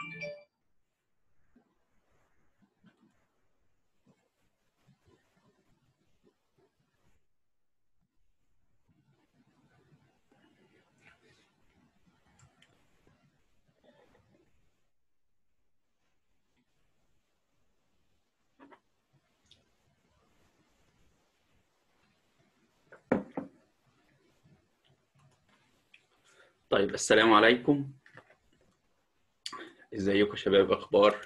طيب السلام عليكم ازيكم يا شباب اخبار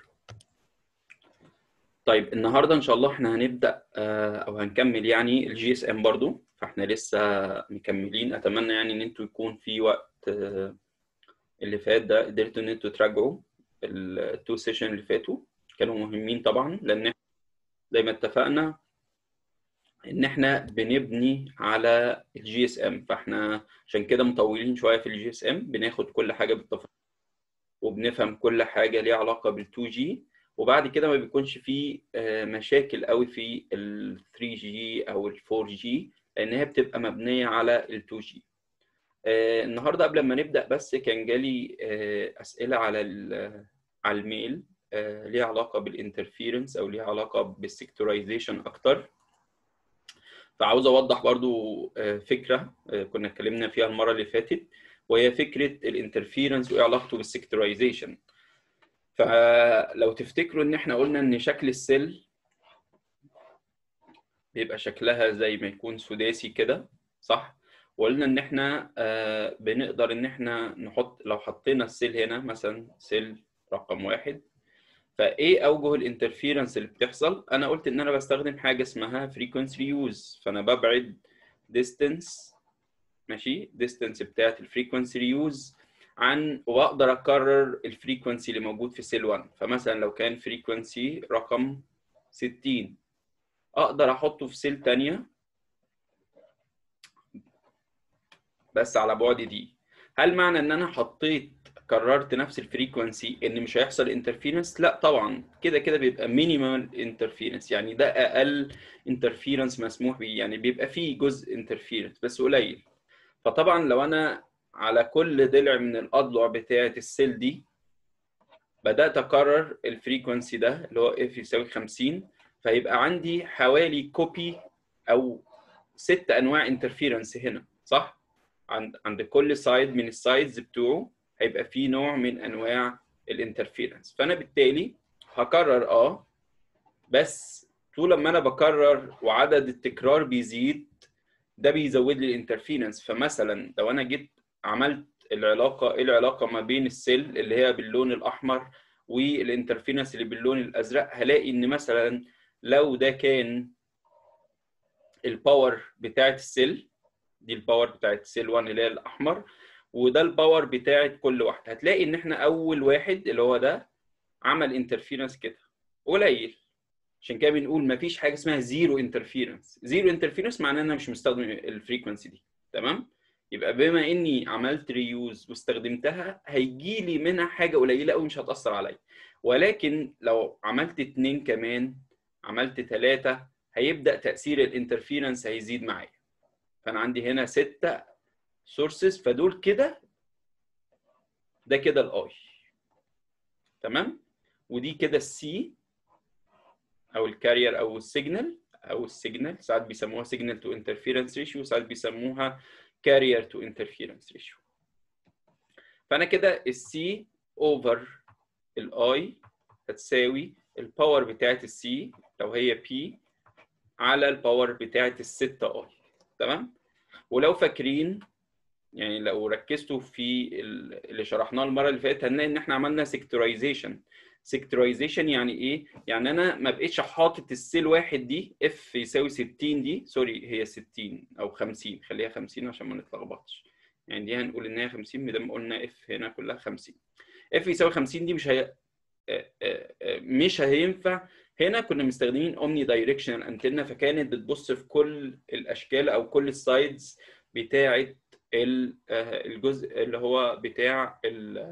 طيب النهارده ان شاء الله احنا هنبدا آه، او هنكمل يعني الجي اس ام برضو فاحنا لسه مكملين اتمنى يعني ان انتوا يكون في وقت آه، اللي فات ده قدرتوا ان انتوا تراجعوا التو سيشن اللي فاتوا كانوا مهمين طبعا لان إحنا زي ما اتفقنا ان احنا بنبني على الجي اس ام فاحنا عشان كده مطولين شويه في الجي اس ام بناخد كل حاجه بالتفاصيل وبنفهم كل حاجه ليها علاقه بال 2 جي وبعد كده ما بيكونش في آه، مشاكل قوي في ال 3 جي او ال 4 جي لان هي بتبقى مبنيه على ال 2 جي النهارده قبل ما نبدا بس كان جالي آه، اسئله على ال- على الميل آه، ليها علاقه بالانترفيرنس او ليها علاقه بالسيكتورايزيشن اكتر فعاوز اوضح برضو آه، فكره آه، كنا اتكلمنا فيها المره اللي فاتت وهي فكره الانترفيرنس وايه علاقته بالسيكتورايزيشن فلو تفتكروا ان احنا قلنا ان شكل السيل بيبقى شكلها زي ما يكون سداسي كده صح وقلنا ان احنا آه، بنقدر ان احنا نحط لو حطينا السيل هنا مثلا سيل رقم واحد فايه اوجه الانترفيرنس اللي بتحصل انا قلت ان انا بستخدم حاجه اسمها فريكونسي ريوز فانا ببعد ديستنس ماشي ديستنس بتاعت الفريكونسي ريوز عن واقدر اكرر الفريكونسي اللي موجود في سيل 1 فمثلا لو كان فريكونسي رقم 60 اقدر احطه في سيل تانية بس على بعد دي هل معنى ان انا حطيت كررت نفس الفريكونسي ان مش هيحصل انترفيرنس لا طبعا كده كده بيبقى مينيمال انترفيرنس يعني ده اقل انترفيرنس مسموح بيه يعني بيبقى فيه جزء انترفيرنس بس قليل فطبعا لو انا على كل ضلع من الاضلع بتاعه السيل دي بدات اكرر الفريكونسي ده اللي هو اف يساوي 50 فيبقى عندي حوالي كوبي او ست انواع انترفيرنس هنا صح عند عند كل سايد من السايدز بتوعه هيبقى فيه نوع من انواع الانترفيرنس فانا بالتالي هكرر اه بس طول ما انا بكرر وعدد التكرار بيزيد ده بيزود لي الانترفيرنس فمثلا لو انا جيت عملت العلاقه ايه العلاقه ما بين السيل اللي هي باللون الاحمر والانترفيرنس اللي باللون الازرق هلاقي ان مثلا لو ده كان الباور بتاعت السيل دي الباور بتاعت سيل 1 اللي هي الاحمر وده الباور بتاعت كل واحد هتلاقي ان احنا اول واحد اللي هو ده عمل انترفيرنس كده قليل عشان كده بنقول مفيش حاجه اسمها زيرو انترفيرنس زيرو انترفيرنس معناه ان انا مش مستخدم الفريكونسي دي تمام يبقى بما اني عملت ريوز واستخدمتها هيجي لي منها حاجه قليله قوي مش هتاثر عليا ولكن لو عملت اتنين كمان عملت ثلاثه هيبدا تاثير الانترفيرنس هيزيد معايا فانا عندي هنا ستة سورسز فدول كده ده كده الاي تمام ودي كده السي او الكارير او السيجنال او السيجنال ساعات بيسموها سيجنال تو انترفيرنس ريشيو ساعات بيسموها كارير تو انترفيرنس ريشيو فانا كده السي اوفر الاي هتساوي الباور بتاعت السي لو هي بي على الباور بتاعت الستة اي تمام ولو فاكرين يعني لو ركزتوا في اللي شرحناه المره اللي فاتت هنلاقي ان احنا عملنا سيكتورايزيشن سيكتورايزيشن يعني ايه يعني انا ما بقتش حاطط السيل واحد دي اف يساوي 60 دي سوري هي 60 او 50 خليها 50 عشان ما نتلخبطش يعني دي هنقول ان هي 50 ما دام قلنا اف هنا كلها 50 اف يساوي 50 دي مش هي مش هينفع هنا كنا مستخدمين اومني دايركشنال انتنا فكانت بتبص في كل الاشكال او كل السايدز بتاعه الجزء اللي هو بتاع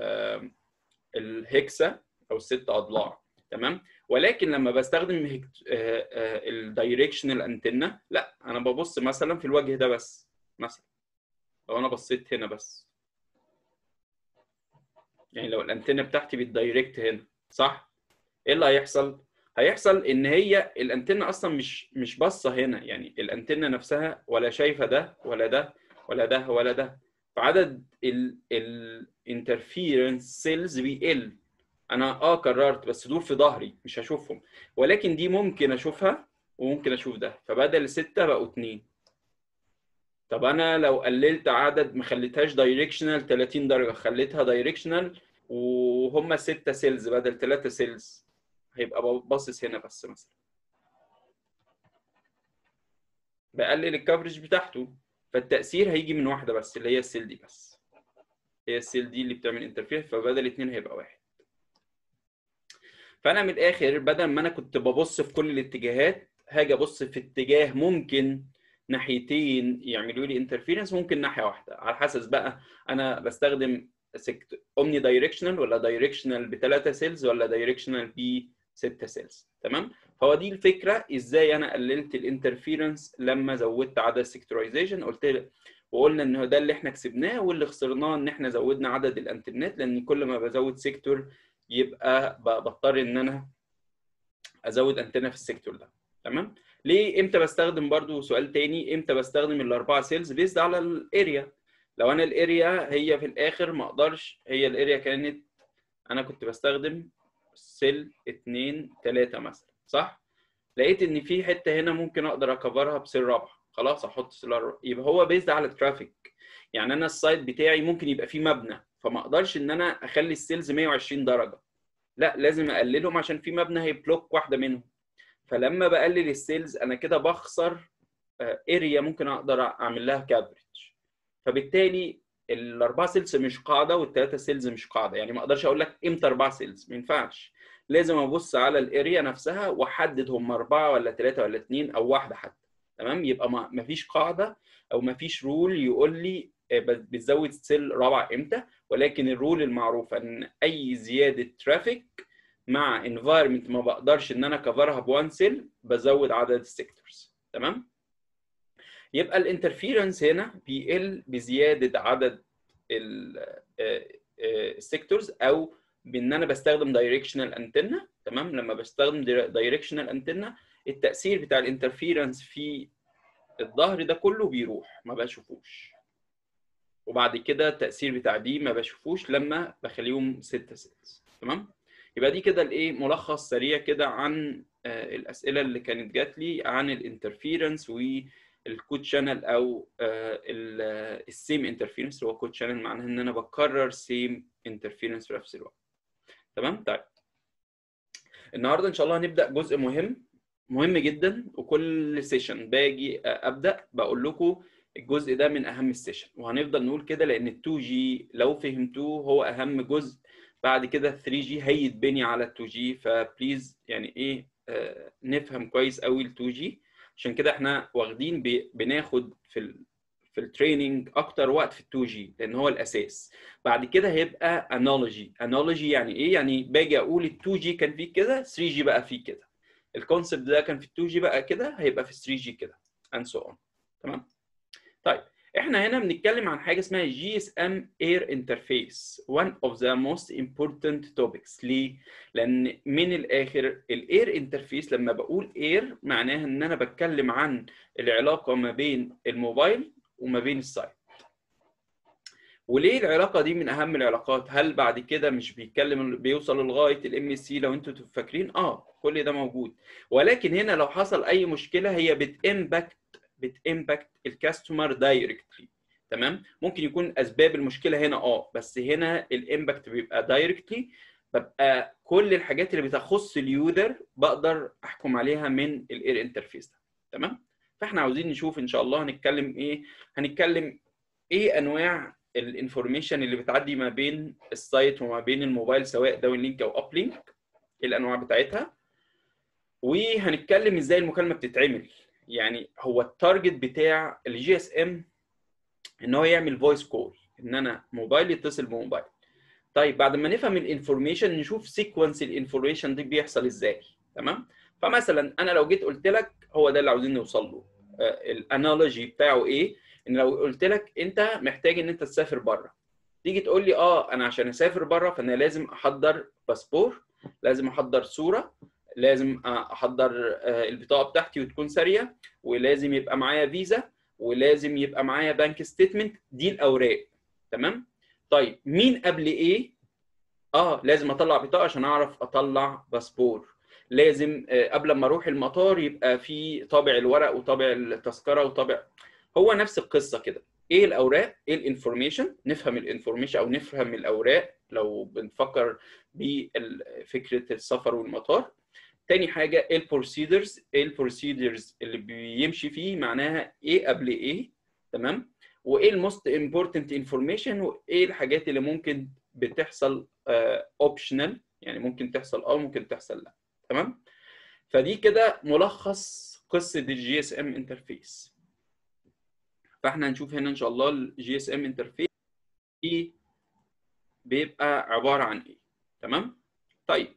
الهكسا او الست اضلاع تمام ولكن لما بستخدم الدايركشنال انتنا لا انا ببص مثلا في الوجه ده بس مثلا لو انا بصيت هنا بس يعني لو الانتنه بتاعتي بالدايركت هنا صح ايه اللي هيحصل هيحصل ان هي الانتنه اصلا مش مش باصه هنا يعني الانتنه نفسها ولا شايفه ده ولا ده ولا ده ولا ده فعدد الانترفيرنس سيلز بيقل انا اه قررت بس دول في ظهري مش هشوفهم ولكن دي ممكن اشوفها وممكن اشوف ده فبدل ستة بقوا اتنين طب انا لو قللت عدد ما خليتهاش دايركشنال 30 درجه خليتها دايركشنال وهم ستة سيلز بدل ثلاثة سيلز هيبقى باصص هنا بس مثلا بقلل الكفرج بتاعته فالتاثير هيجي من واحده بس اللي هي السيل دي بس هي السيل دي اللي بتعمل انترفير فبدل اتنين هيبقى واحد فانا من الاخر بدل ما انا كنت ببص في كل الاتجاهات هاجي ابص في اتجاه ممكن ناحيتين يعملوا لي انترفيرنس ممكن ناحيه واحده على حسب بقى انا بستخدم اومني دايركشنال ولا دايركشنال بثلاثه سيلز ولا دايركشنال بسته سيلز تمام فهو دي الفكره ازاي انا قللت الانترفيرنس لما زودت عدد السيكتورايزيشن قلت وقلنا ان ده اللي احنا كسبناه واللي خسرناه ان احنا زودنا عدد الانترنت لان كل ما بزود سيكتور يبقى بضطر ان انا ازود انتنه في السيكتور ده تمام ليه امتى بستخدم برضو سؤال تاني امتى بستخدم الاربعه سيلز بيزد على الاريا لو انا الاريا هي في الاخر ما اقدرش هي الاريا كانت انا كنت بستخدم سيل 2 3 مثلا صح لقيت ان في حته هنا ممكن اقدر اكفرها بسيل رابعه خلاص احط سيل رابعه يبقى هو بيزد على الترافيك يعني انا السايت بتاعي ممكن يبقى فيه مبنى فما اقدرش ان انا اخلي السيلز 120 درجه لا لازم اقللهم عشان في مبنى هيبلوك واحده منهم فلما بقلل السيلز انا كده بخسر اريا ممكن اقدر اعمل لها كافرج فبالتالي الاربعه سيلز مش قاعده والثلاثه سيلز مش قاعده يعني ما اقدرش اقول لك امتى اربعه سيلز ما ينفعش لازم ابص على الاريا نفسها واحدد هم اربعه ولا ثلاثه ولا اثنين او واحده حتى تمام يبقى ما فيش قاعده او ما فيش رول يقول لي بتزود سيل رابعه امتى ولكن الرول المعروفه ان اي زياده ترافيك مع انفايرمنت ما بقدرش ان انا كفرها بوان سيل بزود عدد السيكتورز تمام يبقى الانترفيرنس هنا بيقل بزياده عدد السيكتورز او بان انا بستخدم دايركشنال انتنه تمام لما بستخدم دايركشنال انتنه التاثير بتاع الانترفيرنس في الظهر ده كله بيروح ما بشوفوش وبعد كده التاثير بتاع دي ما بشوفوش لما بخليهم 6 سيلز تمام يبقى دي كده الايه ملخص سريع كده عن الاسئله اللي كانت جات لي عن الانترفيرنس والكود شانل او السيم انترفيرنس اللي هو كود شانل معناها ان انا بكرر سيم انترفيرنس في نفس الوقت تمام طيب النهارده ان شاء الله هنبدا جزء مهم مهم جدا وكل سيشن باجي ابدا بقول لكم الجزء ده من اهم السيشن وهنفضل نقول كده لان ال 2 جي لو فهمتوه هو اهم جزء بعد كده 3 جي هيتبني على ال 2 جي فبليز يعني ايه آه نفهم كويس قوي ال 2 جي عشان كده احنا واخدين بناخد في ال في التريننج اكتر وقت في ال 2 جي لان هو الاساس بعد كده هيبقى انالوجي انالوجي يعني ايه يعني باجي اقول ال 2 جي كان فيه كده 3 جي بقى فيه كده الكونسبت ده كان في ال 2 جي بقى كده هيبقى في 3 جي كده and so on تمام طيب احنا هنا بنتكلم عن حاجه اسمها جي اس ام اير انترفيس one of the most important topics ليه لان من الاخر الاير انترفيس لما بقول اير معناها ان انا بتكلم عن العلاقه ما بين الموبايل وما بين السايت وليه العلاقه دي من اهم العلاقات هل بعد كده مش بيتكلم بيوصل لغايه الام اس سي لو انتوا فاكرين اه كل ده موجود ولكن هنا لو حصل اي مشكله هي بتامباكت بتامباكت الكاستمر دايركتلي تمام ممكن يكون اسباب المشكله هنا اه بس هنا الامباكت بيبقى دايركتلي ببقى كل الحاجات اللي بتخص اليوزر بقدر احكم عليها من الاير انترفيس ده تمام فاحنا عاوزين نشوف ان شاء الله هنتكلم ايه هنتكلم ايه انواع الانفورميشن اللي بتعدي ما بين السايت وما بين الموبايل سواء داون لينك او اب لينك ايه الانواع بتاعتها وهنتكلم ازاي المكالمه بتتعمل يعني هو التارجت بتاع الجي اس ام ان هو يعمل فويس كول ان انا موبايل يتصل بموبايل طيب بعد ما نفهم الانفورميشن نشوف سيكونس الانفورميشن دي بيحصل ازاي تمام فمثلا انا لو جيت قلت لك هو ده اللي عاوزين نوصل له الانالوجي بتاعه ايه ان لو قلت لك انت محتاج ان انت تسافر بره تيجي تقول لي اه انا عشان اسافر بره فانا لازم احضر باسبور لازم احضر صوره لازم احضر البطاقه بتاعتي وتكون ساريه ولازم يبقى معايا فيزا ولازم يبقى معايا بنك ستيتمنت دي الاوراق تمام طيب مين قبل ايه اه لازم اطلع بطاقه عشان اعرف اطلع باسبور لازم قبل ما اروح المطار يبقى في طابع الورق وطابع التذكره وطابع هو نفس القصه كده ايه الاوراق ايه الانفورميشن نفهم الانفورميشن او نفهم الاوراق لو بنفكر بفكره السفر والمطار تاني حاجه ايه البروسيدرز ايه البروسيدرز اللي بيمشي فيه معناها ايه قبل ايه تمام وايه الموست امبورتنت انفورميشن وايه الحاجات اللي ممكن بتحصل اوبشنال uh, يعني ممكن تحصل اه ممكن تحصل لا تمام فدي كده ملخص قصه الجي اس ام انترفيس فاحنا هنشوف هنا ان شاء الله الجي اس ام انترفيس بيبقى عباره عن ايه تمام طيب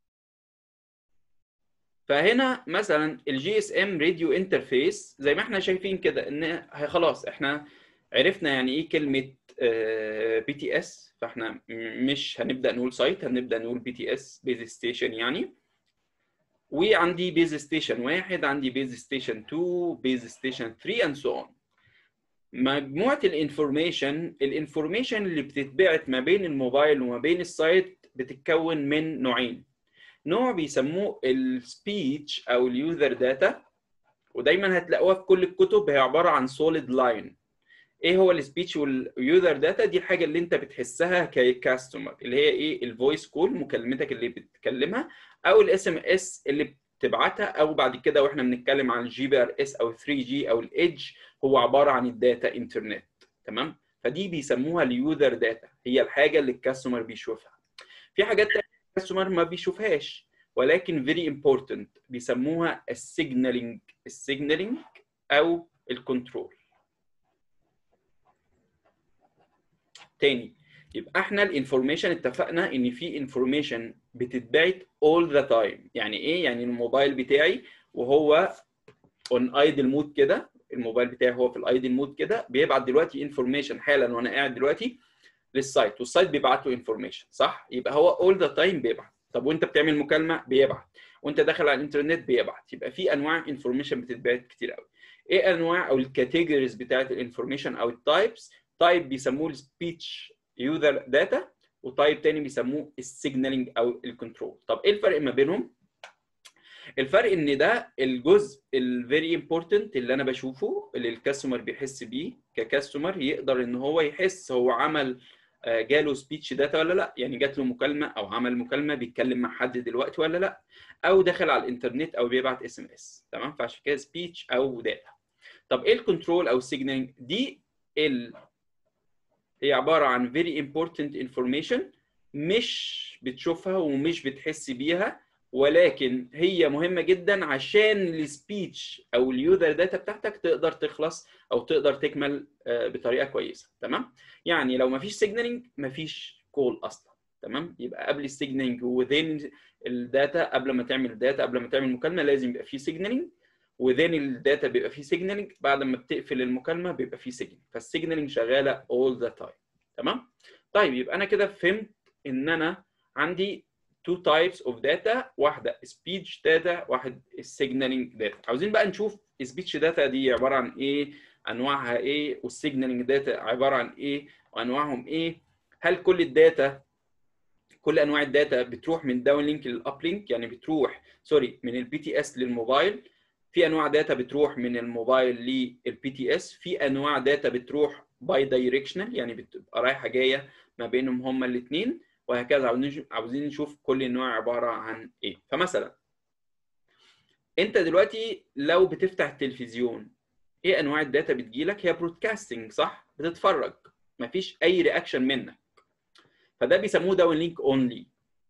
فهنا مثلا الجي اس ام راديو انترفيس زي ما احنا شايفين كده ان خلاص احنا عرفنا يعني ايه كلمه بي تي اس فاحنا مش هنبدا نقول سايت هنبدا نقول بي تي اس بيز ستيشن يعني وعندي بيز ستيشن واحد عندي بيز ستيشن 2 بيز ستيشن 3 اند سو اون مجموعه الانفورميشن الانفورميشن اللي بتتبعت ما بين الموبايل وما بين السايت بتتكون من نوعين نوع بيسموه السبيتش او اليوزر داتا ودايما هتلاقوها في كل الكتب هي عباره عن سوليد لاين ايه هو السبيتش واليوزر داتا دي الحاجه اللي انت بتحسها ككاستمر اللي هي ايه الفويس كول مكالمتك اللي بتتكلمها او الاس ام اس اللي بتبعتها او بعد كده واحنا بنتكلم عن الجي بي ار اس او 3 جي او الايدج هو عباره عن الداتا انترنت تمام فدي بيسموها اليوزر داتا هي الحاجه اللي الكاستمر بيشوفها في حاجات تانية الكاستمر ما بيشوفهاش ولكن فيري امبورتنت بيسموها السيجنالينج السيجنالينج او الكنترول تاني يبقى احنا الانفورميشن اتفقنا ان في انفورميشن بتتبعت all the time يعني ايه يعني الموبايل بتاعي وهو اون ايدل مود كده الموبايل بتاعي هو في الايدل مود كده بيبعت دلوقتي انفورميشن حالا وانا قاعد دلوقتي للسايت والسايت بيبعت له انفورميشن صح يبقى هو all the time بيبعت طب وانت بتعمل مكالمه بيبعت وانت داخل على الانترنت بيبعت يبقى في انواع انفورميشن بتتبعت كتير قوي ايه انواع او الكاتيجوريز بتاعت الانفورميشن او التايبس تايب بيسموه السبيتش يوزر داتا وتايب تاني بيسموه السيجنالينج او الكنترول طب ايه الفرق ما بينهم الفرق ان ده الجزء الفيري امبورتنت اللي انا بشوفه اللي الكاستمر بيحس بيه ككاستمر يقدر ان هو يحس هو عمل جاله سبيتش داتا ولا لا يعني جات له مكالمه او عمل مكالمه بيتكلم مع حد دلوقتي ولا لا او دخل على الانترنت او بيبعت اس ام اس تمام فعشان كده سبيتش او داتا طب ايه الكنترول او السيجنالينج دي ال هي عباره عن very important information مش بتشوفها ومش بتحس بيها ولكن هي مهمه جدا عشان السبيتش او اليوزر داتا بتاعتك تقدر تخلص او تقدر تكمل بطريقه كويسه تمام يعني لو ما فيش سيجنالينج ما فيش كول اصلا تمام يبقى قبل السيجنالينج وذين الداتا قبل ما تعمل داتا قبل ما تعمل مكالمه لازم يبقى في سيجنالينج وذين الداتا بيبقى فيه سيجنالينج بعد ما بتقفل المكالمه بيبقى فيه سيجنالينج فالسيجنالينج شغاله all the time تمام طيب يبقى انا كده فهمت ان انا عندي two types of data واحده speech data واحد signaling data عاوزين بقى نشوف speech data دي عباره عن ايه انواعها ايه والسيجنالينج داتا عباره عن ايه وانواعهم ايه هل كل الداتا كل انواع الداتا بتروح من داون لينك للاب لينك يعني بتروح سوري من البي تي اس للموبايل في انواع داتا بتروح من الموبايل للبي تي اس في انواع داتا بتروح باي دايركشنال يعني بتبقى رايحه جايه ما بينهم هما الاثنين وهكذا عاوزين نشوف كل نوع عباره عن ايه فمثلا انت دلوقتي لو بتفتح التلفزيون ايه انواع الداتا بتجيلك هي برودكاستنج صح بتتفرج مفيش اي رياكشن منك فده بيسموه داون لينك اونلي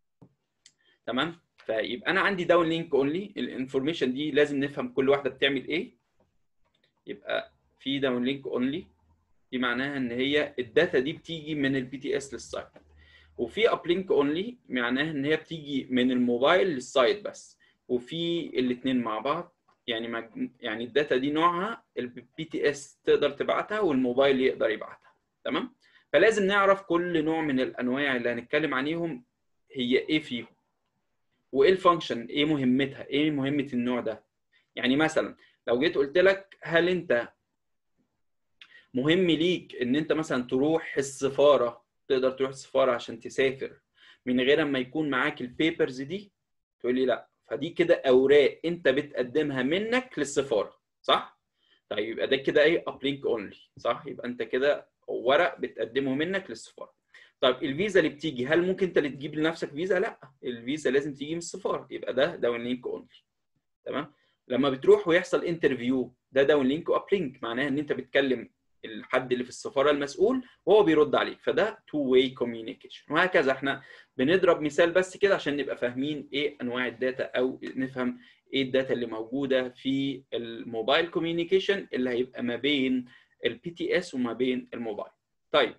تمام فيبقى انا عندي داون لينك اونلي الانفورميشن دي لازم نفهم كل واحده بتعمل ايه يبقى في داون لينك اونلي دي معناها ان هي الداتا دي بتيجي من البي تي اس للسايت وفي اب لينك اونلي معناها ان هي بتيجي من الموبايل للسايت بس وفي الاثنين مع بعض يعني مج... يعني الداتا دي نوعها البي تي اس تقدر تبعتها والموبايل يقدر يبعتها تمام فلازم نعرف كل نوع من الانواع اللي هنتكلم عليهم هي ايه فيهم وايه الفانكشن ايه مهمتها ايه مهمه النوع ده يعني مثلا لو جيت قلت لك هل انت مهم ليك ان انت مثلا تروح السفاره تقدر تروح السفاره عشان تسافر من غير ما يكون معاك البيبرز دي تقول لي لا فدي كده اوراق انت بتقدمها منك للسفاره صح طيب يبقى ده كده ايه ابلينك اونلي صح يبقى انت كده ورق بتقدمه منك للسفاره طيب الفيزا اللي بتيجي هل ممكن انت اللي تجيب لنفسك فيزا لا الفيزا لازم تيجي من السفاره يبقى ده داون لينك اونلي تمام لما بتروح ويحصل انترفيو ده داون لينك واب لينك معناها ان انت بتكلم الحد اللي في السفاره المسؤول وهو بيرد عليك فده تو واي كوميونيكيشن وهكذا احنا بنضرب مثال بس كده عشان نبقى فاهمين ايه انواع الداتا او نفهم ايه الداتا اللي موجوده في الموبايل كوميونيكيشن اللي هيبقى ما بين البي تي اس وما بين الموبايل طيب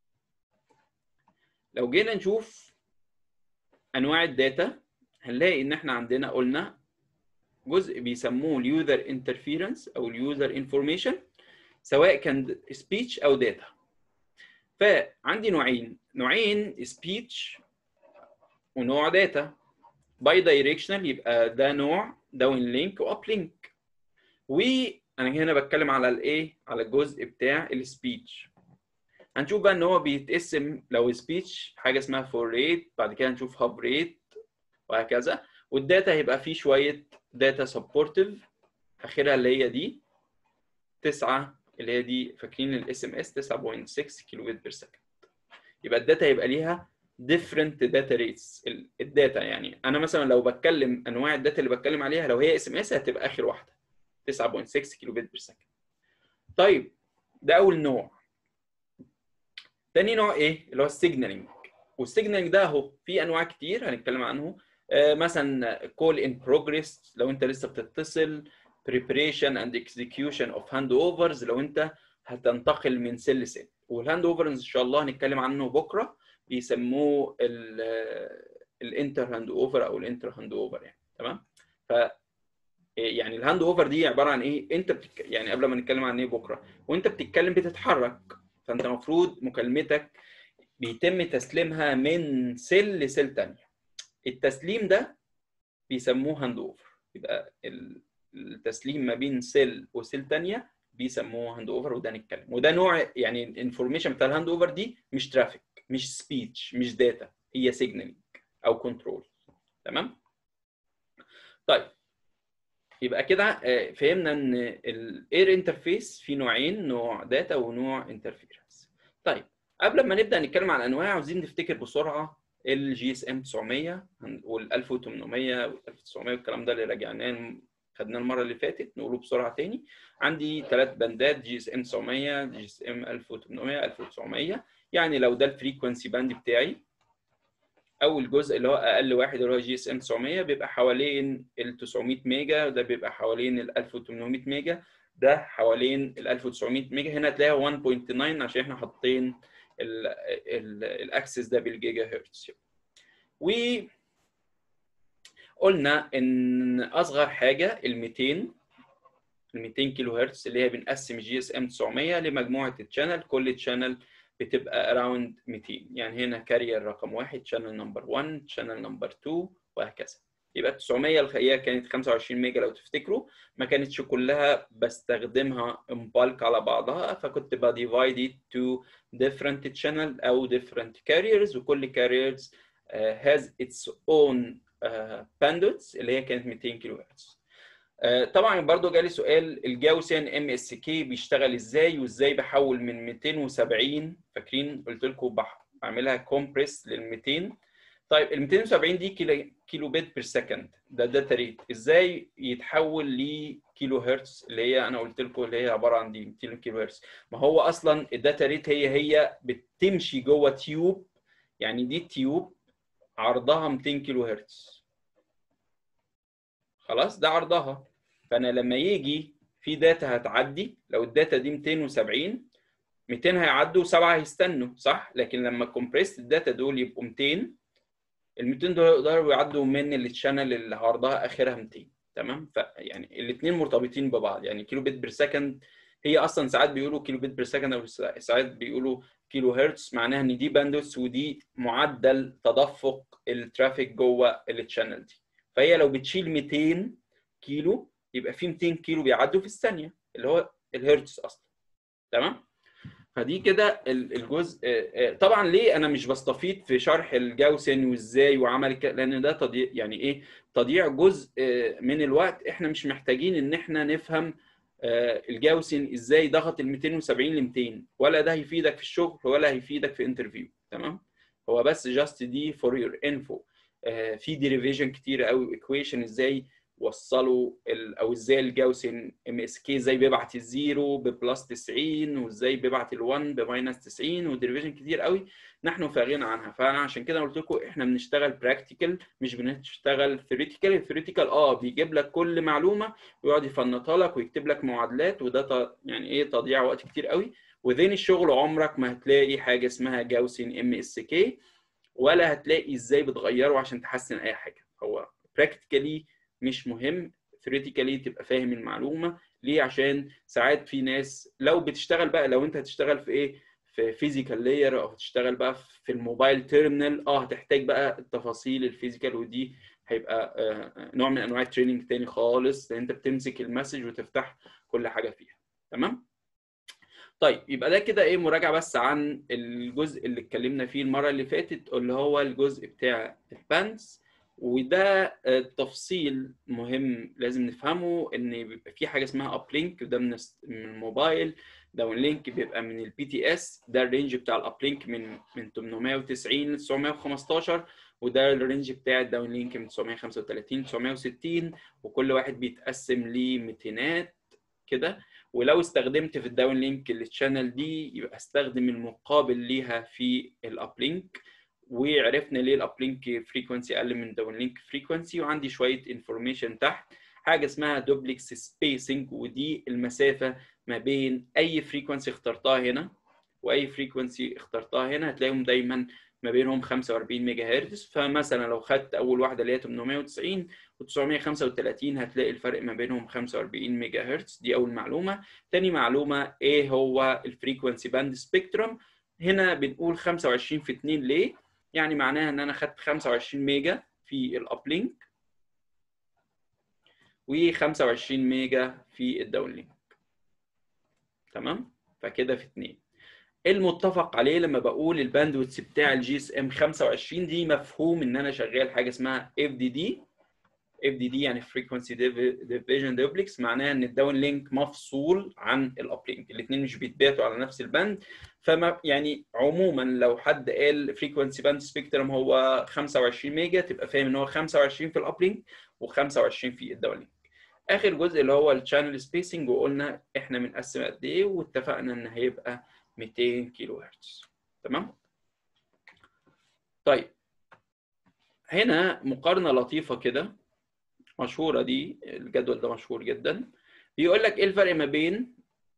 لو جينا نشوف انواع الداتا هنلاقي ان احنا عندنا قلنا جزء بيسموه اليوزر انترفيرنس او اليوزر انفورميشن سواء كان سبيتش او داتا فعندي نوعين نوعين سبيتش ونوع داتا باي دايركشنال يبقى ده نوع داون لينك واب لينك وانا هنا بتكلم على الايه على الجزء بتاع السبيتش هنشوف بقى ان هو بيتقسم لو سبيتش حاجه اسمها فور ريت بعد كده هنشوف هاب ريت وهكذا والداتا هيبقى فيه شويه داتا سبورتيف اخرها اللي هي دي 9 اللي هي دي فاكرين الاس ام اس 9.6 كيلو بت بير سكند يبقى الداتا هيبقى ليها different data rates الداتا يعني انا مثلا لو بتكلم انواع الداتا اللي بتكلم عليها لو هي اس ام اس هتبقى اخر واحده 9.6 كيلو بت بير سكند طيب ده اول نوع تاني نوع ايه اللي هو السيجنالينج والسيجنالينج ده اهو في انواع كتير هنتكلم عنه آه مثلا كول ان بروجريس لو انت لسه بتتصل preparation and execution of handovers لو انت هتنتقل من سيل لسيل والهاند اوفر ان شاء الله هنتكلم عنه بكره بيسموه الانتر هاند اوفر او الانتر هاند اوفر يعني تمام ف يعني الهاند اوفر دي عباره عن ايه انت بتك... يعني قبل ما نتكلم عن ايه بكره وانت بتتكلم بتتحرك فانت المفروض مكالمتك بيتم تسليمها من سيل لسيل ثانيه التسليم ده بيسموه هاند اوفر يبقى التسليم ما بين سيل وسيل ثانيه بيسموه هاند اوفر وده نتكلم وده نوع يعني الانفورميشن بتاع الهاند اوفر دي مش ترافيك مش سبيتش مش داتا هي سيجنالينج او كنترول تمام طيب يبقى كده فهمنا ان الاير انترفيس في نوعين نوع داتا ونوع انترفيرنس طيب قبل ما نبدا نتكلم عن انواع عاوزين نفتكر بسرعه الجي اس ام 900 وال 1800 وال 1900 والكلام ده اللي راجعناه خدناه المره اللي فاتت نقوله بسرعه تاني عندي ثلاث بندات جي اس ام 900 جي اس ام 1800 1900 يعني لو ده الفريكونسي باند بتاعي اول جزء اللي هو اقل واحد اللي هو جي اس ام 900 بيبقى حوالين ال 900 ميجا وده بيبقى حوالين ال 1800 ميجا ده حوالين ال 1900 ميجا هنا هتلاقيها 1.9 عشان احنا حاطين الاكسس ده بالجيجا هرتز و قلنا ان اصغر حاجه ال 200 ال 200 كيلو هرتز اللي هي بنقسم جي اس ام 900 لمجموعه الشانل كل تشانل بتبقى اراوند 200 يعني هنا كارير رقم واحد شانل نمبر 1 شانل نمبر 2 وهكذا يبقى 900 الحقيقه كانت 25 ميجا لو تفتكروا ما كانتش كلها بستخدمها ان بالك على بعضها فكنت بديفايد تو different channel او different carriers وكل carriers uh, has its own uh, bandwidth اللي هي كانت 200 كيلو هرتز طبعا برضو جالي سؤال الجاوسيان ام اس كي بيشتغل ازاي وازاي بحول من 270 فاكرين قلت لكم بعملها كومبريس لل 200 طيب ال 270 دي كيلو, كيلو بت بير سكند ده داتا ريت ازاي يتحول لكيلو هرتز اللي هي انا قلت لكم اللي هي عباره عن دي 200 كيلو هرتز ما هو اصلا الداتا ريت هي هي بتمشي جوه تيوب يعني دي تيوب عرضها 200 كيلو هرتز خلاص ده عرضها فانا لما يجي في داتا هتعدي لو الداتا دي 270 200 هيعدوا وسبعه هيستنوا صح لكن لما كومبريس الداتا دول يبقوا 200 ال 200 دول يقدروا يعدوا من الشانل اللي عرضها اخرها 200 تمام فيعني الاثنين مرتبطين ببعض يعني كيلو بت بير سكند هي اصلا ساعات بيقولوا كيلو بيت بير سكند او ساعات بيقولوا كيلو هرتز معناها ان دي باندوث ودي معدل تدفق الترافيك جوه التشانل دي فهي لو بتشيل 200 كيلو يبقى في 200 كيلو بيعدوا في الثانيه اللي هو الهرتز اصلا تمام فدي كده الجزء طبعا ليه انا مش بستفيد في شرح الجاوسن وازاي وعمل لان ده تضييع يعني ايه تضييع جزء من الوقت احنا مش محتاجين ان احنا نفهم الجاوسن ازاي ضغط ال 270 ل 200 ولا ده هيفيدك في الشغل ولا هيفيدك في انترفيو تمام هو بس جاست دي فور يور انفو في ديريفيشن كتير قوي ايكويشن ازاي وصلوا او ازاي الجاوسن ام اس كي ازاي بيبعت الزيرو ببلس 90 وازاي بيبعت ال1 بماينس 90 وديريفيشن كتير قوي نحن في غنى عنها فانا عشان كده قلت لكم احنا بنشتغل براكتيكال مش بنشتغل ثيوريتيكال الثيوريتيكال اه بيجيب لك كل معلومه ويقعد يفنطها لك ويكتب لك معادلات وده يعني ايه تضييع وقت كتير قوي وذين الشغل عمرك ما هتلاقي حاجه اسمها جاوسن ام اس كي ولا هتلاقي ازاي بتغيره عشان تحسن اي حاجه هو براكتيكالي مش مهم ثيوريتيكالي تبقى فاهم المعلومه ليه عشان ساعات في ناس لو بتشتغل بقى لو انت هتشتغل في ايه في فيزيكال لاير او هتشتغل بقى في الموبايل تيرمينال اه هتحتاج بقى التفاصيل الفيزيكال ودي هيبقى آه نوع من انواع التريننج تاني خالص لان انت بتمسك المسج وتفتح كل حاجه فيها تمام طيب يبقى ده كده ايه مراجعه بس عن الجزء اللي اتكلمنا فيه المره اللي فاتت اللي هو الجزء بتاع البانس وده تفصيل مهم لازم نفهمه ان بيبقى في حاجه اسمها اب لينك ده من الموبايل داون لينك بيبقى من البي تي اس ده الرينج بتاع الاب لينك من من 890 ل 915 وده الرينج بتاع الداون لينك من 935 ل 960 وكل واحد بيتقسم لميتينات كده ولو استخدمت في الداون لينك الشانل دي يبقى استخدم المقابل ليها في الاب لينك وعرفنا ليه الاب لينك فريكونسي اقل من داون لينك فريكونسي وعندي شويه انفورميشن تحت حاجه اسمها دوبلكس سبيسنج ودي المسافه ما بين اي فريكونسي اخترتها هنا واي فريكونسي اخترتها هنا هتلاقيهم دايما ما بينهم 45 ميجا هرتز فمثلا لو خدت اول واحده اللي هي 890 و935 هتلاقي الفرق ما بينهم 45 ميجا هرتز دي اول معلومه تاني معلومه ايه هو الفريكونسي باند سبيكترم هنا بنقول 25 في 2 ليه يعني معناها ان انا خدت 25 ميجا في الاب لينك و25 ميجا في الداون لينك تمام فكده في 2 المتفق عليه لما بقول الباندويث بتاع الجي اس ام 25 دي مفهوم ان انا شغال حاجه اسمها اف دي دي اف دي دي يعني فريكونسي ديفيجن دوبلكس معناها ان الداون لينك مفصول عن الاب لينك الاثنين مش بيتبعتوا على نفس الباند فما يعني عموما لو حد قال فريكونسي باند سبيكترم هو 25 ميجا تبقى فاهم ان هو 25 في الاب لينك و25 في الداون لينك اخر جزء اللي هو الشانل سبيسنج وقلنا احنا بنقسم قد ايه واتفقنا ان هيبقى 200 كيلو هرتز تمام طيب هنا مقارنه لطيفه كده مشهوره دي الجدول ده مشهور جدا بيقول لك ايه الفرق ما بين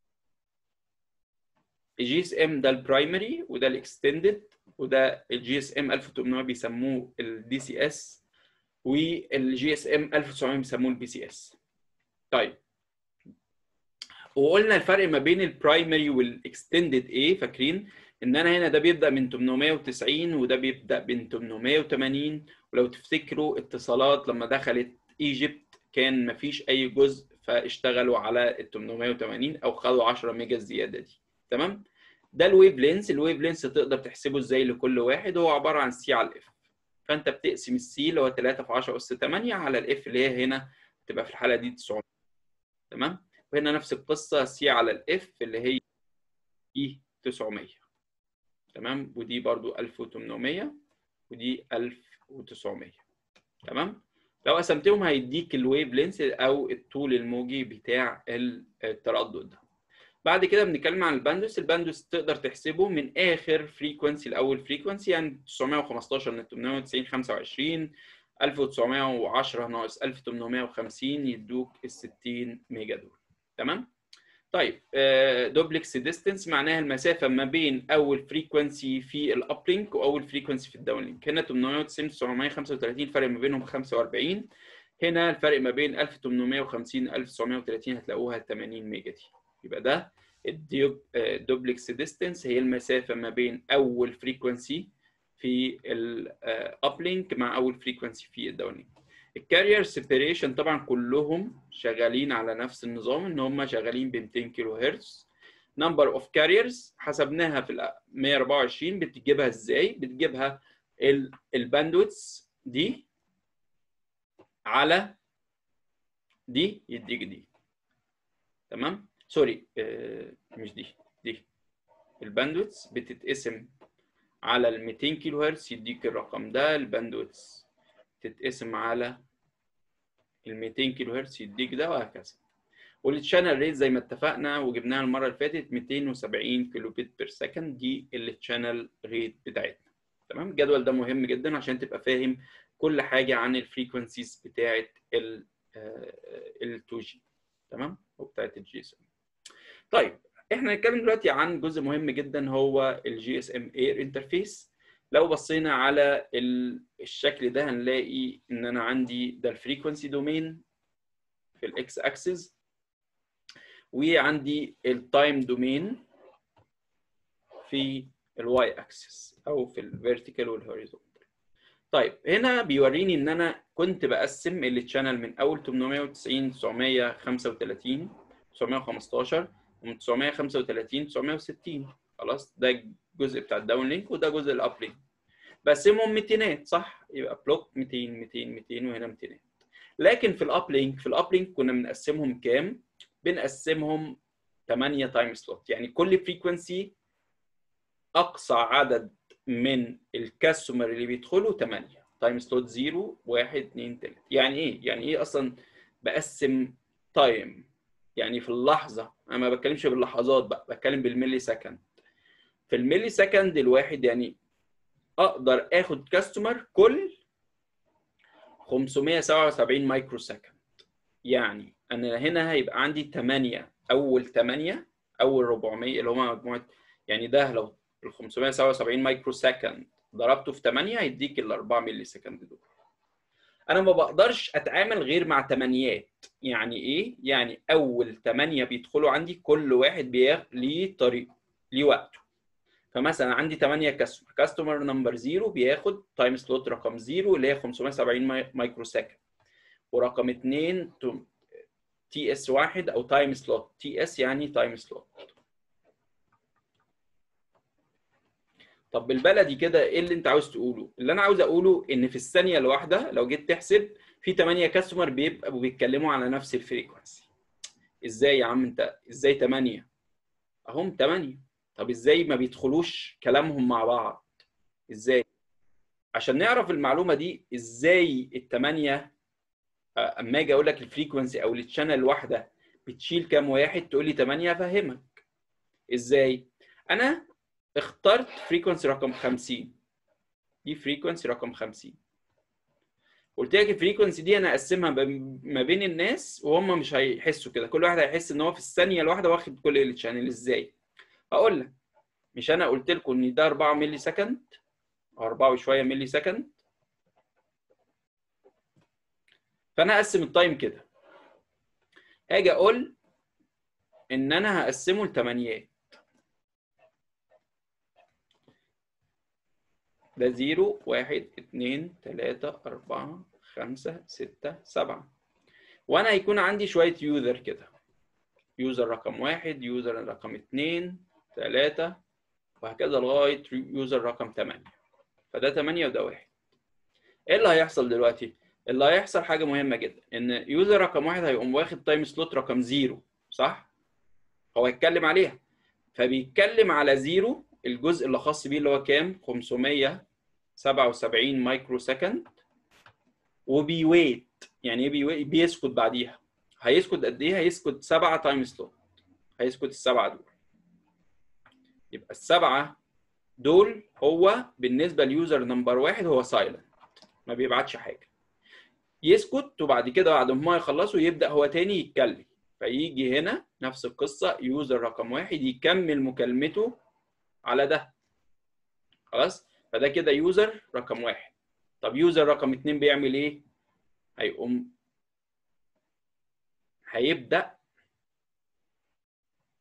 الجي اس ام ده البرايمري وده الاكستندد وده الجي اس ام 1800 بيسموه الدي سي اس والجي اس ام 1900 بيسموه البي سي اس طيب وقلنا الفرق ما بين البرايمري والاكستندد ايه فاكرين ان انا هنا ده بيبدا من 890 وده بيبدا من 880 ولو تفتكروا اتصالات لما دخلت ايجيبت كان مفيش اي جزء فاشتغلوا على ال 880 او خدوا 10 ميجا الزياده دي تمام ده الويف لينس الويف لينس تقدر تحسبه ازاي لكل واحد هو عباره عن سي على الاف فانت بتقسم السي اللي هو 3 في 10 اس 8 على الاف اللي هي هنا تبقى في الحاله دي 900 تمام وهنا نفس القصه سي على الاف اللي هي اي 900 تمام ودي برضو 1800 ودي 1900 تمام لو قسمتهم هيديك الويف لينس او الطول الموجي بتاع التردد ده بعد كده بنتكلم عن الباندوس الباندوس تقدر تحسبه من اخر فريكونسي لاول فريكونسي يعني 915 من 890 25 1910 ناقص 1850 يدوك ال 60 ميجا دول تمام طيب دوبلكس ديستنس معناها المسافه ما بين اول فريكونسي في الاب لينك واول فريكونسي في الداون لينك هنا 890 935 الفرق ما بينهم 45 هنا الفرق ما بين 1850 1930 هتلاقوها 80 ميجا دي يبقى ده الدوبلكس ديستنس هي المسافه ما بين اول فريكونسي في الابلينك مع اول فريكونسي في الداونلينك الكارير سيبريشن طبعا كلهم شغالين على نفس النظام ان هم شغالين ب 200 كيلو هرتز نمبر اوف كاريرز حسبناها في ال 124 بتجيبها ازاي بتجيبها الباندويتس دي على دي يديك دي تمام سوري آه مش دي دي الباندويتس بتتقسم على ال 200 كيلو هرتز يديك الرقم ده الباندويتس تتقسم على ال 200 كيلو هرتز يديك ده وهكذا والتشانل ريت زي ما اتفقنا وجبناها المره اللي فاتت 270 كيلو بت بير سكند دي التشانل ريت بتاعتنا تمام الجدول ده مهم جدا عشان تبقى فاهم كل حاجه عن الفريكونسيز بتاعه ال ال 2 جي تمام وبتاعه الجي اس ام طيب احنا هنتكلم دلوقتي عن جزء مهم جدا هو الجي اس ام اير انترفيس لو بصينا على الشكل ده هنلاقي ان انا عندي ده الفريكونسي دومين في الاكس اكسس وعندي التايم دومين في الواي اكسس او في الفيرتيكال والهوريزونتال طيب هنا بيوريني ان انا كنت بقسم التشانل من اول 890 935 915 ومن 935 960 خلاص ده الجزء بتاع الداون لينك وده جزء الاب لينك بقسمهم 200 صح يبقى بلوك 200 200 200 وهنا 200 لكن في الاب لينك في الاب لينك كنا بنقسمهم كام بنقسمهم 8 تايم سلوت يعني كل فريكونسي اقصى عدد من الكاستمر اللي بيدخلوا 8 تايم سلوت 0 1 2 3 يعني ايه يعني ايه اصلا بقسم تايم يعني في اللحظه انا ما بتكلمش باللحظات بقى بتكلم بالملي سكند في الملي سكند الواحد يعني اقدر اخد كاستمر كل 577 مايكرو سكند يعني انا هنا هيبقى عندي 8 اول 8 اول 400 اللي هم مجموعه يعني ده لو ال 577 مايكرو سكند ضربته في 8 هيديك ال 4 ملي سكند دول انا ما بقدرش اتعامل غير مع تمانيات يعني ايه يعني اول 8 بيدخلوا عندي كل واحد ليه طريقه ليه وقته فمثلا عندي 8 كاستمر كاستمر نمبر 0 بياخد تايم سلوت رقم 0 اللي هي 570 مايكرو سكند ورقم 2 تي اس 1 او تايم سلوت تي اس يعني تايم سلوت طب بالبلدي كده ايه اللي انت عاوز تقوله اللي انا عاوز اقوله ان في الثانيه الواحده لو جيت تحسب في 8 كاستمر بيبقوا بيتكلموا على نفس الفريكونسي ازاي يا عم انت ازاي 8 اهم 8 طب ازاي ما بيدخلوش كلامهم مع بعض ازاي عشان نعرف المعلومه دي ازاي الثمانيه اما اجي اقول لك الفريكونسي او التشانل الواحده بتشيل كام واحد تقول لي 8 افهمك ازاي انا اخترت فريكونسي رقم 50 دي فريكونسي رقم 50 قلت لك الفريكونسي دي انا اقسمها ما بين الناس وهم مش هيحسوا كده كل واحد هيحس ان هو في الثانيه الواحده واخد كل التشانل ازاي هقول لك مش انا قلت لكم ان ده 4 ملي سكند او 4 وشويه ملي سكند فانا اقسم التايم كده هاجي اقول ان انا هقسمه لثمانيات ده زيرو واحد اتنين تلاتة أربعة خمسة ستة سبعة وأنا هيكون عندي شوية يوزر كده يوزر رقم واحد يوزر رقم اتنين تلاتة وهكذا لغاية يوزر رقم تمانية فده تمانية وده واحد ايه اللي هيحصل دلوقتي؟ اللي هيحصل حاجة مهمة جدا ان يوزر رقم واحد هيقوم واخد تايم سلوت رقم زيرو صح؟ هو هيتكلم عليها فبيتكلم على زيرو الجزء اللي خاص بيه اللي هو كام؟ 577 مايكرو سكند وبيويت يعني ايه بيويت؟ بيسكت بعديها هيسكت قد ايه؟ هيسكت سبعة تايم سلوت هيسكت السبعة دول يبقى السبعة دول هو بالنسبة ليوزر نمبر واحد هو سايلنت ما بيبعتش حاجة يسكت وبعد كده بعد ما يخلصوا يبدأ هو تاني يتكلم فيجي هنا نفس القصة يوزر رقم واحد يكمل مكالمته على ده خلاص فده كده يوزر رقم واحد طب يوزر رقم اتنين بيعمل ايه؟ هيقوم هيبدأ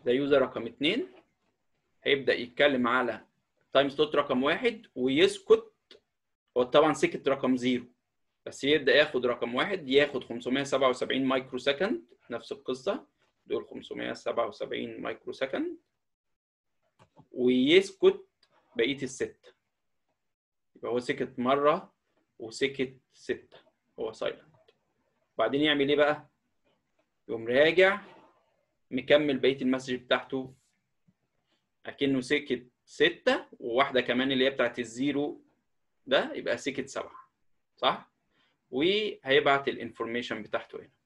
ده يوزر رقم اتنين هيبدا يتكلم على تايم سلوت رقم واحد ويسكت هو طبعا سكت رقم زيرو بس يبدا ياخد رقم واحد ياخد 577 مايكرو سكند نفس القصه دول 577 مايكرو سكند ويسكت بقيه السته يبقى هو سكت مره وسكت سته هو سايلنت وبعدين يعمل ايه بقى؟ يقوم راجع مكمل بقيه المسج بتاعته اكنه سكت ستة وواحدة كمان اللي هي بتاعت الزيرو ده يبقى سكت سبعة صح؟ وهيبعت الانفورميشن بتاعته هنا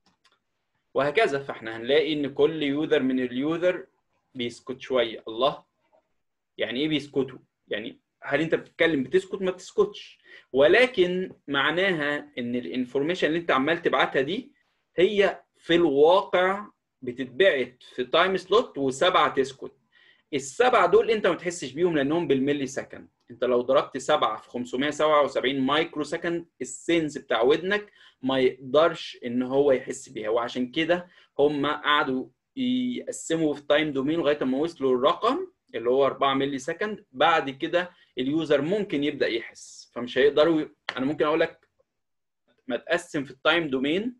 وهكذا فاحنا هنلاقي ان كل يوزر من اليوزر بيسكت شوية الله يعني ايه بيسكتوا؟ يعني هل انت بتتكلم بتسكت ما بتسكتش ولكن معناها ان الانفورميشن اللي انت عمال تبعتها دي هي في الواقع بتتبعت في تايم سلوت وسبعه تسكت السبعه دول انت ما تحسش بيهم لانهم بالملي سكند انت لو ضربت سبعه في 577 مايكرو سكند السنس بتاع ودنك ما يقدرش ان هو يحس بيها وعشان كده هم قعدوا يقسموا في تايم دومين لغايه ما وصلوا الرقم اللي هو 4 ملي سكند بعد كده اليوزر ممكن يبدا يحس فمش هيقدروا انا ممكن اقول لك ما تقسم في التايم دومين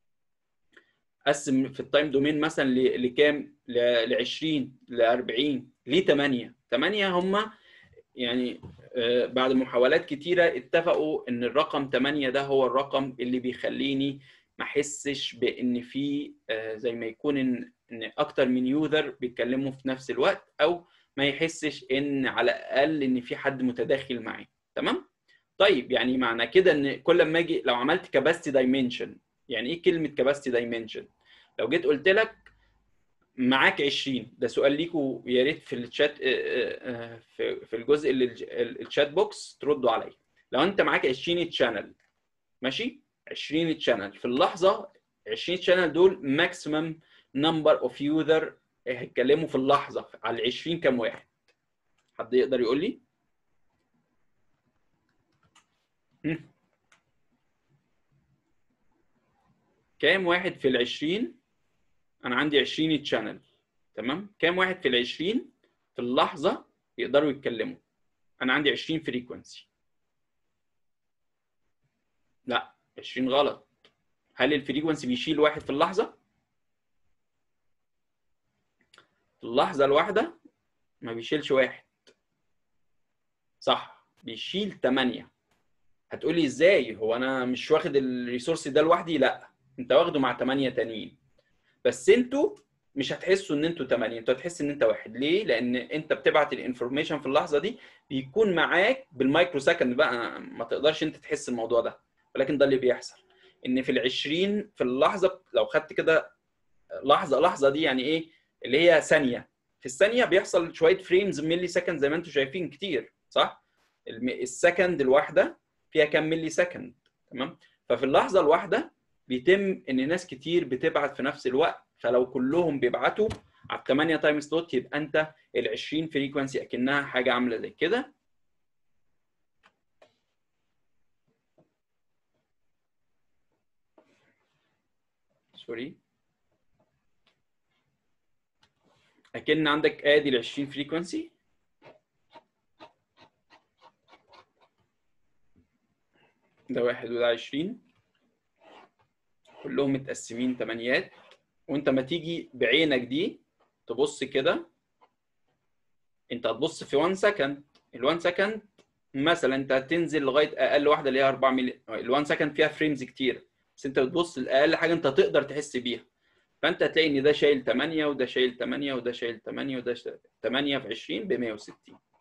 قسم في التايم دومين مثلا لكام ل 20 ل 40 ليه 8 8 هم يعني بعد محاولات كتيره اتفقوا ان الرقم 8 ده هو الرقم اللي بيخليني ما احسش بان في زي ما يكون ان ان اكتر من يوزر بيتكلموا في نفس الوقت او ما يحسش ان على الاقل ان في حد متداخل معاه تمام طيب يعني معنى كده ان كل ما اجي لو عملت كاباسيتي دايمنشن يعني ايه كلمه كاباسيتي دايمنشن لو جيت قلت لك معاك 20 ده سؤال ليكوا يا ريت في الشات في في الجزء اللي الشات بوكس تردوا عليا لو انت معاك 20 تشانل ماشي 20 تشانل في اللحظه 20 تشانل دول ماكسيمم نمبر اوف يوزر هيتكلموا في اللحظه على ال 20 كام واحد حد يقدر يقول لي كام واحد في ال 20 انا عندي 20 تشانل تمام كام واحد في ال 20 في اللحظه يقدروا يتكلموا انا عندي 20 فريكونسي لا 20 غلط هل الفريكونسي بيشيل واحد في اللحظه في اللحظه الواحده ما بيشيلش واحد صح بيشيل 8 هتقولي ازاي هو انا مش واخد الريسورس ده لوحدي لا انت واخده مع 8 تانيين بس انتوا مش هتحسوا ان انتوا 8 انتوا هتحس ان انت واحد ليه لان انت بتبعت الانفورميشن في اللحظه دي بيكون معاك بالمايكرو سكند بقى ما تقدرش انت تحس الموضوع ده ولكن ده اللي بيحصل ان في ال 20 في اللحظه لو خدت كده لحظه لحظه دي يعني ايه اللي هي ثانيه في الثانيه بيحصل شويه فريمز ملي سكند زي ما انتم شايفين كتير صح السكند الواحده فيها كام ملي سكند تمام ففي اللحظه الواحده بيتم ان ناس كتير بتبعت في نفس الوقت فلو كلهم بيبعتوا على 8 تايم سلوت يبقى انت ال 20 فريكونسي اكنها حاجه عامله زي كده سوري اكن عندك ادي ال 20 فريكونسي ده واحد وده 20 كلهم متقسمين تمانيات وانت ما تيجي بعينك دي تبص كده انت هتبص في 1 سكند ال 1 سكند مثلا انت هتنزل لغايه اقل واحده اللي هي 4 ملي ال 1 سكند فيها فريمز كتير بس انت بتبص لاقل حاجه انت تقدر تحس بيها فانت هتلاقي ان ده شايل 8 وده شايل 8 وده شايل 8 وده شايل 8 في 20 ب 160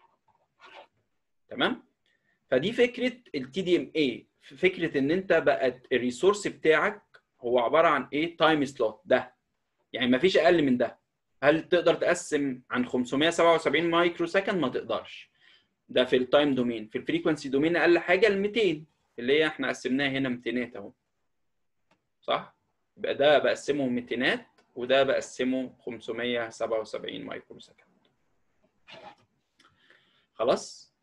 تمام فدي فكره التي دي ام اي فكره ان انت بقت الريسورس بتاعك هو عباره عن ايه تايم سلوت ده يعني ما فيش اقل من ده هل تقدر تقسم عن 577 مايكرو سكند ما تقدرش ده في التايم دومين في الفريكونسي دومين اقل حاجه ال 200 اللي هي احنا قسمناها هنا 200 اهو صح يبقى ده بقسمه 200 وده بقسمه 577 مايكرو سكند خلاص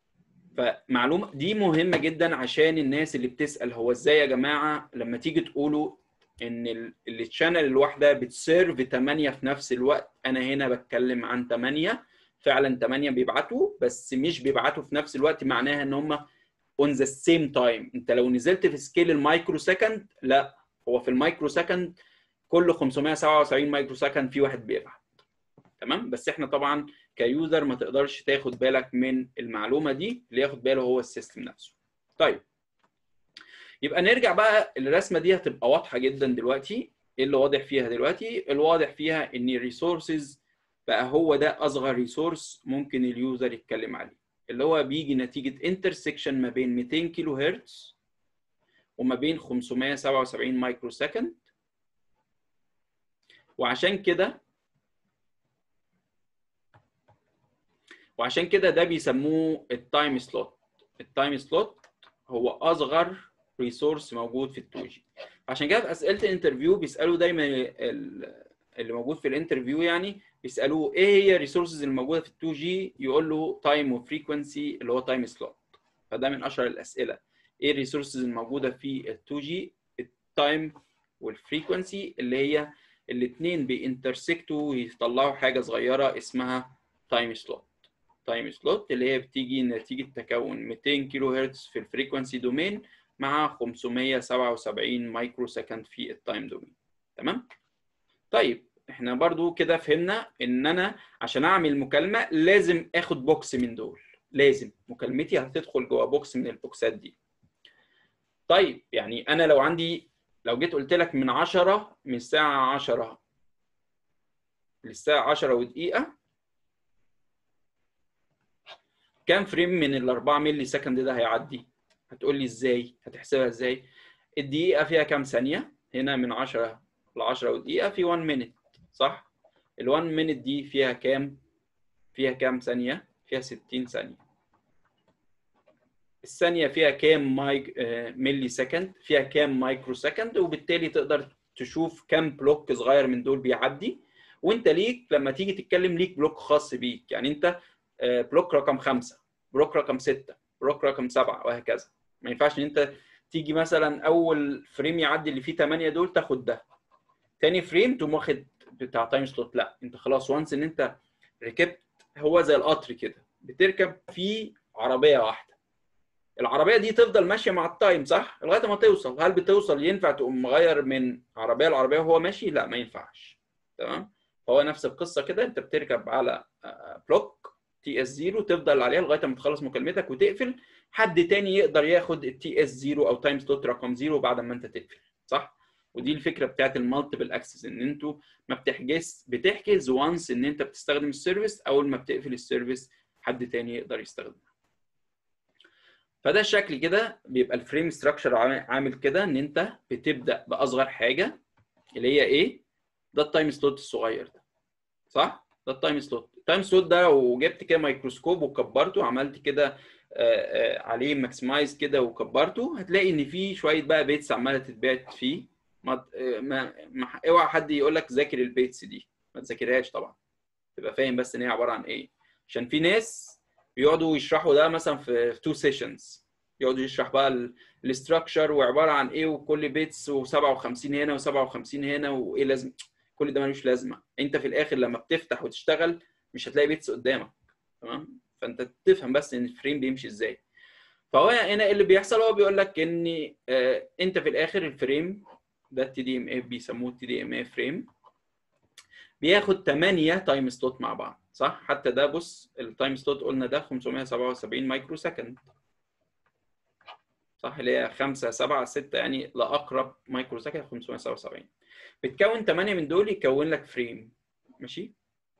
فمعلومه دي مهمه جدا عشان الناس اللي بتسال هو ازاي يا جماعه لما تيجي تقولوا ان الشانل الواحده بتسيرف 8 في نفس الوقت انا هنا بتكلم عن 8 فعلا 8 بيبعتوا بس مش بيبعتوا في نفس الوقت معناها ان هم اون ذا سيم تايم انت لو نزلت في سكيل المايكرو سكند لا هو في المايكرو سكند كل 577 مايكرو سكند في واحد بيبعت تمام بس احنا طبعا كيوزر ما تقدرش تاخد بالك من المعلومه دي اللي ياخد باله هو السيستم نفسه طيب يبقى نرجع بقى الرسمه دي هتبقى واضحه جدا دلوقتي ايه اللي واضح فيها دلوقتي الواضح فيها ان الريسورسز بقى هو ده اصغر ريسورس ممكن اليوزر يتكلم عليه اللي هو بيجي نتيجه انترسكشن ما بين 200 كيلو هرتز وما بين 577 مايكرو سكند وعشان كده وعشان كده ده بيسموه التايم سلوت التايم سلوت هو اصغر ريسورس موجود في ال 2 جي عشان كده في اسئله الانترفيو بيسالوا دايما اللي موجود في الانترفيو يعني بيسالوه ايه هي الريسورسز الموجوده في ال 2 جي يقول له تايم وفريكونسي اللي هو تايم سلوت فده من اشهر الاسئله ايه الريسورسز الموجوده في ال 2 جي التايم والفريكونسي اللي هي الاثنين بينترسكتوا ويطلعوا حاجه صغيره اسمها تايم سلوت تايم سلوت اللي هي بتيجي نتيجه تكون 200 كيلو هرتز في الفريكونسي دومين مع 577 مايكرو سكند في التايم دومين تمام طيب احنا برضو كده فهمنا ان انا عشان اعمل مكالمه لازم اخد بوكس من دول لازم مكالمتي هتدخل جوه بوكس من البوكسات دي طيب يعني انا لو عندي لو جيت قلت لك من 10 من الساعه 10 للساعه 10 ودقيقه كام فريم من ال 4 مللي سكند ده هيعدي هتقول لي ازاي هتحسبها ازاي الدقيقه فيها كام ثانيه هنا من 10 ل 10 ودقيقه في 1 مينت صح ال 1 مينت دي فيها كام فيها كام ثانيه فيها 60 ثانيه الثانيه فيها كام مايك ملي سكند فيها كام مايكرو سكند وبالتالي تقدر تشوف كام بلوك صغير من دول بيعدي وانت ليك لما تيجي تتكلم ليك بلوك خاص بيك يعني انت بلوك رقم خمسة بلوك رقم ستة بلوك رقم سبعة وهكذا ما ينفعش ان انت تيجي مثلا اول فريم يعدي اللي فيه 8 دول تاخد ده تاني فريم تقوم واخد بتاع تايم سلوت لا انت خلاص وانس ان انت ركبت هو زي القطر كده بتركب في عربيه واحده العربيه دي تفضل ماشيه مع التايم صح لغايه ما توصل هل بتوصل ينفع تقوم مغير من عربيه لعربيه وهو ماشي لا ما ينفعش تمام فهو نفس القصه كده انت بتركب على بلوك تي اس 0 تفضل عليها لغايه ما تخلص مكالمتك وتقفل حد تاني يقدر ياخد التي اس 0 او تايم سلوت رقم 0 بعد ما انت تقفل صح ودي الفكره بتاعت المالتيبل اكسس ان انتوا ما بتحجز بتحجز وانس ان انت بتستخدم السيرفيس اول ما بتقفل السيرفيس حد تاني يقدر يستخدمها فده الشكل كده بيبقى الفريم ستراكشر عامل كده ان انت بتبدا باصغر حاجه اللي هي ايه ده التايم سلوت الصغير ده صح ده التايم سلوت التايم سلوت ده لو جبت كده ميكروسكوب وكبرته وعملت كده عليه ماكسمايز كده وكبرته هتلاقي ان في شويه بقى بيتس عماله تتبعت فيه ما ما, ما اوعى حد يقول لك ذاكر البيتس دي ما تذاكرهاش طبعا تبقى فاهم بس ان هي عباره عن ايه عشان في ناس بيقعدوا يشرحوا ده مثلا في تو سيشنز يقعدوا يشرح بقى الاستراكشر وعباره عن ايه وكل بيتس و57 هنا و57 هنا وايه لازم كل ده ملوش لازمه انت في الاخر لما بتفتح وتشتغل مش هتلاقي بيتس قدامك تمام فانت تفهم بس ان الفريم بيمشي ازاي فهو هنا اللي بيحصل هو بيقول لك ان آه انت في الاخر الفريم ده التي دي ام اف بيسموه التي دي ام اف فريم بياخد 8 تايم سلوت مع بعض صح حتى ده بص التايم سلوت قلنا ده 577 مايكرو سكند صح اللي هي 5 7 6 يعني لاقرب مايكرو سكند 577 بتكون 8 من دول يكون لك فريم ماشي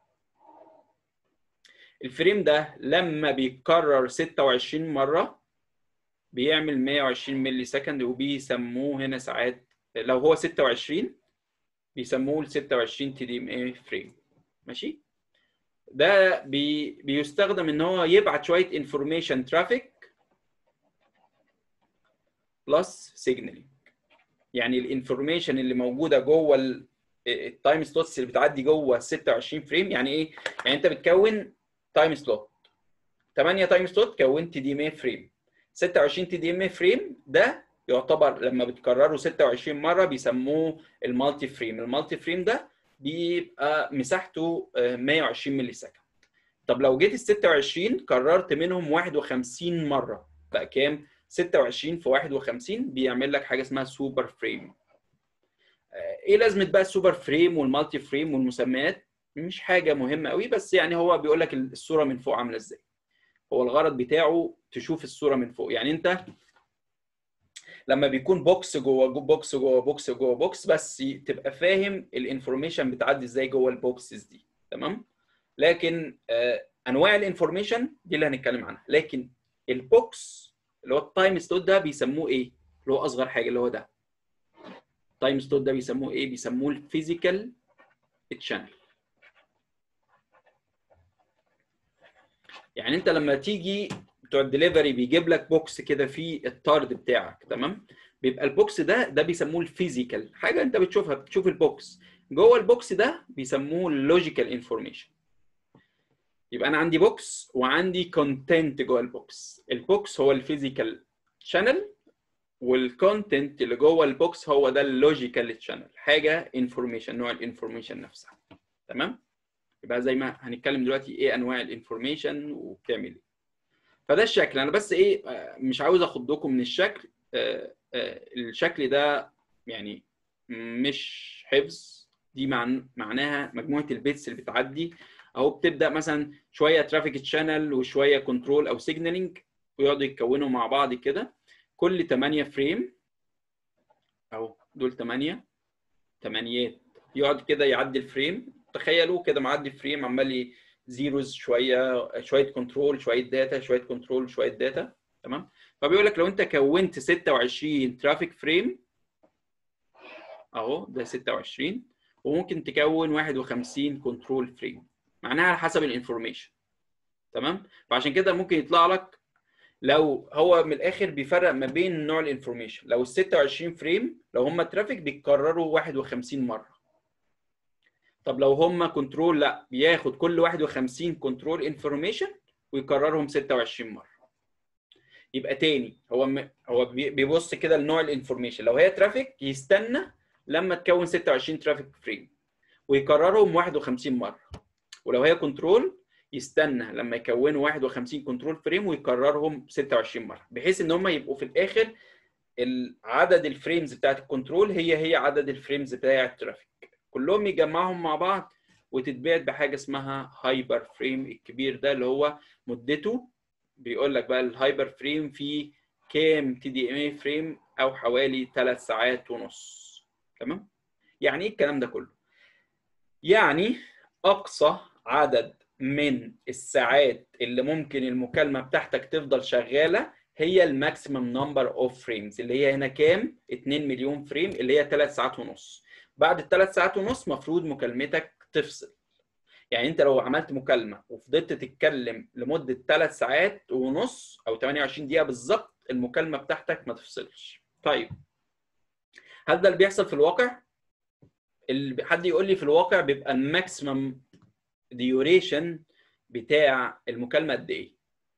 الفريم ده لما بيتكرر 26 مره بيعمل 120 ملي سكند وبيسموه هنا ساعات لو هو 26 بيسموه ال 26 تي دي ام اي فريم ماشي ده بي بيستخدم ان هو يبعت شويه انفورميشن ترافيك بلس سيجنالينج يعني الانفورميشن اللي موجوده جوه التايم سلوتس اللي بتعدي جوه 26 فريم يعني ايه؟ يعني انت بتكون تايم سلوت 8 تايم سلوت كونت دي ام اي فريم 26 تي دي ام اي فريم ده يعتبر لما بتكرره 26 مره بيسموه المالتي فريم المالتي فريم ده بيبقى مساحته 120 ملي سكند طب لو جيت ال 26 كررت منهم 51 مره بقى كام 26 في 51 بيعمل لك حاجه اسمها سوبر فريم ايه لازمه بقى السوبر فريم والمالتي فريم والمسميات مش حاجه مهمه قوي بس يعني هو بيقول لك الصوره من فوق عامله ازاي هو الغرض بتاعه تشوف الصوره من فوق يعني انت لما بيكون بوكس جوه بوكس جوه بوكس جوه بوكس بس تبقى فاهم الانفورميشن بتعدي ازاي جوه البوكسز دي تمام لكن آه انواع الانفورميشن دي اللي هنتكلم عنها لكن البوكس اللي هو التايم سلوت ده بيسموه ايه اللي هو اصغر حاجه اللي هو ده التايم سلوت ده بيسموه ايه بيسموه الفيزيكال تشانل يعني انت لما تيجي بتوع الدليفري بيجيب لك بوكس كده فيه الطرد بتاعك تمام بيبقى البوكس ده ده بيسموه الفيزيكال حاجه انت بتشوفها بتشوف البوكس جوه البوكس ده بيسموه اللوجيكال انفورميشن يبقى انا عندي بوكس وعندي كونتنت جوه البوكس البوكس هو الفيزيكال شانل والكونتنت اللي جوه البوكس هو ده اللوجيكال شانل حاجه انفورميشن نوع الانفورميشن نفسها تمام يبقى زي ما هنتكلم دلوقتي ايه انواع الانفورميشن وبتعمل ايه فده الشكل انا بس ايه مش عاوز اخدكم من الشكل الشكل ده يعني مش حفظ دي معناها مجموعه البيتس اللي بتعدي اهو بتبدا مثلا شويه ترافيك تشانل وشويه كنترول او سيجنالينج ويقعدوا يتكونوا مع بعض كده كل 8 فريم اهو دول 8 تمانيات يقعد كده يعدي الفريم تخيلوا كده معدي فريم عمال زيروز شويه شويه كنترول شويه داتا شويه كنترول شويه داتا تمام فبيقول لك لو انت كونت 26 ترافيك فريم اهو ده 26 وممكن تكون 51 كنترول فريم معناها على حسب الانفورميشن تمام فعشان كده ممكن يطلع لك لو هو من الاخر بيفرق ما بين نوع الانفورميشن لو ال 26 فريم لو هم ترافيك بيتكرروا 51 مره طب لو هم كنترول لا بياخد كل 51 كنترول انفورميشن ويكررهم 26 مره يبقى تاني هو م... هو بيبص كده لنوع الانفورميشن لو هي ترافيك يستنى لما تكون 26 ترافيك فريم ويكررهم 51 مره ولو هي كنترول يستنى لما يكونوا 51 كنترول فريم ويكررهم 26 مره بحيث ان هم يبقوا في الاخر عدد الفريمز بتاعت الكنترول هي هي عدد الفريمز بتاع الترافيك كلهم يجمعهم مع بعض وتتبعت بحاجه اسمها هايبر فريم الكبير ده اللي هو مدته بيقول لك بقى الهايبر فريم فيه كام تي دي ام اي فريم او حوالي 3 ساعات ونص تمام يعني ايه الكلام ده كله يعني اقصى عدد من الساعات اللي ممكن المكالمه بتاعتك تفضل شغاله هي الماكسيمم نمبر اوف فريمز اللي هي هنا كام 2 مليون فريم اللي هي 3 ساعات ونص بعد الثلاث ساعات ونص مفروض مكالمتك تفصل يعني انت لو عملت مكالمه وفضلت تتكلم لمده 3 ساعات ونص او 28 دقيقه بالظبط المكالمه بتاعتك ما تفصلش طيب هل ده اللي بيحصل في الواقع اللي حد يقول لي في الواقع بيبقى الماكسيمم ديوريشن بتاع المكالمه قد ايه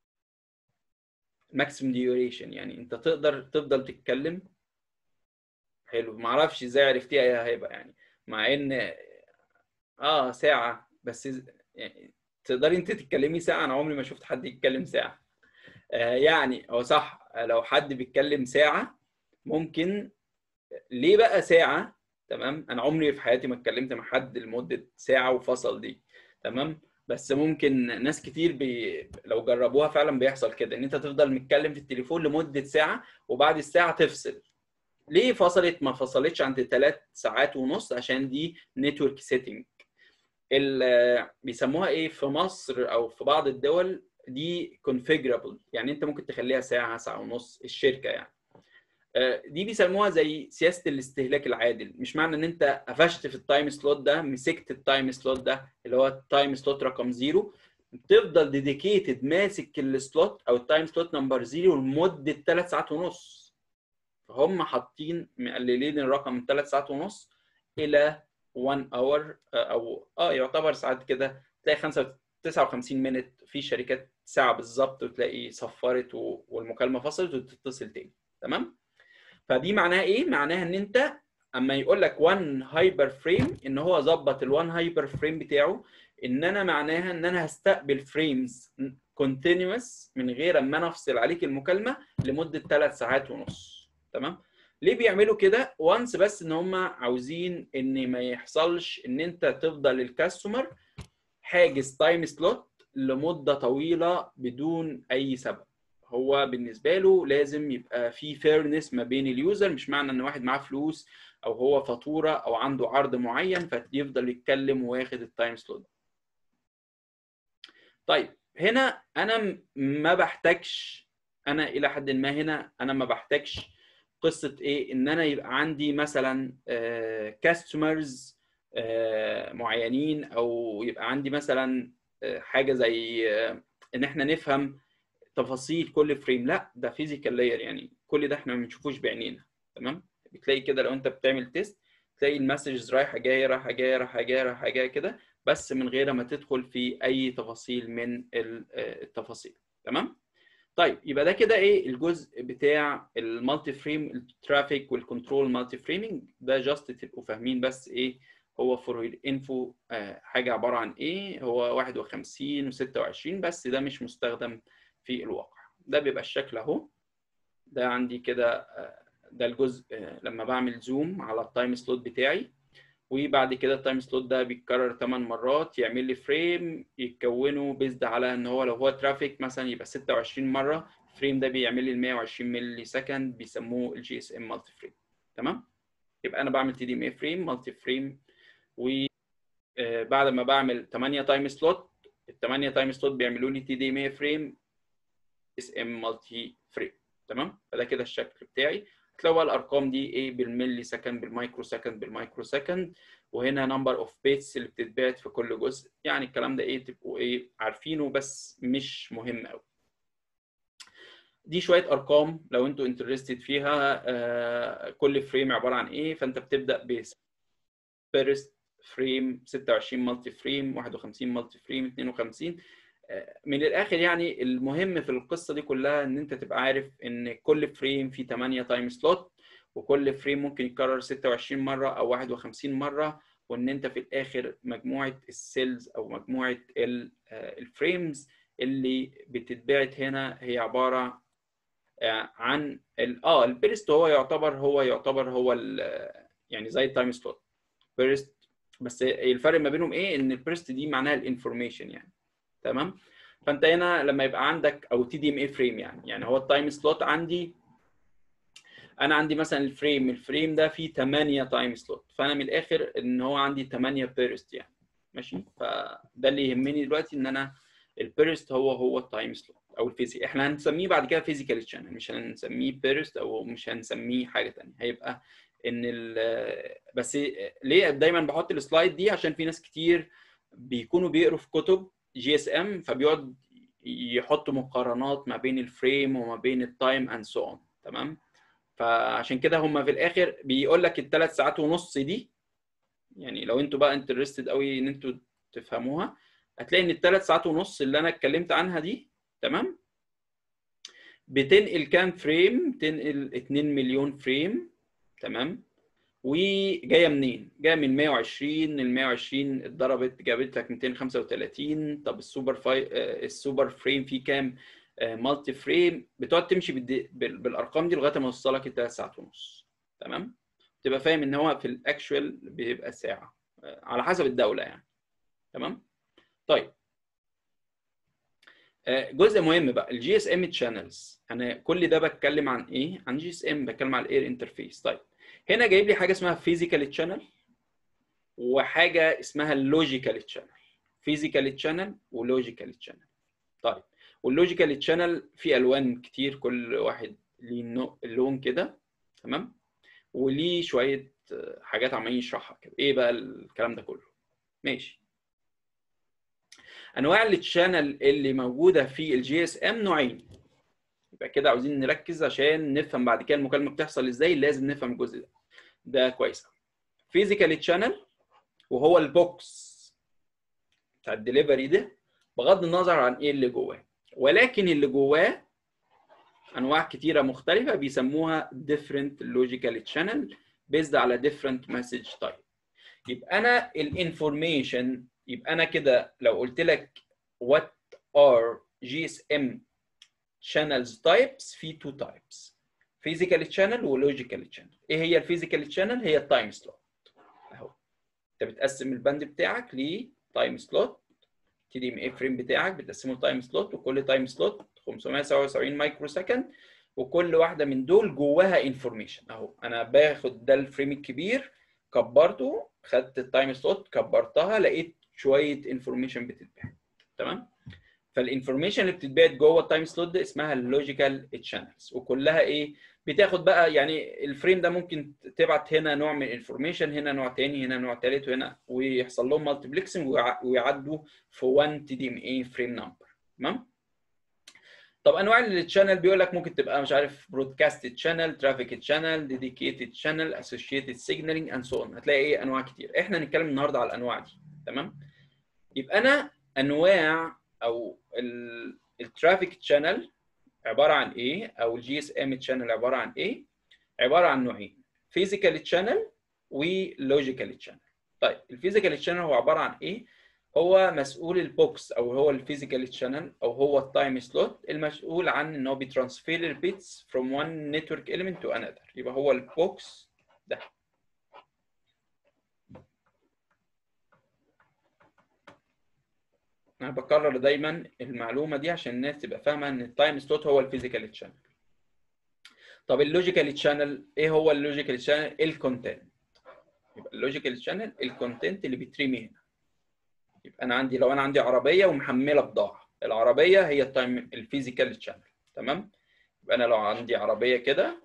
ماكسيمم ديوريشن يعني انت تقدر تفضل تتكلم حلو ما اعرفش ازاي عرفتيها هيبقى يعني مع ان اه ساعه بس يعني تقدري انت تتكلمي ساعه انا عمري ما شفت حد يتكلم ساعه آه يعني هو صح لو حد بيتكلم ساعه ممكن ليه بقى ساعه تمام انا عمري في حياتي ما اتكلمت مع حد لمده ساعه وفصل دي تمام بس ممكن ناس كتير بي... لو جربوها فعلا بيحصل كده ان انت تفضل متكلم في التليفون لمده ساعه وبعد الساعه تفصل ليه فصلت ما فصلتش عند 3 ساعات ونص عشان دي نتورك سيتنج بيسموها ايه في مصر او في بعض الدول دي configurable يعني انت ممكن تخليها ساعه ساعه ونص الشركه يعني دي بيسموها زي سياسه الاستهلاك العادل مش معنى ان انت قفشت في التايم سلوت ده مسكت التايم سلوت ده اللي هو التايم سلوت رقم زيرو تفضل ديديكيتد ماسك السلوت او التايم سلوت نمبر زيرو لمده 3 ساعات ونص فهم حاطين مقللين الرقم من 3 ساعات ونص الى 1 اور او اه يعتبر ساعات كده تلاقي 5 59 مينت في شركات ساعه بالظبط وتلاقي صفرت والمكالمه فصلت وتتصل تاني تمام فدي معناها ايه معناها ان انت اما يقول لك 1 هايبر فريم ان هو ظبط ال1 هايبر فريم بتاعه ان انا معناها ان انا هستقبل فريمز كونتينوس من غير اما انا افصل عليك المكالمه لمده 3 ساعات ونص تمام ليه بيعملوا كده وانس بس ان هم عاوزين ان ما يحصلش ان انت تفضل الكاستمر حاجز تايم سلوت لمده طويله بدون اي سبب هو بالنسبه له لازم يبقى في فيرنس ما بين اليوزر مش معنى ان واحد معاه فلوس او هو فاتوره او عنده عرض معين فيفضل يتكلم واخد التايم سلوت طيب هنا انا ما بحتاجش انا الى حد ما هنا انا ما بحتاجش قصه ايه ان انا يبقى عندي مثلا كاستمرز معينين او يبقى عندي مثلا حاجه زي ان احنا نفهم تفاصيل كل فريم لا ده فيزيكال لاير يعني كل ده احنا ما بنشوفوش بعينينا تمام بتلاقي كده لو انت بتعمل تيست تلاقي المسجز رايحه جايه رايحه جايه رايحه جايه رايحه جايه كده بس من غير ما تدخل في اي تفاصيل من التفاصيل تمام طيب يبقى ده كده ايه الجزء بتاع المالتي فريم الترافيك والكنترول مالتي فريمنج ده جاست تبقوا فاهمين بس ايه هو فور انفو حاجه عباره عن ايه هو 51 و26 بس ده مش مستخدم في الواقع ده بيبقى الشكل اهو ده عندي كده ده الجزء لما بعمل زوم على التايم سلوت بتاعي وبعد كده التايم سلوت ده بيتكرر 8 مرات يعمل لي فريم يتكونوا بيزد على ان هو لو هو ترافيك مثلا يبقى 26 مره الفريم ده بيعمل لي ال 120 ملي سكند بيسموه الجي اس ام مالتي فريم تمام يبقى انا بعمل تي دي ام اي فريم مالتي فريم وبعد ما بعمل 8 تايم سلوت ال 8 تايم سلوت بيعملوا لي تي دي ام اي فريم اس ام مالتي فريم تمام فده كده الشكل بتاعي هتلاقوا الارقام دي ايه بالملي سكند بالمايكرو سكند بالمايكرو سكند وهنا نمبر اوف بيتس اللي بتتبعت في كل جزء يعني الكلام ده ايه تبقوا ايه عارفينه بس مش مهم قوي دي شويه ارقام لو انتوا انترستد فيها آه كل فريم عباره عن ايه فانت بتبدا ب فيرست فريم 26 مالتي فريم 51 مالتي فريم 52 من الاخر يعني المهم في القصه دي كلها ان انت تبقى عارف ان كل فريم فيه 8 تايم سلوت وكل فريم ممكن يتكرر 26 مره او 51 مره وان انت في الاخر مجموعه السيلز او مجموعه الفريمز اللي بتتبعت هنا هي عباره عن اه البيرست هو يعتبر هو يعتبر هو يعني زي التايم سلوت بيرست بس الفرق ما بينهم ايه ان البيرست دي معناها الانفورميشن يعني تمام فانت هنا لما يبقى عندك او تي دي ام اي فريم يعني يعني هو التايم سلوت عندي انا عندي مثلا الفريم الفريم ده فيه 8 تايم سلوت فانا من الاخر ان هو عندي 8 بيرست يعني ماشي فده اللي يهمني دلوقتي ان انا البيرست هو هو التايم سلوت او الفيزي احنا هنسميه بعد كده فيزيكال شانل مش هنسميه بيرست او مش هنسميه حاجه ثانيه هيبقى ان ال بس ليه دايما بحط السلايد دي عشان في ناس كتير بيكونوا بيقروا في كتب جي اس ام فبيقعد يحط مقارنات ما بين الفريم وما بين التايم اند سو اون تمام فعشان كده هم في الاخر بيقول لك الثلاث ساعات ونص دي يعني لو انتوا بقى انترستد قوي ان انتوا تفهموها هتلاقي ان الثلاث ساعات ونص اللي انا اتكلمت عنها دي تمام بتنقل كام فريم تنقل 2 مليون فريم تمام وجايه منين؟ جايه من 120 ال 120 اتضربت جابت لك 235 طب السوبر فاي السوبر فريم فيه كام مالتي فريم بتقعد تمشي بالارقام دي لغايه ما توصلك الثلاث ساعات ونص تمام؟ تبقى فاهم ان هو في الاكشوال بيبقى ساعه على حسب الدوله يعني تمام؟ طيب جزء مهم بقى الجي اس ام تشانلز انا كل ده بتكلم عن ايه؟ عن جي اس ام بتكلم عن الاير انترفيس طيب هنا جايب لي حاجه اسمها فيزيكال تشانل وحاجه اسمها اللوجيكال تشانل فيزيكال تشانل ولوجيكال تشانل طيب واللوجيكال تشانل في الوان كتير كل واحد ليه لون كده تمام وليه شويه حاجات عمالين يشرحها كده ايه بقى الكلام ده كله ماشي انواع التشانل اللي موجوده في الجي اس ام نوعين يبقى كده عاوزين نركز عشان نفهم بعد كده المكالمه بتحصل ازاي لازم نفهم الجزء ده ده كويس فيزيكال تشانل وهو البوكس بتاع الدليفري ده بغض النظر عن ايه اللي جواه ولكن اللي جواه انواع كتيره مختلفه بيسموها different logical channel based على different message type يبقى انا الانفورميشن يبقى انا كده لو قلت لك what are GSM channels types في two types physical channel و logical channel ايه هي الفيزيكال channel هي التايم سلوت اهو انت بتقسم البند بتاعك لتايم سلوت تي دي ام اي فريم بتاعك بتقسمه تايم سلوت وكل تايم سلوت 577 مايكرو سكند وكل واحده من دول جواها انفورميشن اهو انا باخد ده الفريم الكبير كبرته خدت التايم سلوت كبرتها لقيت شويه انفورميشن بتتبعت تمام فالانفورميشن اللي بتتبعت جوه التايم سلوت ده اسمها اللوجيكال تشانلز وكلها ايه بتاخد بقى يعني الفريم ده ممكن تبعت هنا نوع من الانفورميشن هنا نوع تاني هنا نوع تالت وهنا ويحصل لهم مالتيبلكسنج ويعدوا في 1 تي دي ام اي فريم نمبر تمام طب انواع التشانل بيقول لك ممكن تبقى مش عارف برودكاست تشانل ترافيك تشانل ديديكيتد تشانل اسوشيتد سيجنالينج اند سو اون هتلاقي ايه انواع كتير احنا هنتكلم النهارده على الانواع دي تمام يبقى انا انواع او الترافيك تشانل عباره عن ايه او الجي اس ام تشانل عباره عن ايه عباره عن نوعين فيزيكال تشانل ولوجيكال تشانل طيب الفيزيكال تشانل هو عباره عن ايه هو مسؤول البوكس او هو الفيزيكال تشانل او هو التايم سلوت المسؤول عن ان هو بيترانسفير البيتس from one network element to another يبقى هو البوكس ده انا بكرر دايما المعلومه دي عشان الناس تبقى فاهمه ان التايم سلوت هو الفيزيكال تشانل طب اللوجيكال تشانل ايه هو اللوجيكال تشانل الكونتنت يبقى اللوجيكال تشانل الكونتنت اللي بيترمي هنا يبقى انا عندي لو انا عندي عربيه ومحمله بضاعه العربيه هي التايم الفيزيكال تشانل تمام يبقى انا لو عندي عربيه كده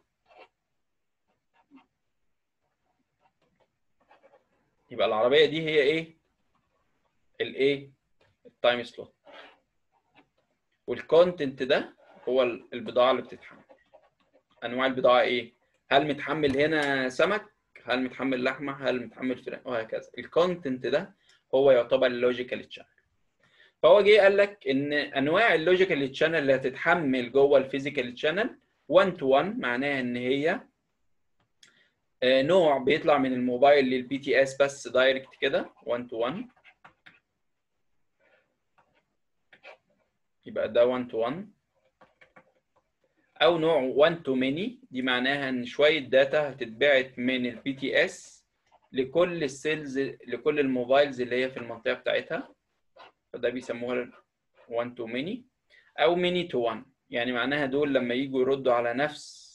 يبقى العربيه دي هي ايه الايه التايم سلوت والكونتنت ده هو البضاعه اللي بتتحمل انواع البضاعه ايه هل متحمل هنا سمك هل متحمل لحمه هل متحمل فراخ وهكذا الكونتنت ده هو يعتبر اللوجيكال تشانل فهو جه قال لك ان انواع اللوجيكال تشانل اللي هتتحمل جوه الفيزيكال تشانل 1 تو 1 معناها ان هي نوع بيطلع من الموبايل للبي تي اس بس دايركت كده 1 تو 1 يبقى ده 1 تو 1 او نوع 1 تو ماني دي معناها ان شويه داتا هتتبعت من البي تي اس لكل السيلز لكل الموبايلز اللي هي في المنطقه بتاعتها فده بيسموها 1 تو ماني او ماني تو 1 يعني معناها دول لما يجوا يردوا على نفس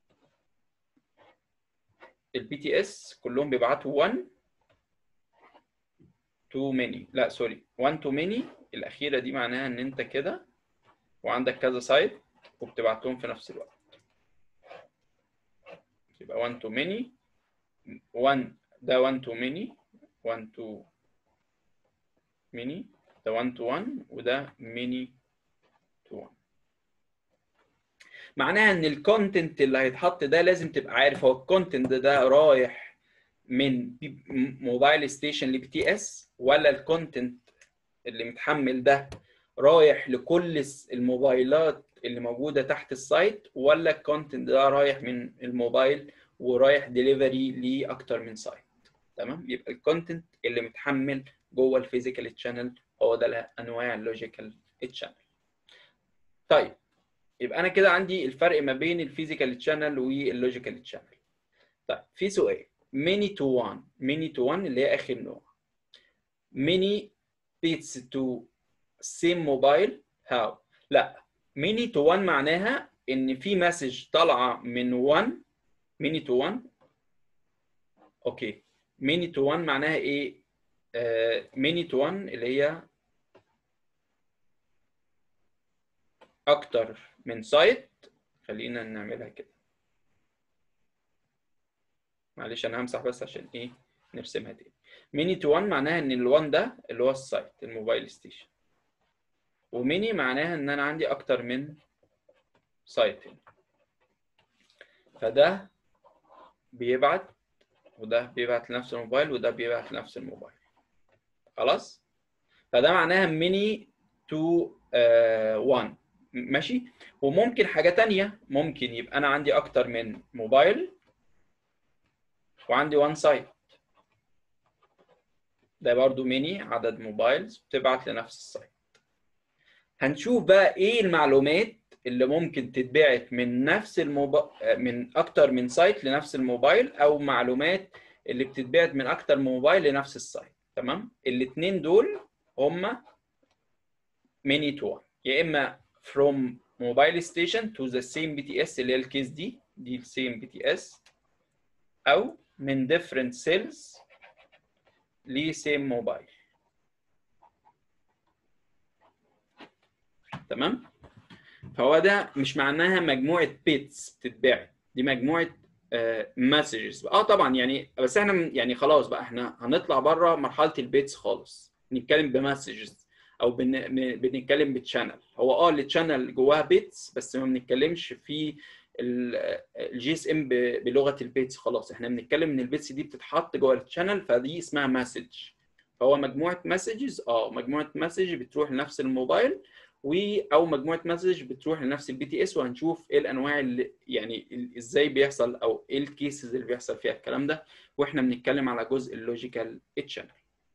البي تي اس كلهم بيبعتوا 1 تو ماني لا سوري 1 تو ماني الاخيره دي معناها ان انت كده وعندك كذا سايت وبتبعتهم في نفس الوقت يبقى 1 تو ماني 1 ده 1 تو ماني 1 تو ماني ده 1 تو 1 وده ماني تو 1 معناها ان الكونتنت اللي هيتحط ده لازم تبقى عارف هو الكونتنت ده رايح من موبايل ستيشن لبي تي اس ولا الكونتنت اللي متحمل ده رايح لكل الموبايلات اللي موجوده تحت السايت ولا الكونتنت ده رايح من الموبايل ورايح ديليفري لاكتر من سايت تمام يبقى الكونتنت اللي متحمل جوه الفيزيكال تشانل هو ده انواع اللوجيكال تشانل طيب يبقى انا كده عندي الفرق ما بين الفيزيكال تشانل واللوجيكال تشانل طيب في سؤال ميني تو 1 ميني تو 1 اللي هي اخر نوع ميني بيتس تو سيم موبايل هاو لا ميني تو 1 معناها ان في مسج طالعه من 1 ميني تو 1 اوكي ميني تو 1 معناها ايه آه ميني تو 1 اللي هي اكتر من سايت خلينا نعملها كده معلش انا همسح بس عشان ايه نرسمها تاني ميني تو 1 معناها ان ال1 ده اللي هو السايت الموبايل ستيشن وميني معناها ان انا عندي اكتر من سايت هنا فده بيبعت وده بيبعت لنفس الموبايل وده بيبعت لنفس الموبايل خلاص فده معناها ميني تو 1 ماشي وممكن حاجه تانية ممكن يبقى انا عندي اكتر من موبايل وعندي وان سايت ده برضو ميني عدد موبايلز بتبعت لنفس السايت هنشوف بقى ايه المعلومات اللي ممكن تتبعت من نفس الموبايل من اكتر من سايت لنفس الموبايل او معلومات اللي بتتبعت من اكتر من موبايل لنفس السايت تمام الاثنين دول هما ميني تو يا اما from mobile station to the same BTS اللي هي الكيس دي دي السيم BTS او من different cells ل same mobile تمام فهو ده مش معناها مجموعه بيتس بتتباعت دي مجموعه مسجز اه طبعا يعني بس احنا يعني خلاص بقى احنا هنطلع بره مرحله البيتس خالص نتكلم بمسجز او بن... بنتكلم بتشانل هو اه التشانل جواها بيتس بس ما بنتكلمش في الجي اس ام بلغه البيتس خلاص احنا بنتكلم ان البيتس دي بتتحط جوه التشانل فدي اسمها مسج فهو مجموعه مسجز اه مجموعه مسج بتروح لنفس الموبايل و او مجموعه مسج بتروح لنفس البي تي اس وهنشوف ايه الانواع اللي يعني ازاي بيحصل او ايه الكيسز اللي بيحصل فيها الكلام ده واحنا بنتكلم على جزء اللوجيكال تشانل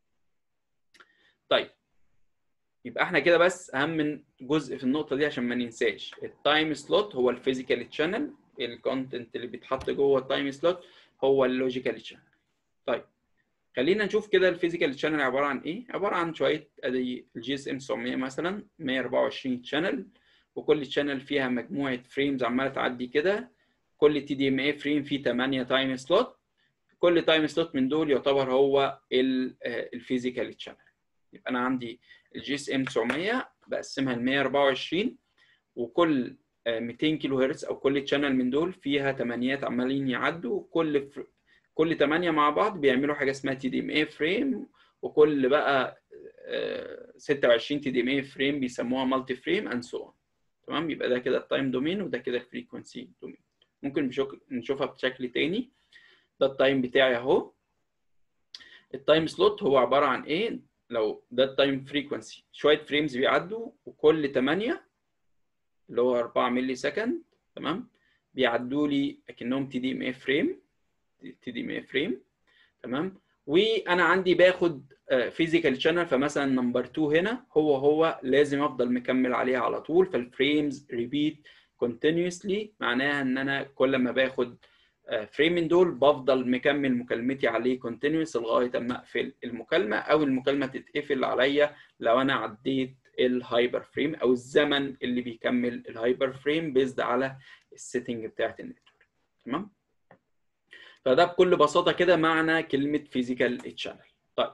طيب يبقى احنا كده بس اهم من جزء في النقطه دي عشان ما ننساش التايم سلوت هو الفيزيكال تشانل الكونتنت اللي بيتحط جوه التايم سلوت هو اللوجيكال تشانل طيب خلينا نشوف كده الفيزيكال تشانل عباره عن ايه عباره عن شويه ادي الجي اس ام 900 مثلا 124 تشانل وكل تشانل فيها مجموعه فريمز عماله تعدي كده كل تي دي ام اي فريم فيه 8 تايم سلوت كل تايم سلوت من دول يعتبر هو الفيزيكال تشانل يبقى انا عندي الجي اس ام 900 بقسمها ل 124 وكل 200 كيلو هرتز او كل تشانل من دول فيها تمانيات عمالين يعدوا كل فر... كل 8 مع بعض بيعملوا حاجه اسمها تي دي ام اي فريم وكل بقى 26 تي دي ام اي فريم بيسموها مالتي فريم اند سو تمام يبقى ده كده التايم دومين وده كده الفريكونسي دومين ممكن نشوفها بشكل تاني ده التايم بتاعي اهو التايم سلوت هو عباره عن ايه لو ده التايم فريكونسي شويه فريمز بيعدوا وكل 8 اللي هو 4 مللي سكند تمام بيعدوا لي اكنهم تي دي ام اي فريم تي دي ام اي فريم تمام وانا عندي باخد فيزيكال شانل فمثلا نمبر 2 هنا هو هو لازم افضل مكمل عليها على طول فالفريمز ريبيت كونتينيوسلي معناها ان انا كل ما باخد فريم من دول بفضل مكمل مكالمتي عليه كونتينيوس لغايه اما اقفل المكالمه او المكالمه تتقفل عليا لو انا عديت الهايبر فريم او الزمن اللي بيكمل الهايبر فريم بيزد على السيتنج بتاعت النتورك تمام فده بكل بساطه كده معنى كلمه فيزيكال تشانل طيب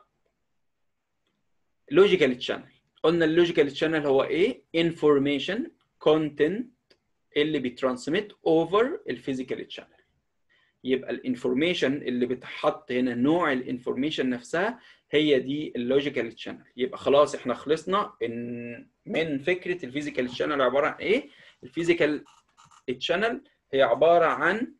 لوجيكال تشانل قلنا اللوجيكال تشانل هو ايه انفورميشن كونتنت اللي بيترانسميت اوفر الفيزيكال تشانل يبقى الانفورميشن اللي بتحط هنا نوع الانفورميشن نفسها هي دي اللوجيكال تشانل يبقى خلاص احنا خلصنا ان من فكره الفيزيكال تشانل عباره عن ايه الفيزيكال تشانل هي عباره عن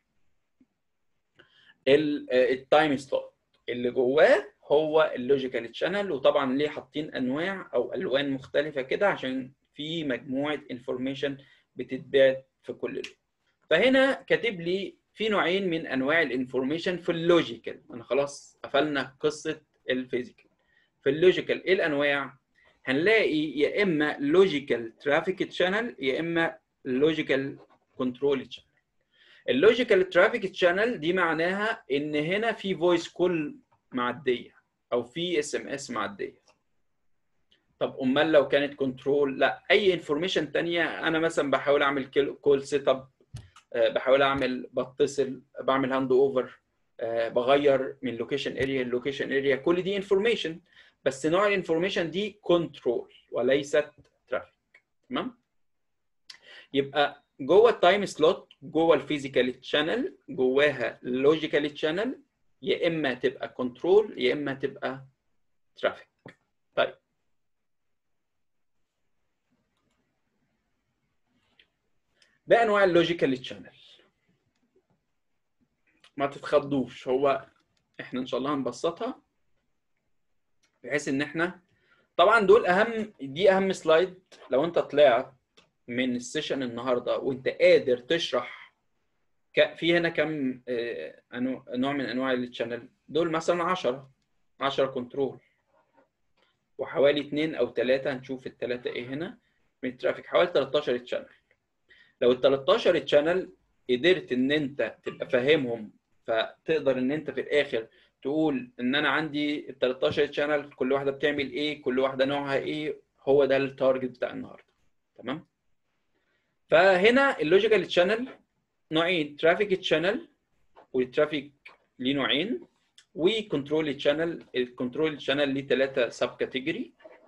التايم سلوت اللي جواه هو اللوجيكال تشانل وطبعا ليه حاطين انواع او الوان مختلفه كده عشان في مجموعه انفورميشن بتتبعت في كل لون فهنا كاتب لي في نوعين من انواع الانفورميشن في اللوجيكال انا خلاص قفلنا قصه الفيزيكال في اللوجيكال ايه الانواع هنلاقي يا اما لوجيكال ترافيك تشانل يا اما لوجيكال كنترول تشانل اللوجيكال ترافيك تشانل دي معناها ان هنا في فويس كول معديه او في اس ام اس معديه طب امال لو كانت كنترول لا اي انفورميشن ثانيه انا مثلا بحاول اعمل كول سيت اب بحاول اعمل بتصل بعمل هاند اوفر بغير من لوكيشن اريا لوكيشن اريا كل دي انفورميشن بس نوع الانفورميشن دي كنترول وليست ترافيك تمام يبقى جوه التايم سلوت جوه الفيزيكال تشانل جواها لوجيكال تشانل يا اما تبقى كنترول يا اما تبقى ترافيك طيب ده انواع اللوجيكال تشانل ما تتخضوش هو احنا ان شاء الله هنبسطها بحيث ان احنا طبعا دول اهم دي اهم سلايد لو انت طلعت من السيشن النهارده وانت قادر تشرح ك... في هنا كم آه، أنو... نوع من انواع التشانل دول مثلا 10 10 كنترول وحوالي اثنين او ثلاثه هنشوف الثلاثه ايه هنا من الترافيك حوالي 13 تشانل لو ال 13 تشانل قدرت ان انت تبقى فاهمهم فتقدر ان انت في الاخر تقول ان انا عندي ال 13 تشانل كل واحده بتعمل ايه كل واحده نوعها ايه هو ده التارجت بتاع النهارده تمام فهنا اللوجيكال تشانل نوعين ترافيك تشانل والترافيك ليه نوعين وكنترول تشانل الكنترول تشانل ليه ثلاثه سب كاتيجوري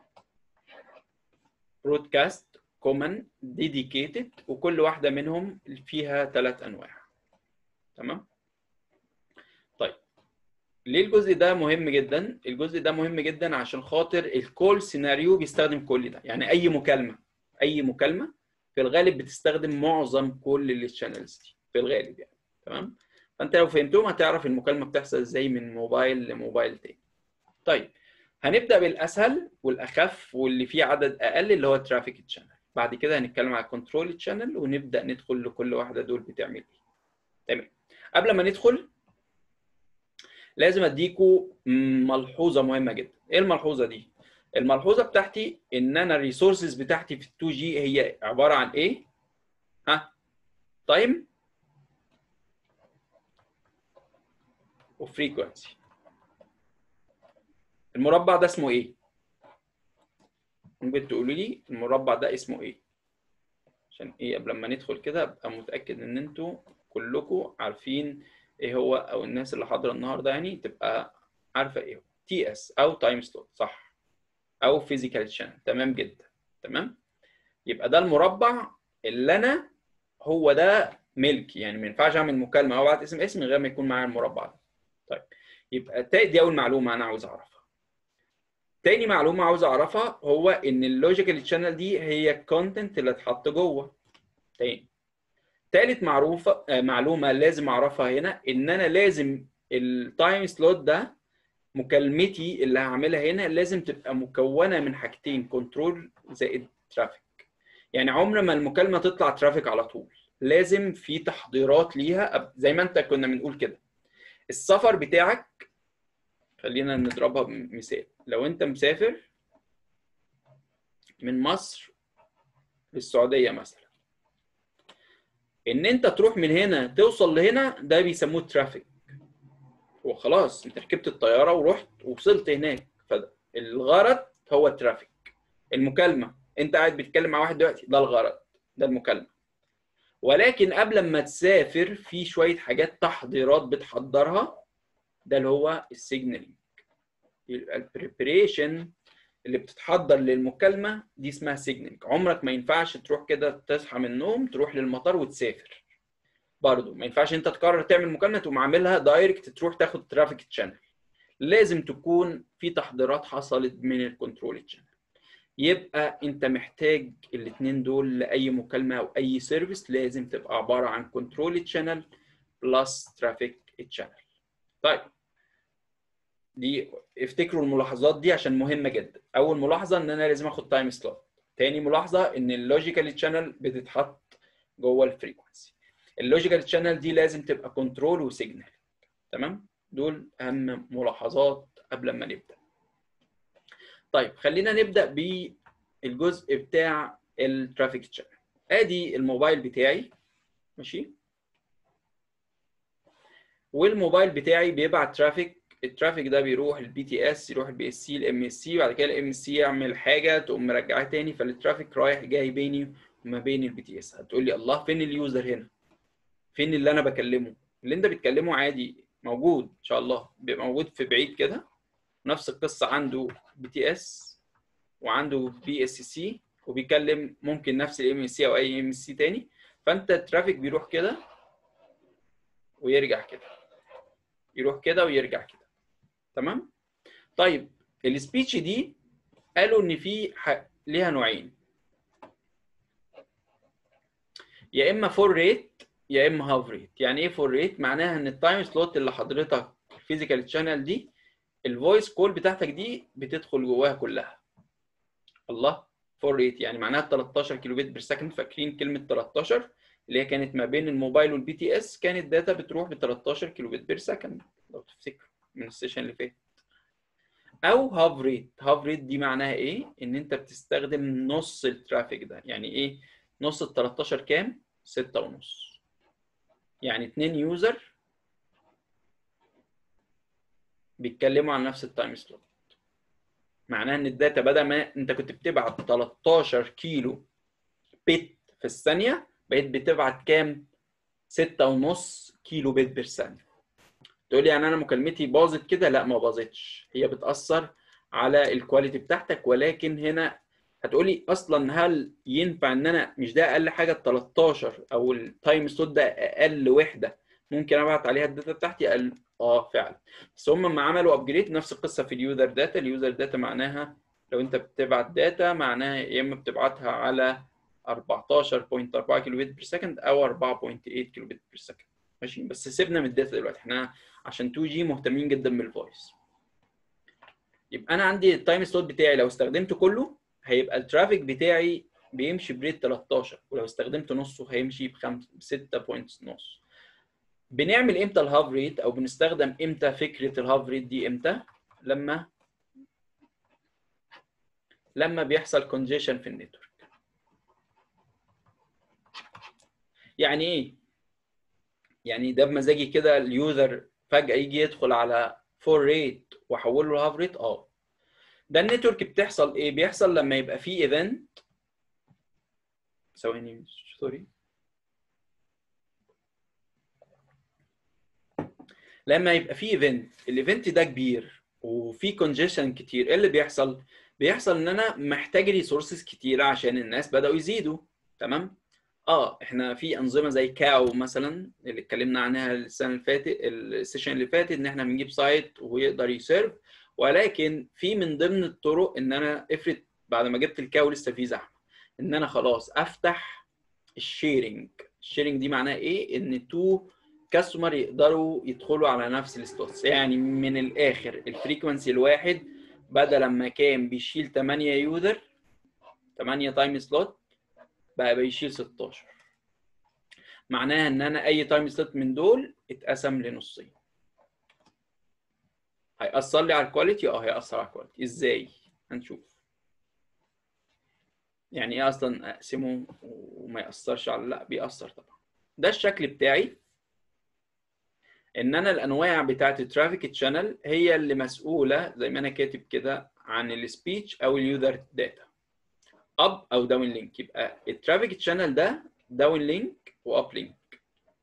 برودكاست كومن ديديكيتد وكل واحده منهم فيها ثلاث انواع تمام طيب ليه الجزء ده مهم جدا الجزء ده مهم جدا عشان خاطر الكول سيناريو بيستخدم كل ده يعني اي مكالمه اي مكالمه في الغالب بتستخدم معظم كل الشانلز دي في الغالب يعني تمام فانت لو فهمتهم هتعرف المكالمه بتحصل ازاي من موبايل لموبايل تاني طيب هنبدا بالاسهل والاخف واللي فيه عدد اقل اللي هو الترافيك تشانل بعد كده هنتكلم على الكنترول تشانل ونبدا ندخل لكل واحده دول بتعمل ايه تمام قبل ما ندخل لازم اديكوا ملحوظه مهمه جدا ايه الملحوظه دي الملحوظه بتاعتي ان انا الريسورسز بتاعتي في ال 2 جي هي عباره عن ايه ها تايم وفريكونسي المربع ده اسمه ايه ممكن تقولوا لي المربع ده اسمه ايه عشان ايه قبل ما ندخل كده ابقى متاكد ان انتوا كلكم عارفين ايه هو او الناس اللي حاضره النهارده يعني تبقى عارفه ايه هو تي اس او تايم سلوت صح او فيزيكال شانل تمام جدا تمام يبقى ده المربع اللي انا هو ده ملكي يعني ما ينفعش اعمل مكالمه او ابعت اسم اسم من غير ما يكون معايا المربع ده طيب يبقى دي اول معلومه انا عاوز اعرفها تاني معلومه عاوز اعرفها هو ان اللوجيكال تشانل دي هي الكونتنت اللي اتحط جوه تاني تالت معروفه معلومه لازم اعرفها هنا ان انا لازم التايم سلوت ده مكالمتي اللي هعملها هنا لازم تبقى مكونه من حاجتين كنترول زائد ترافيك يعني عمر ما المكالمه تطلع ترافيك على طول لازم في تحضيرات ليها زي ما انت كنا بنقول كده السفر بتاعك خلينا نضربها بمثال لو انت مسافر من مصر للسعوديه مثلا ان انت تروح من هنا توصل لهنا ده بيسموه ترافيك وخلاص انت ركبت الطياره ورحت ووصلت هناك فالغرض هو الترافيك المكالمه انت قاعد بتتكلم مع واحد دلوقتي ده الغرض ده المكالمه ولكن قبل ما تسافر في شويه حاجات تحضيرات بتحضرها ده اللي هو السيجنالينج البريبريشن اللي بتتحضر للمكالمه دي اسمها سيجنالينج عمرك ما ينفعش تروح كده تصحى من النوم تروح للمطار وتسافر برضه ما ينفعش انت تقرر تعمل مكالمه تقوم عاملها دايركت تروح تاخد ترافيك تشانل لازم تكون في تحضيرات حصلت من الكنترول تشانل يبقى انت محتاج الاثنين دول لاي مكالمه او اي سيرفيس لازم تبقى عباره عن كنترول تشانل بلس ترافيك تشانل طيب دي افتكروا الملاحظات دي عشان مهمه جدا اول ملاحظه ان انا لازم اخد تايم سلوت تاني ملاحظه ان اللوجيكال تشانل بتتحط جوه الفريكونسي اللوجيكال تشانل دي لازم تبقى كنترول وسيجنال تمام دول اهم ملاحظات قبل ما نبدا طيب خلينا نبدا بالجزء بتاع الترافيك تشانل ادي الموبايل بتاعي ماشي والموبايل بتاعي بيبعت ترافيك الترافيك ده بيروح البي تي اس يروح البي اس سي الام اس سي بعد كده الام اس سي يعمل حاجه تقوم مرجعها تاني فالترافيك رايح جاي بيني وما بين البي تي اس هتقول لي الله فين اليوزر هنا فين اللي انا بكلمه اللي انت بتكلمه عادي موجود ان شاء الله بيبقى موجود في بعيد كده نفس القصه عنده بي تي اس وعنده بي اس سي وبيكلم ممكن نفس الام اس سي او اي ام اس سي تاني فانت الترافيك بيروح كده ويرجع كده يروح كده ويرجع كده تمام طيب السبيتش دي قالوا ان في ليها نوعين يا اما فور ريت يا اما هاف ريت يعني ايه فور ريت معناها ان التايم سلوت اللي حضرتك الفيزيكال تشانل دي الفويس كول بتاعتك دي بتدخل جواها كلها الله فور ريت يعني معناها 13 كيلو بت بير سكند فاكرين كلمه 13 اللي هي كانت ما بين الموبايل والبي تي اس كانت داتا بتروح ب 13 كيلو بت بير سكند لو تفتكروا من السيشن اللي فات او هاف ريت هاف ريت دي معناها ايه ان انت بتستخدم نص الترافيك ده يعني ايه نص ال 13 كام 6 ونص يعني اتنين يوزر بيتكلموا عن نفس التايم سلوت معناها ان الداتا بدل ما انت كنت بتبعت 13 كيلو بت في الثانيه بقيت بتبعت كام 6 ونص كيلو بت بير ثانيه تقول لي يعني انا مكالمتي باظت كده لا ما باظتش هي بتاثر على الكواليتي بتاعتك ولكن هنا هتقولي اصلا هل ينفع ان انا مش ده اقل حاجه 13 او التايم سلوت ده اقل وحده ممكن ابعت عليها الداتا بتاعتي قال اه فعلا بس هم لما عملوا ابجريد نفس القصه في اليوزر داتا اليوزر داتا معناها لو انت بتبعت داتا معناها يا اما بتبعتها على 14.4 كيلو بت بير سكند او 4.8 كيلو بت بير سكند ماشي بس سيبنا من الداتا دلوقتي احنا عشان 2 جي مهتمين جدا بالفويس يبقى انا عندي التايم سلوت بتاعي لو استخدمته كله هيبقى الترافيك بتاعي بيمشي بريت 13 ولو استخدمت نصه هيمشي ب 6 بوينتس نص بنعمل امتى الهاف ريت او بنستخدم امتى فكره الهاف ريت دي امتى لما لما بيحصل كونجيشن في النتورك يعني ايه يعني ده بمزاجي كده اليوزر فجاه يجي يدخل على فور ريت واحول له هاف ريت اه ده النتورك بتحصل ايه بيحصل لما يبقى في ايفنت ثواني سوري لما يبقى في ايفنت الايفنت ده كبير وفي كونجيشن كتير ايه اللي بيحصل بيحصل ان انا محتاج ريسورسز كتيره عشان الناس بداوا يزيدوا تمام اه احنا في انظمه زي كاو مثلا اللي اتكلمنا عنها السنه اللي فاتت السيشن اللي فاتت ان احنا بنجيب سايت ويقدر يسيرف ولكن في من ضمن الطرق ان انا افرض بعد ما جبت الكاو لسه في زحمه ان انا خلاص افتح الشيرنج الشيرنج دي معناها ايه ان تو كاستمر يقدروا يدخلوا على نفس السلوتس يعني من الاخر الفريكونسي الواحد بدل ما كان بيشيل 8 يوزر 8 تايم سلوت بقى بيشيل 16 معناها ان انا اي تايم سلوت من دول اتقسم لنصين هيأثر لي على الكواليتي اه هيأثر على الكواليتي ازاي هنشوف يعني ايه اصلا اقسمه وما يأثرش على لا بيأثر طبعا ده الشكل بتاعي ان انا الانواع بتاعت الترافيك تشانل هي اللي مسؤوله زي ما انا كاتب كده عن السبيتش او اليوزر داتا اب او داون لينك يبقى الترافيك تشانل ده داون لينك واب لينك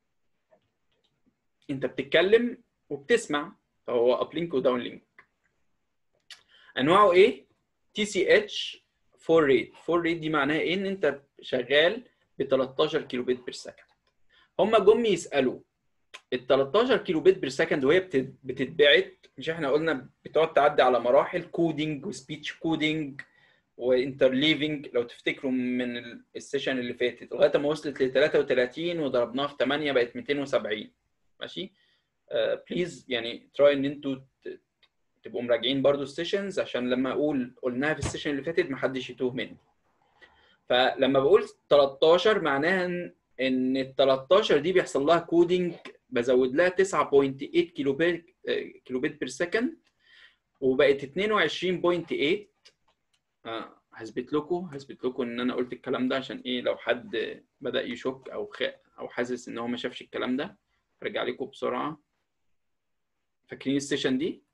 انت بتتكلم وبتسمع فهو اب لينك وداون لينك انواعه ايه تي سي اتش فور ريت فور ريت دي معناها ايه ان انت شغال ب 13 كيلو بت بير سكند هم جم يسالوا ال 13 كيلو بت بير سكند وهي بتتبعت مش احنا قلنا بتقعد تعدي على مراحل كودينج وسبيتش كودينج وانترليفنج لو تفتكروا من السيشن اللي فاتت لغايه ما وصلت ل 33 وضربناها في 8 بقت 270 ماشي بليز uh, يعني تراي ان انتوا تبقوا مراجعين برضو السيشنز عشان لما اقول قلناها في السيشن اللي فاتت محدش يتوه مني فلما بقول 13 معناها ان ال 13 دي بيحصل لها كودينج بزود لها 9.8 كيلو بيت كيلو بيت بير سكند وبقت 22.8 آه هثبت لكم هثبت لكم ان انا قلت الكلام ده عشان ايه لو حد بدا يشك او خ... او حاسس ان هو ما شافش الكلام ده ارجع لكم بسرعه فاكرين السيشن دي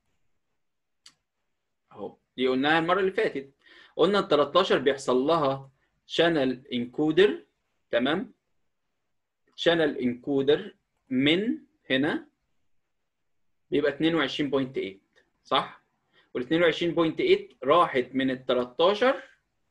اهو دي قلناها المره اللي فاتت قلنا ال 13 بيحصل لها شانل انكودر تمام شانل انكودر من هنا بيبقى 22.8 صح وال 22.8 راحت من ال 13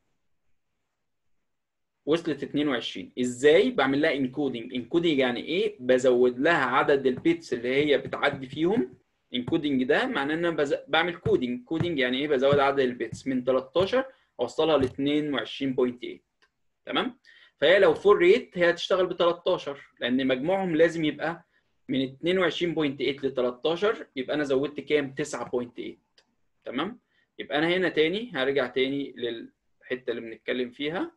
وصلت 22 ازاي بعمل لها انكودنج انكودنج يعني ايه بزود لها عدد البيتس اللي هي بتعدي فيهم انكودنج ده معناه ان انا بز... بعمل كودنج كودنج يعني ايه بزود عدد البيتس من 13 اوصلها ل 22.8 تمام فهي لو فول ريت هي هتشتغل ب 13 لان مجموعهم لازم يبقى من 22.8 ل 13 يبقى انا زودت كام 9.8 تمام يبقى انا هنا تاني هرجع تاني الحته اللي بنتكلم فيها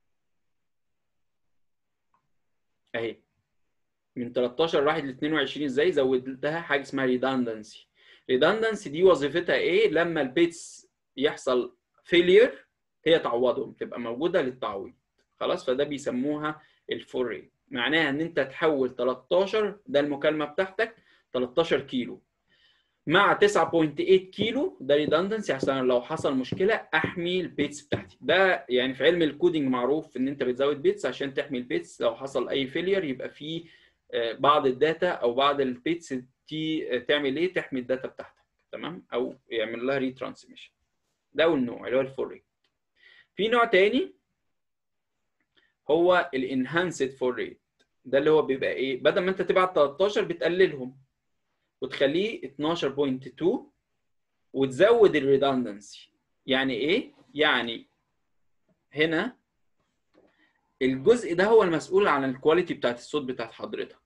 اهي من 13 راحت ل 22 ازاي زودتها حاجه اسمها ريدندنسي ريدندنسي دي وظيفتها ايه لما البيتس يحصل فيلير هي تعوضهم تبقى موجوده للتعويض خلاص فده بيسموها الفول ريت معناها ان انت تحول 13 ده المكالمه بتاعتك 13 كيلو مع 9.8 كيلو ده ريدندنسي عشان لو حصل مشكله احمي البيتس بتاعتي ده يعني في علم الكودينج معروف ان انت بتزود بيتس عشان تحمي البيتس لو حصل اي فيلير يبقى في بعض الداتا او بعض البيتس تي تعمل ايه تحمي الداتا بتاعتك تمام او يعمل لها ريترانسميشن ده اول نوع اللي هو الفول ريت في نوع تاني هو الانهانسد فول ريت ده اللي هو بيبقى ايه بدل ما انت تبعت 13 بتقللهم وتخليه 12.2 وتزود الريدندنسي يعني ايه يعني هنا الجزء ده هو المسؤول عن الكواليتي بتاعت الصوت بتاعت حضرتك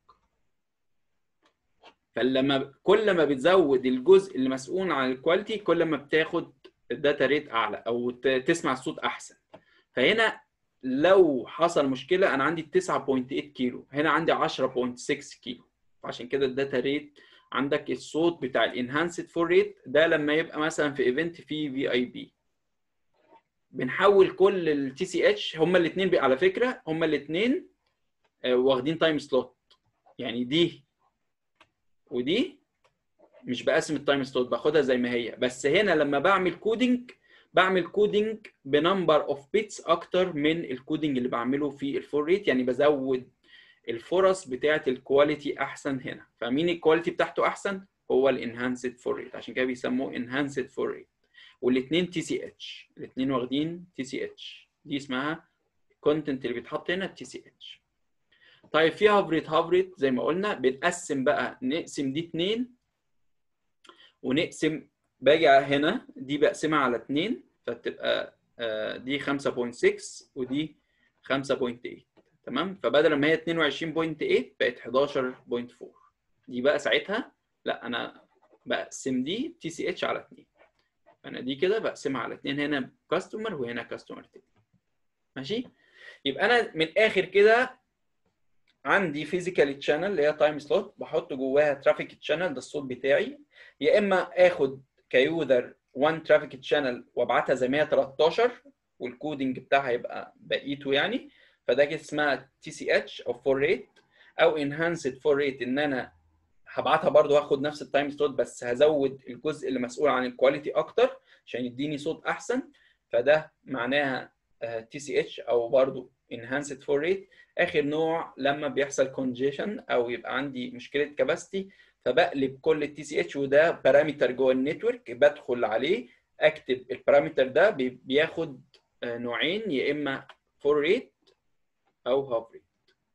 فلما كل ما بتزود الجزء اللي مسؤول عن الكواليتي كل ما بتاخد الداتا ريت اعلى او تسمع الصوت احسن فهنا لو حصل مشكله انا عندي 9.8 كيلو هنا عندي 10.6 كيلو فعشان كده الداتا ريت عندك الصوت بتاع الانهانسد فول ريت ده لما يبقى مثلا في ايفنت فيه في اي بي بنحول كل التي سي اتش هما الاثنين على فكره هما الاثنين واخدين تايم سلوت يعني دي ودي مش بقسم التايم سلوت باخدها زي ما هي بس هنا لما بعمل كودنج بعمل كودنج بنمبر اوف بيتس اكتر من الكودنج اللي بعمله في الفول ريت يعني بزود الفرص بتاعه الكواليتي احسن هنا فمين الكواليتي بتاعته احسن هو الانهانسد فول ريت عشان كده بيسموه انهانسد فول ريت والاثنين تي سي اتش الاثنين واخدين تي سي اتش دي اسمها الكونتنت اللي بيتحط هنا التي سي اتش طيب في هافريت هافريت زي ما قلنا بنقسم بقى نقسم دي اتنين ونقسم باجي هنا دي بقسمها على اتنين فتبقى دي 5.6 ودي 5.8 تمام فبدل ما هي 22.8 بقت 11.4 دي بقى ساعتها لا انا بقسم دي تي سي اتش على 2 فانا دي كده بقسمها على 2 هنا كاستمر وهنا كاستمر تاني ماشي يبقى انا من الاخر كده عندي فيزيكال تشانل اللي هي تايم سلوت بحط جواها ترافيك تشانل ده الصوت بتاعي يا اما اخد كيوزر 1 ترافيك تشانل وابعتها زي ما هي 13 والكودنج بتاعها يبقى بقيته يعني فده كده اسمها تي سي اتش او فور ريت او انهانسد فور ريت ان انا هبعتها برضو هاخد نفس التايم سلوت بس هزود الجزء اللي مسؤول عن الكواليتي اكتر عشان يديني صوت احسن فده معناها تي سي اتش او برضو انهانسد فور ريت اخر نوع لما بيحصل كونجيشن او يبقى عندي مشكله كباستي فبقلب كل التي سي اتش وده بارامتر جوه النتورك بدخل عليه اكتب البارامتر ده بياخد نوعين يا اما فور ريت او هاف ريت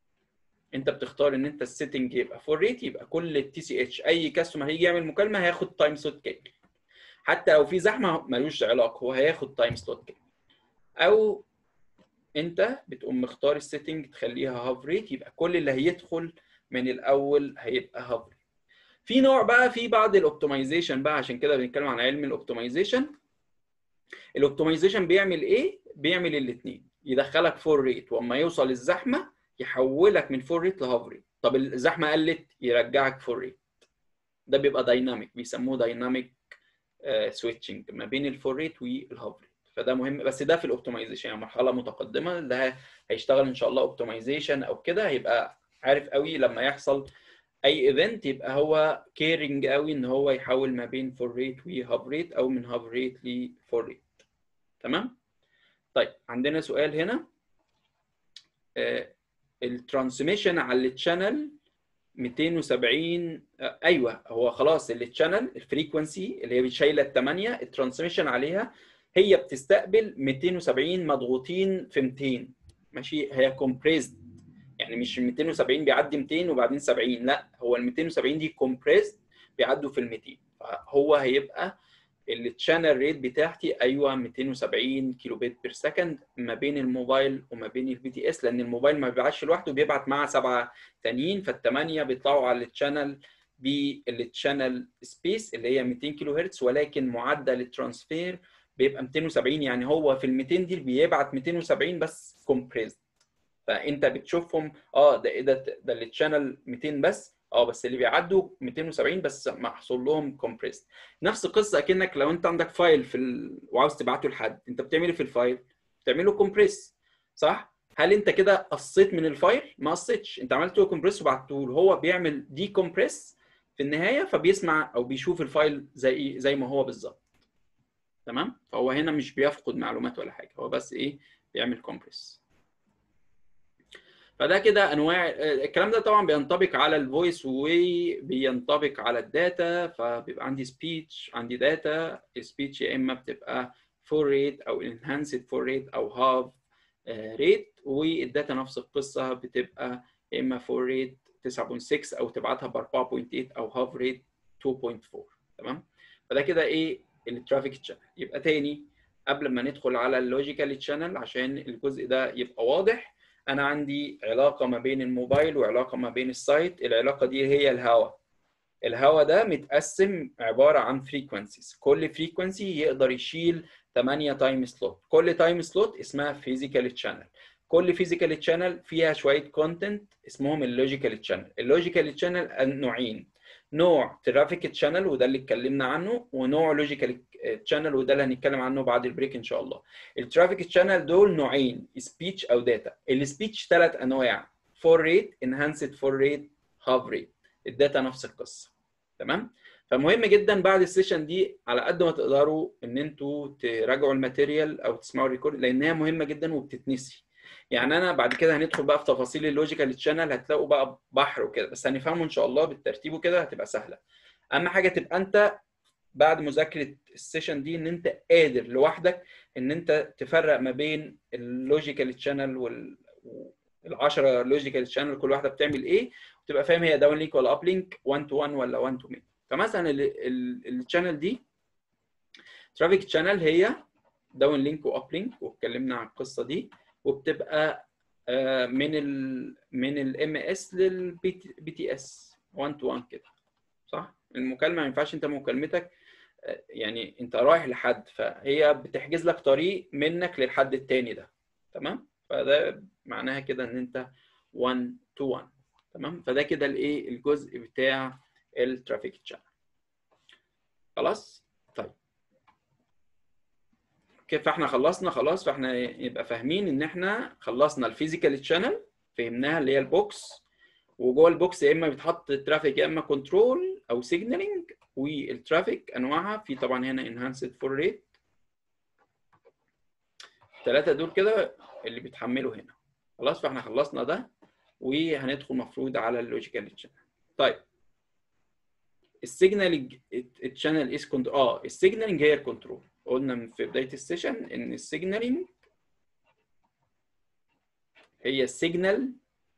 انت بتختار ان انت السيتنج يبقى فور ريت يبقى كل التي سي اتش اي كاستمر هيجي يعمل مكالمه هياخد تايم سلوت كامل حتى لو في زحمه ملوش علاقه هو هياخد تايم سلوت كامل او انت بتقوم مختار السيتنج تخليها هاف ريت يبقى كل اللي هيدخل من الاول هيبقى هاف ريت في نوع بقى في بعض الاوبتمايزيشن بقى عشان كده بنتكلم عن علم الاوبتمايزيشن الاوبتمايزيشن بيعمل ايه بيعمل الاثنين يدخلك فور ريت واما يوصل الزحمه يحولك من فور ريت لهاف ريت طب الزحمه قلت يرجعك فور ريت ده بيبقى دايناميك بيسموه دايناميك سويتشنج ما بين الفور ريت والهاف ريت فده مهم بس ده في الاوبتمايزيشن يعني مرحله متقدمه ده هيشتغل ان شاء الله اوبتمايزيشن او كده هيبقى عارف قوي لما يحصل اي ايفنت يبقى هو كيرنج قوي ان هو يحول ما بين فور ريت وهاف ريت او من هاف ريت لفور ريت تمام طيب عندنا سؤال هنا آه الترانسميشن على التشانل 270 آه ايوه هو خلاص التشانل الفريكونسي اللي هي شايله الثمانيه الترانسميشن عليها هي بتستقبل 270 مضغوطين في 200 ماشي هي كومبريسد يعني مش ال 270 بيعدي 200 وبعدين 70 لا هو ال 270 دي كومبريسد بيعدوا في ال 200 فهو هيبقى التشانل ريت بتاعتي ايوه 270 كيلو بيت بير سكند ما بين الموبايل وما بين البي تي اس لان الموبايل ما بيبعتش لوحده بيبعت مع سبعه تانيين فالثمانيه بيطلعوا على التشانل بالتشانل سبيس اللي هي 200 كيلو هرتز ولكن معدل الترانسفير بيبقى 270 يعني هو في ال 200 دي بيبعت 270 بس كومبريسد فانت بتشوفهم اه ده ايه ده ده اللي تشانل 200 بس اه بس اللي بيعدوا 270 بس محصول لهم كومبريسد نفس القصه اكنك لو انت عندك فايل في ال... وعاوز تبعته لحد انت بتعمل ايه في الفايل بتعمله كومبريس صح هل انت كده قصيت من الفايل ما قصيتش انت عملت له كومبريس وبعته له هو بيعمل دي كومبريس في النهايه فبيسمع او بيشوف الفايل زي زي ما هو بالظبط تمام فهو هنا مش بيفقد معلومات ولا حاجه هو بس ايه بيعمل كومبريس فده كده انواع الكلام ده طبعا بينطبق على الفويس وبينطبق على الداتا فبيبقى عندي سبيتش عندي داتا السبيتش يا اما بتبقى فور ريت او انهانسد فور ريت او هاف ريت والداتا نفس القصه بتبقى يا اما فور ريت 9.6 او تبعتها ب 4.8 او هاف ريت 2.4 تمام فده كده ايه الترافيك تشانل يبقى تاني قبل ما ندخل على اللوجيكال تشانل عشان الجزء ده يبقى واضح انا عندي علاقه ما بين الموبايل وعلاقه ما بين السايت العلاقه دي هي الهواء الهواء ده متقسم عباره عن فريكونسيز كل فريكونسي يقدر يشيل 8 تايم سلوت كل تايم سلوت اسمها فيزيكال تشانل كل فيزيكال تشانل فيها شويه كونتنت اسمهم اللوجيكال تشانل اللوجيكال تشانل نوعين نوع ترافيك تشانل وده اللي اتكلمنا عنه ونوع لوجيكال تشانل وده اللي هنتكلم عنه بعد البريك ان شاء الله الترافيك تشانل دول نوعين سبيتش او داتا السبيتش ثلاث انواع فور ريت انهانسد فور ريت هاف ريت الداتا نفس القصه تمام فمهم جدا بعد السيشن دي على قد ما تقدروا ان انتوا تراجعوا الماتيريال او تسمعوا الريكورد لانها مهمه جدا وبتتنسي يعني انا بعد كده هندخل بقى في تفاصيل اللوجيكال تشانل هتلاقوا بقى بحر وكده بس هنفهمه ان شاء الله بالترتيب وكده هتبقى سهله اهم حاجه تبقى انت بعد مذاكره السيشن دي ان انت قادر لوحدك ان انت تفرق ما بين اللوجيكال تشانل وال ال10 لوجيكال تشانل كل واحده بتعمل ايه وتبقى فاهم هي داون لينك ولا اب لينك 1 تو 1 ولا 1 تو مين فمثلا الشانل دي ترافيك تشانل هي داون لينك واب لينك واتكلمنا عن القصه دي وبتبقى من ال من الام اس للبي تي اس 1 تو 1 كده صح المكالمه ما ينفعش انت مكالمتك يعني انت رايح لحد فهي بتحجز لك طريق منك للحد التاني ده تمام فده معناها كده ان انت 1 تو 1 تمام فده كده الايه الجزء بتاع الترافيك تشانل خلاص طيب كيف فاحنا خلصنا خلاص فاحنا يبقى فاهمين ان احنا خلصنا الفيزيكال تشانل فهمناها اللي هي البوكس وجوه البوكس يا اما بيتحط ترافيك يا اما كنترول او سيجنالينج والترافيك انواعها في طبعا هنا انهانسد فور ريت الثلاثه دول كده اللي بيتحملوا هنا خلاص فاحنا خلصنا ده وهندخل مفروض على اللوجيكال تشانل طيب السيجنالينج الشانل از كنت اه السيجنالينج هي الكنترول قلنا في بدايه السيشن ان السيجنالينج هي السيجنال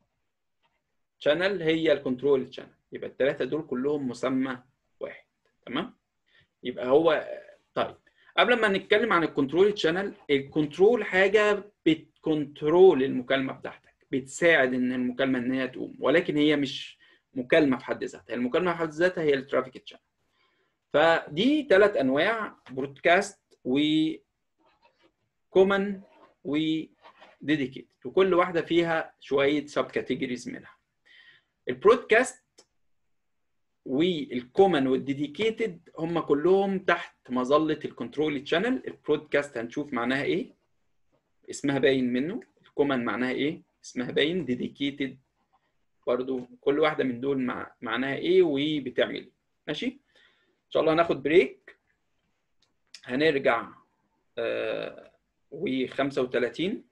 شانل هي الكنترول شانل يبقى الثلاثه دول كلهم مسمى واحد تمام يبقى هو طيب قبل ما نتكلم عن الكنترول شانل الكنترول حاجه بتكنترول المكالمه بتاعتك بتساعد ان المكالمه ان هي تقوم ولكن هي مش مكالمه في حد ذاتها المكالمه في حد ذاتها هي الترافيك شانل فدي ثلاث انواع برودكاست و كومن وديديكيتد وكل واحده فيها شويه سب كاتيجوريز منها البرودكاست والكومن والديديكيتد هم كلهم تحت مظله الكنترول تشانل البرودكاست هنشوف معناها ايه اسمها باين منه الكومن معناها ايه اسمها باين ديديكيتد برضو كل واحده من دول مع... معناها ايه وبتعمل ايه ماشي ان شاء الله هناخد بريك هنرجع آه و 35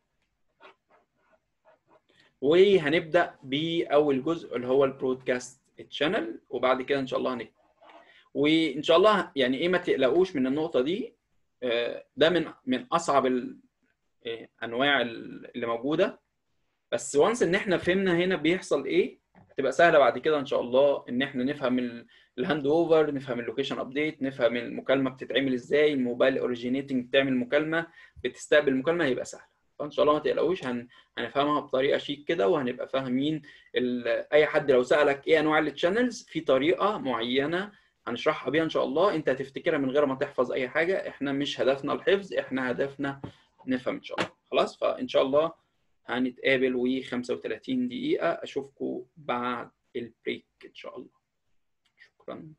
وهنبدا باول جزء اللي هو البرودكاست تشانل وبعد كده ان شاء الله هنكتب وان شاء الله يعني ايه ما تقلقوش من النقطه دي آه ده من من اصعب الانواع اللي موجوده بس وانس ان احنا فهمنا هنا بيحصل ايه هتبقى سهله بعد كده ان شاء الله ان احنا نفهم الهاند اوفر نفهم اللوكيشن ابديت نفهم المكالمه بتتعمل ازاي الموبايل اوريجينيتنج بتعمل مكالمه بتستقبل مكالمه هيبقى سهله فان شاء الله ما تقلقوش هن... هنفهمها بطريقه شيك كده وهنبقى فاهمين ال... اي حد لو سالك ايه انواع التشانلز في طريقه معينه هنشرحها بيها ان شاء الله انت هتفتكرها من غير ما تحفظ اي حاجه احنا مش هدفنا الحفظ احنا هدفنا نفهم ان شاء الله خلاص فان شاء الله هنتقابل و 35 دقيقه اشوفكم بعد البريك ان شاء الله شكرا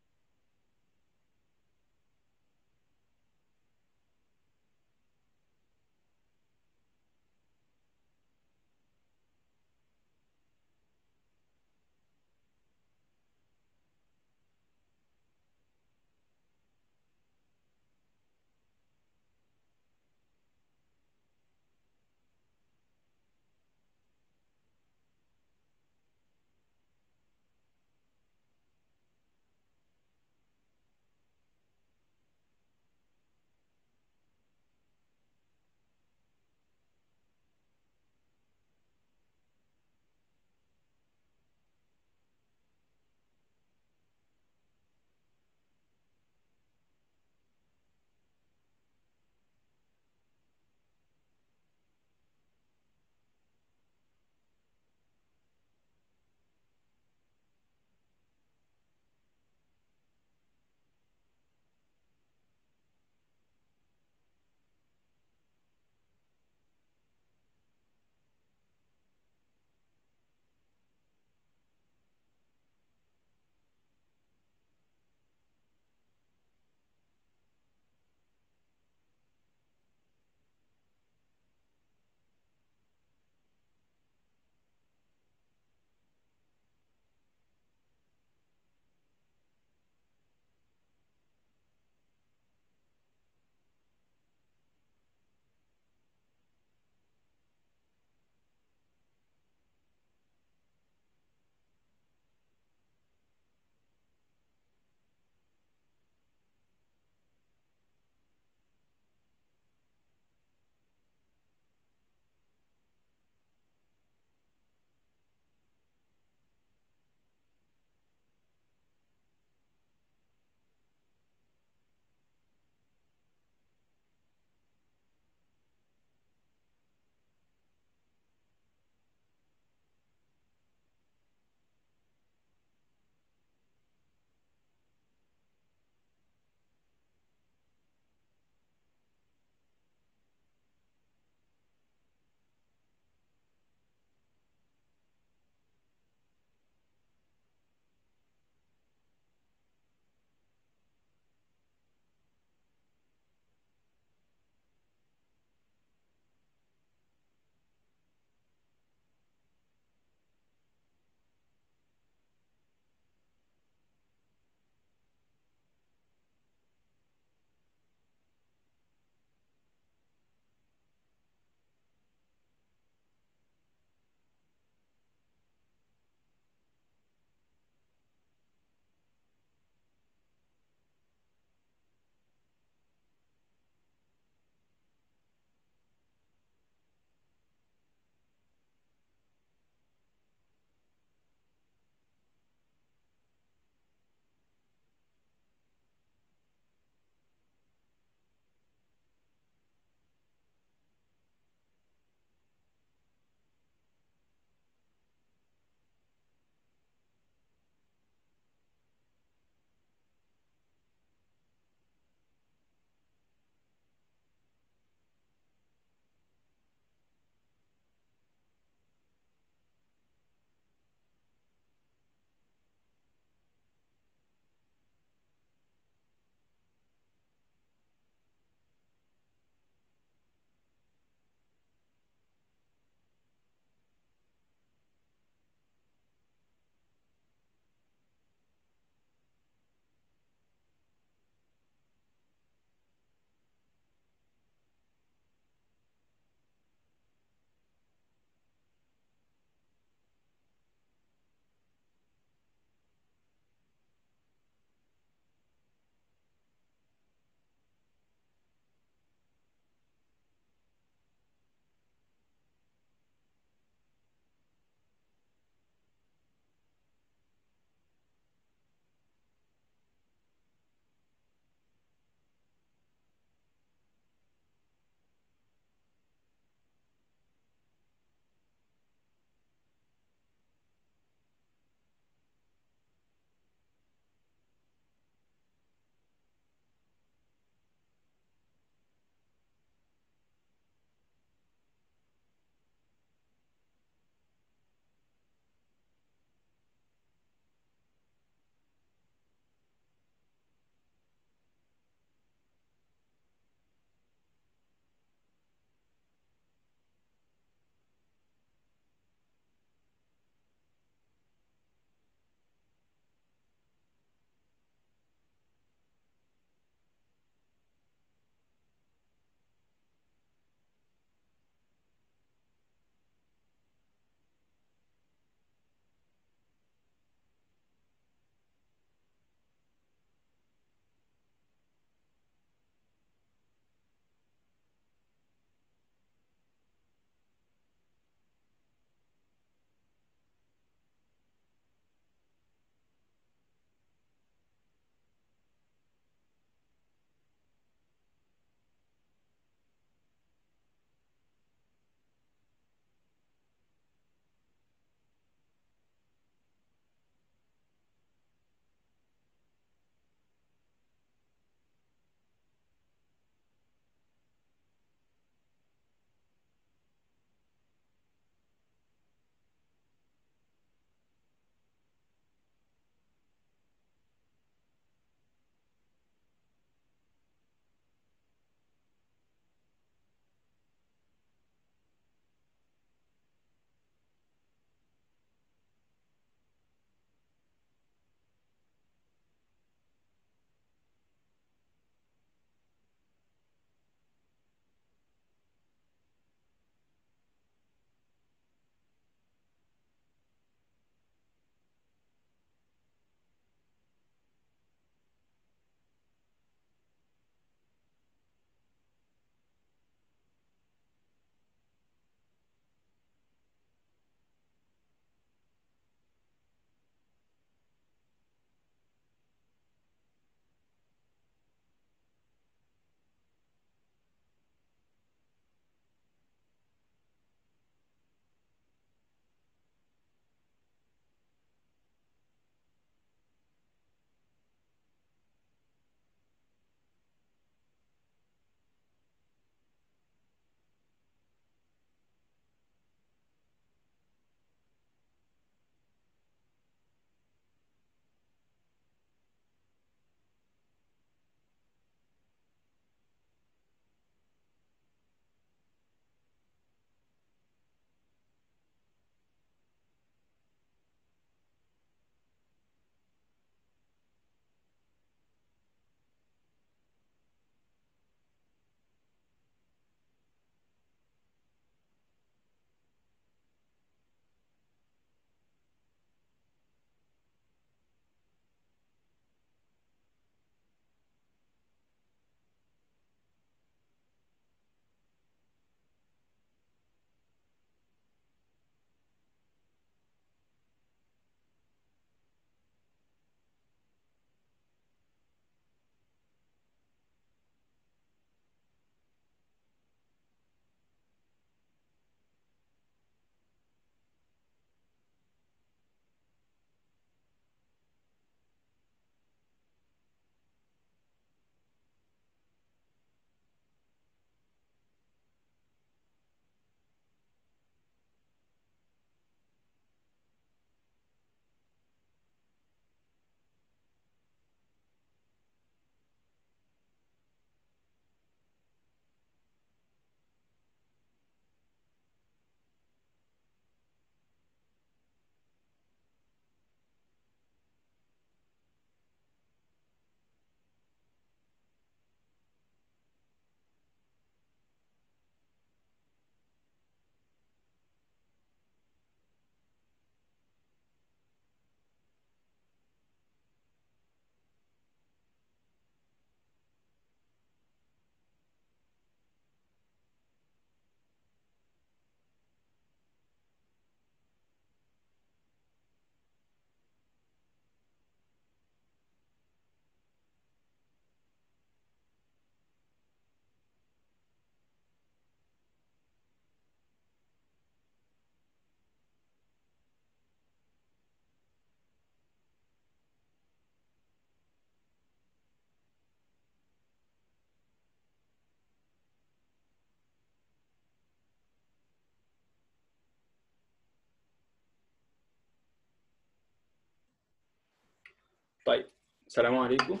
طيب السلام عليكم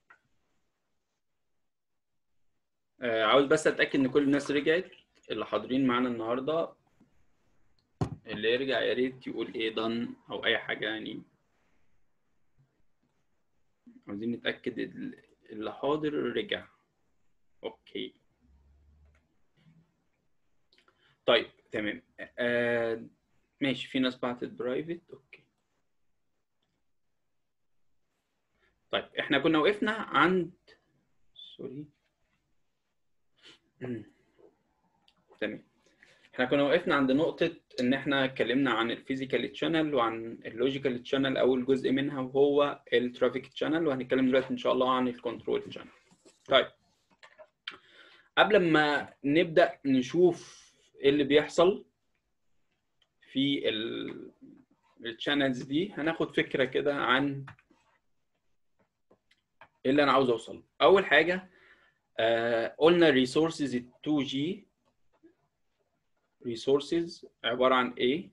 آه عاوز بس اتاكد ان كل الناس رجعت اللي حاضرين معانا النهارده اللي يرجع يا ريت يقول ايه done او اي حاجه يعني عاوزين نتاكد ال- اللي حاضر رجع اوكي طيب تمام آه ماشي في ناس بعتت برايفت اوكي طيب احنا كنا وقفنا عند سوري مم. تمام احنا كنا وقفنا عند نقطة ان احنا اتكلمنا عن الفيزيكال تشانل وعن اللوجيكال تشانل اول جزء منها وهو الترافيك تشانل وهنتكلم دلوقتي ان شاء الله عن الكنترول تشانل طيب قبل ما نبدأ نشوف ايه اللي بيحصل في الشانلز دي هناخد فكرة كده عن ايه اللي انا عاوز اوصل اول حاجة آه قلنا resources 2G resources عبارة عن ايه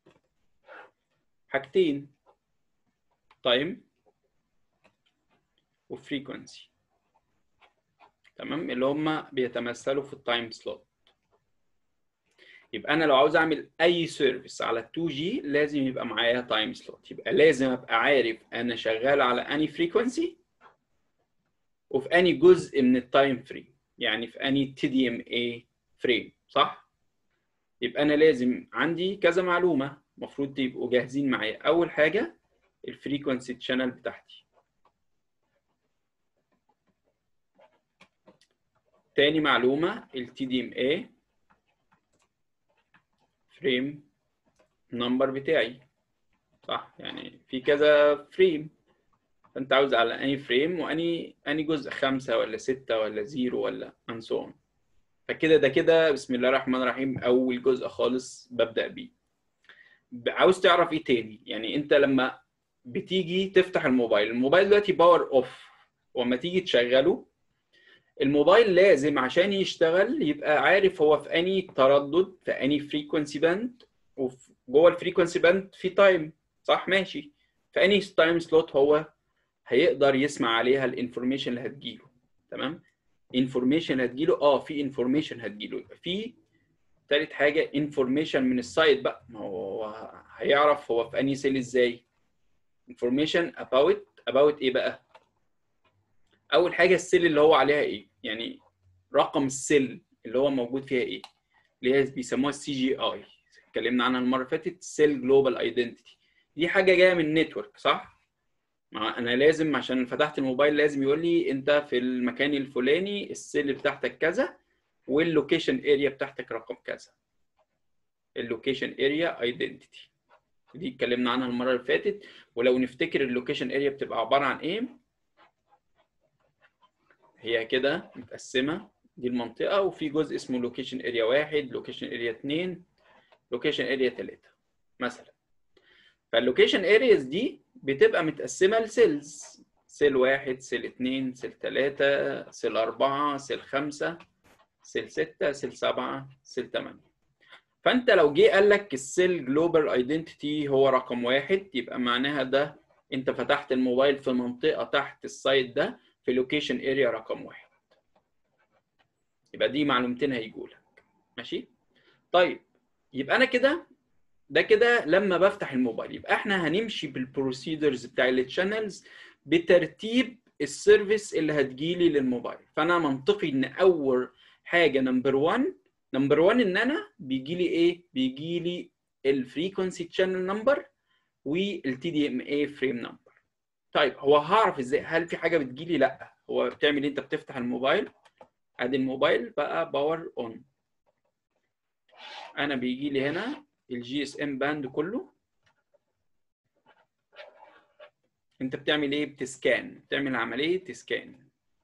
حاجتين time وفريكونسي تمام اللي هما بيتمثلوا في التايم سلوت يبقى انا لو عاوز اعمل اي سيرفيس على 2 جي لازم يبقى معايا تايم سلوت يبقى لازم ابقى عارف انا شغال على اني فريكونسي وفي اني جزء من التايم فريم يعني في اني تي دي ام اي فريم صح يبقى انا لازم عندي كذا معلومه المفروض تبقوا جاهزين معايا اول حاجه الفريكونسي تشانل بتاعتي تاني معلومه التي دي ام اي فريم نمبر بتاعي صح يعني في كذا فريم فانت عاوز على اني فريم واني اني جزء خمسة ولا ستة ولا زيرو ولا and so on فكده ده كده بسم الله الرحمن الرحيم اول جزء خالص ببدأ بيه عاوز تعرف ايه تاني يعني انت لما بتيجي تفتح الموبايل الموبايل دلوقتي باور اوف وما تيجي تشغله الموبايل لازم عشان يشتغل يبقى عارف هو في اني تردد في اني فريكونسي باند وجوه الفريكونسي باند في تايم صح ماشي في اني تايم سلوت هو هيقدر يسمع عليها الانفورميشن اللي هتجيله تمام انفورميشن هتجيله اه في انفورميشن هتجيله يبقى في تالت حاجه انفورميشن من السايت بقى ما هو هيعرف هو في اني سيل ازاي انفورميشن about about ايه بقى اول حاجه السيل اللي هو عليها ايه يعني رقم السيل اللي هو موجود فيها ايه اللي هي بيسموها السي جي اي اتكلمنا عنها المره اللي فاتت سيل جلوبال ايدنتيتي دي حاجه جايه من النتورك صح ما انا لازم عشان فتحت الموبايل لازم يقول لي انت في المكان الفلاني السيل بتاعتك كذا واللوكيشن اريا بتاعتك رقم كذا اللوكيشن اريا ايدنتيتي دي اتكلمنا عنها المره اللي فاتت ولو نفتكر اللوكيشن اريا بتبقى عباره عن ايه هي كده متقسمه دي المنطقه وفي جزء اسمه لوكيشن اريا واحد لوكيشن اريا اثنين لوكيشن اريا ثلاثه مثلا فاللوكيشن ارياز دي بتبقى متقسمه لسيلز سيل واحد سيل اتنين سيل تلاته سيل اربعه سيل خمسه سيل سته سيل سبعه سيل تمانيه فانت لو جه قال لك السيل جلوبال ايدنتيتي هو رقم واحد يبقى معناها ده انت فتحت الموبايل في منطقه تحت السايت ده في لوكيشن اريا رقم واحد يبقى دي معلومتين هيجوا لك ماشي طيب يبقى انا كده ده كده لما بفتح الموبايل يبقى احنا هنمشي بالبروسيدرز بتاع التشانلز بترتيب السيرفيس اللي هتجيلي للموبايل فانا منطقي ان اول حاجه نمبر 1 نمبر 1 ان انا بيجي لي ايه بيجي لي الفريكونسي تشانل نمبر والتي دي ام اي فريم نمبر طيب هو هعرف ازاي هل في حاجه بتجيلي لا هو بتعمل ايه انت بتفتح الموبايل ادي الموبايل بقى باور اون انا بيجي لي هنا الجي اس ام باند كله انت بتعمل ايه بتسكان بتعمل عمليه تسكان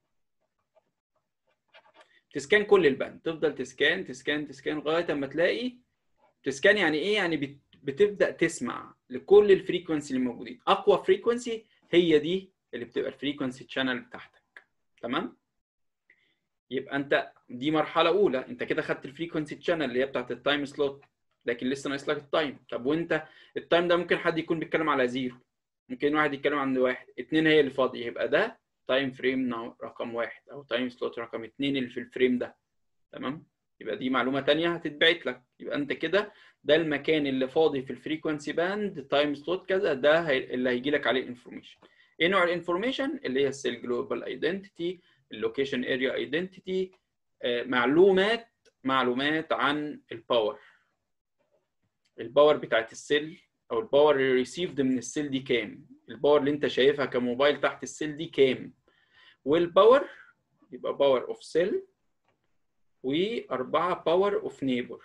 تسكان كل الباند تفضل تسكان تسكان تسكان لغايه اما تلاقي تسكان يعني ايه يعني بت... بتبدا تسمع لكل الفريكونسي اللي موجودين اقوى فريكونسي هي دي اللي بتبقى الفريكونسي تشانل بتاعتك تمام يبقى انت دي مرحله اولى انت كده خدت الفريكونسي تشانل اللي هي بتاعت التايم سلوت لكن لسه ناقص لك التايم طب وانت التايم ده ممكن حد يكون بيتكلم على زيرو ممكن واحد يتكلم عن واحد اتنين هي اللي فاضيه يبقى ده تايم فريم رقم واحد او تايم سلوت رقم اتنين اللي في الفريم ده تمام يبقى دي معلومه تانية هتتبعت لك يبقى انت كده ده المكان اللي فاضي في الفريكونسي باند تايم سلوت كذا ده هي اللي هيجي لك عليه الانفورميشن ايه نوع الانفورميشن اللي هي السيل جلوبال ايدنتيتي اللوكيشن اريا ايدنتيتي معلومات معلومات عن الباور الباور بتاعت السيل او الباور اللي ريسيفد من السيل دي كام الباور اللي انت شايفها كموبايل تحت السيل دي كام والباور يبقى باور اوف سيل وأربعة باور اوف نيبر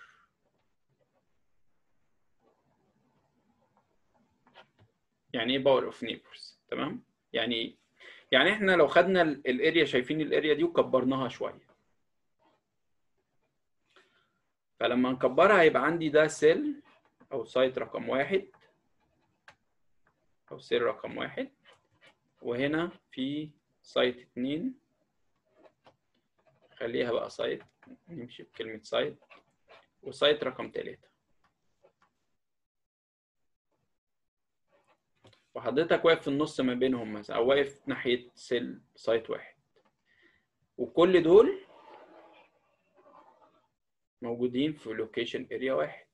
يعني ايه باور اوف نيبرز تمام يعني يعني احنا لو خدنا الاريا شايفين الاريا دي وكبرناها شويه فلما نكبرها هيبقى عندي ده سيل او سايت رقم واحد او سيل رقم واحد وهنا في سايت اتنين خليها بقى سايت نمشي بكلمة سايت وسايت رقم تلاتة وحضرتك واقف في النص ما بينهم مثلا او واقف ناحية سيل سايت واحد وكل دول موجودين في لوكيشن اريا واحد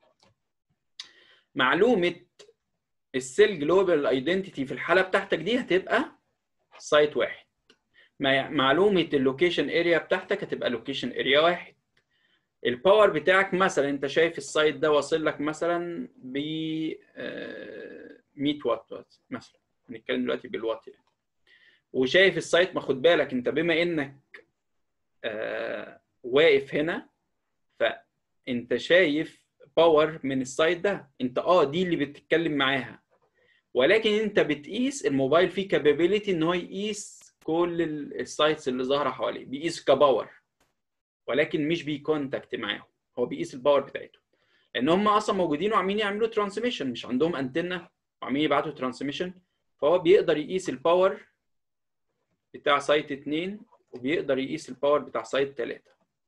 معلومة السيل جلوبال ايدنتيتي في الحالة بتاعتك دي هتبقى سايت واحد معلومة اللوكيشن اريا بتاعتك هتبقى لوكيشن اريا واحد الباور بتاعك مثلا انت شايف السايت ده واصل لك مثلا ب 100 واط مثلا هنتكلم دلوقتي بالوات يعني وشايف السايت ما خد بالك انت بما انك آه واقف هنا فانت شايف باور من السايت ده انت اه دي اللي بتتكلم معاها ولكن انت بتقيس الموبايل فيه كابابيلتي ان هو يقيس كل السايتس اللي ظاهره حواليه بيقيس كباور ولكن مش بيكونتاكت معاهم هو بيقيس الباور بتاعتهم لان هم اصلا موجودين وعاملين يعملوا ترانسميشن مش عندهم انتنه وعاملين يبعتوا ترانسميشن فهو بيقدر يقيس الباور بتاع سايت 2 وبيقدر يقيس الباور بتاع سايت 3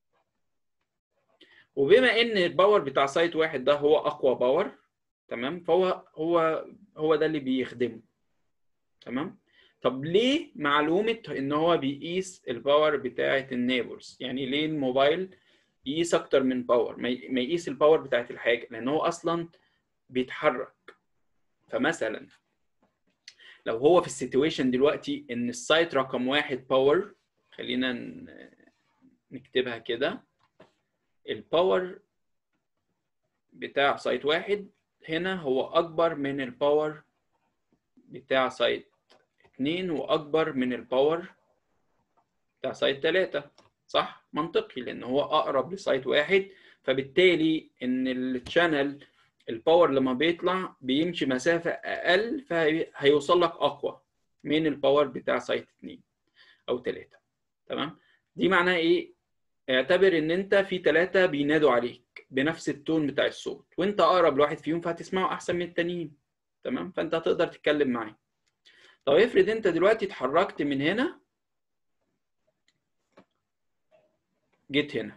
وبما ان الباور بتاع سايت واحد ده هو اقوى باور تمام فهو هو هو ده اللي بيخدمه تمام طب ليه معلومه ان هو بيقيس الباور بتاعه النيبرز يعني ليه الموبايل يقيس اكتر من باور ما يقيس الباور بتاعه الحاجه لان هو اصلا بيتحرك فمثلا لو هو في السيتويشن دلوقتي ان السايت رقم واحد باور خلينا نكتبها كده الباور بتاع سايت واحد هنا هو اكبر من الباور بتاع سايت اتنين واكبر من الباور بتاع سايت تلاتة صح منطقي لان هو اقرب لسايت واحد فبالتالي ان الشانل الباور لما بيطلع بيمشي مسافة اقل فهيوصل لك اقوى من الباور بتاع سايت اتنين او تلاتة تمام دي معناها ايه اعتبر ان انت في ثلاثة بينادوا عليك بنفس التون بتاع الصوت وانت اقرب لواحد فيهم فهتسمعه احسن من التانيين تمام فانت هتقدر تتكلم معاه طب افرض انت دلوقتي اتحركت من هنا جيت هنا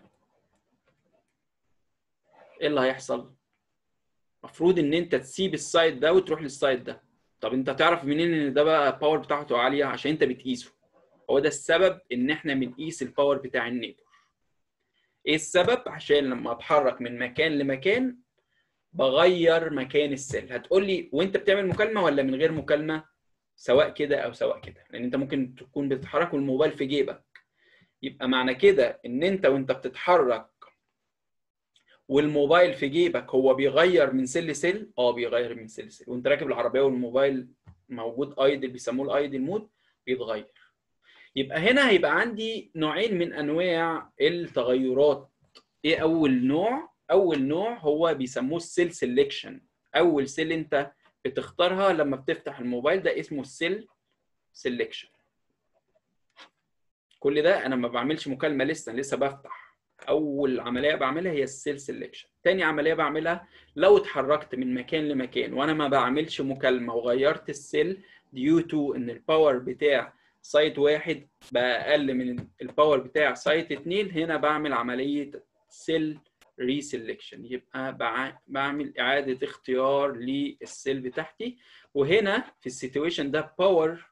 ايه اللي هيحصل المفروض ان انت تسيب السايت ده وتروح للسايت ده طب انت تعرف منين ان ده بقى الباور بتاعته عاليه عشان انت بتقيسه هو ده السبب ان احنا بنقيس الباور بتاع النيبر ايه السبب عشان لما اتحرك من مكان لمكان بغير مكان السيل هتقول لي وانت بتعمل مكالمه ولا من غير مكالمه سواء كده او سواء كده لان انت ممكن تكون بتتحرك والموبايل في جيبك يبقى معنى كده ان انت وانت بتتحرك والموبايل في جيبك هو بيغير من سيل لسيل اه بيغير من سيل لسيل وانت راكب العربيه والموبايل موجود ايدل بيسموه الايدل مود بيتغير يبقى هنا هيبقى عندي نوعين من انواع التغيرات ايه اول نوع اول نوع هو بيسموه السيل سيلكشن اول سيل انت بتختارها لما بتفتح الموبايل ده اسمه السيل سيلكشن كل ده انا ما بعملش مكالمه لسه لسه بفتح اول عمليه بعملها هي السيل سيلكشن تاني عمليه بعملها لو اتحركت من مكان لمكان وانا ما بعملش مكالمه وغيرت السيل ديو تو ان الباور بتاع سايت واحد بقى اقل من الباور بتاع سايت اتنين هنا بعمل عمليه سيل ريسلكشن يبقى بعمل اعاده اختيار للسيل بتاعتي وهنا في السيتويشن ده باور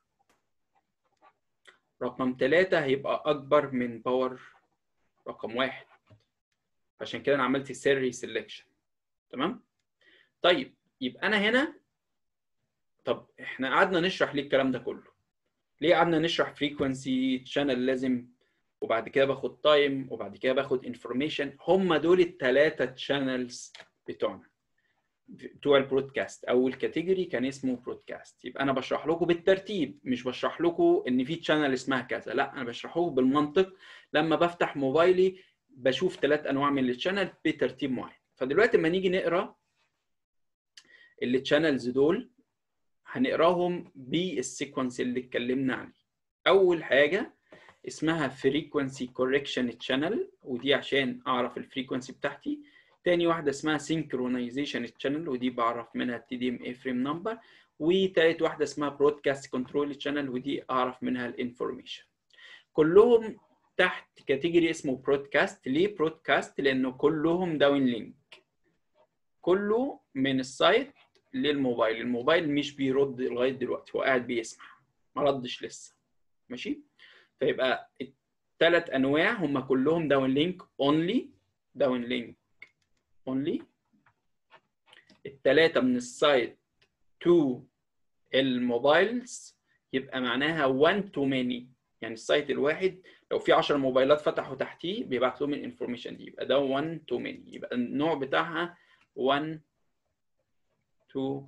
رقم ثلاثة هيبقى أكبر من باور رقم واحد عشان كده أنا عملت سيل ريسلكشن تمام طيب يبقى أنا هنا طب احنا قعدنا نشرح ليه الكلام ده كله ليه قعدنا نشرح فريكونسي شانل لازم وبعد كده باخد تايم وبعد كده باخد انفورميشن هم دول الثلاثه تشانلز بتوعنا بتوع البرودكاست اول كاتيجوري كان اسمه برودكاست يبقى انا بشرح لكم بالترتيب مش بشرح لكم ان في تشانل اسمها كذا لا انا بشرحه بالمنطق لما بفتح موبايلي بشوف ثلاث انواع من التشانل بترتيب معين فدلوقتي لما نيجي نقرا التشانلز دول هنقراهم بالسيكونس اللي اتكلمنا عليه اول حاجه اسمها frequency correction channel ودي عشان اعرف الفريكونسي بتاعتي تاني واحده اسمها synchronization channel ودي بعرف منها التي دي ام اي فريم نمبر وتالت واحده اسمها broadcast control channel ودي اعرف منها الانفورميشن كلهم تحت كاتيجوري اسمه برودكاست ليه برودكاست لانه كلهم داون لينك كله من السايت للموبايل الموبايل مش بيرد لغايه دلوقتي هو قاعد بيسمع ما ردش لسه ماشي فيبقى الثلاث انواع هم كلهم داون لينك اونلي داون لينك اونلي الثلاثه من السايت تو الموبايلز يبقى معناها 1 تو ماني يعني السايت الواحد لو في 10 موبايلات فتحوا تحتيه بيبعت لهم الانفورميشن دي يبقى ده 1 تو ماني يبقى النوع بتاعها 1 تو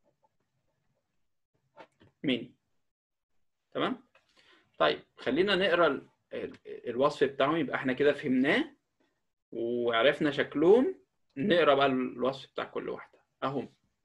ماني تمام طيب خلينا نقرا الوصف بتاعهم يبقى احنا كده فهمناه وعرفنا شكلهم نقرا بقى الوصف بتاع كل واحده اهو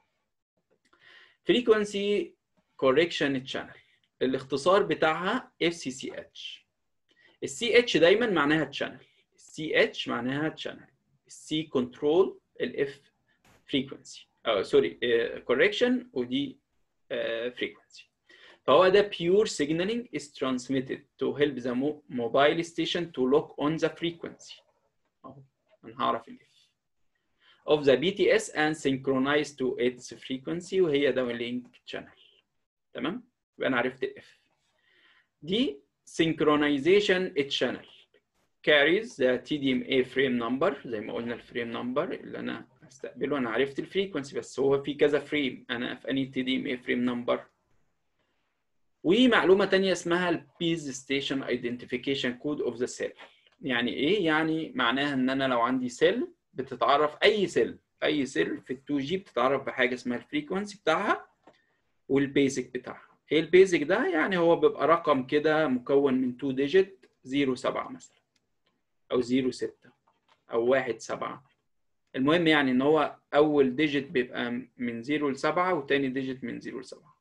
frequency correction channel الاختصار بتاعها FCCH السي اتش دايما معناها channel السي اتش معناها channel السي كنترول الاف frequency اه سوري correction ودي frequency فهو ده pure signaling is transmitted to help the mobile station to lock on the frequency اهو انا هعرف الاف of the BTS and synchronize to its frequency وهي downlink channel تمام يبقى انا عرفت الاف دي synchronization channel carries the TDMA frame number زي ما قلنا الفريم نمبر اللي انا هستقبله انا عرفت الفريكونسي بس هو في كذا فريم انا في انهي TDMA فريم نمبر ومعلومه ثانيه اسمها البيز ستيشن ايدنتيفيكيشن كود اوف ذا سيل يعني ايه يعني معناها ان انا لو عندي سيل بتتعرف اي سيل اي سيل في ال 2 جي بتتعرف بحاجه اسمها الفريكونسي بتاعها والبيزك بتاعها ايه البيزك ده يعني هو بيبقى رقم كده مكون من 2 ديجيت 0 7 مثلا او 0 6 او 1 7 المهم يعني ان هو اول ديجيت بيبقى من 0 ل 7 وتاني ديجيت من 0 ل 7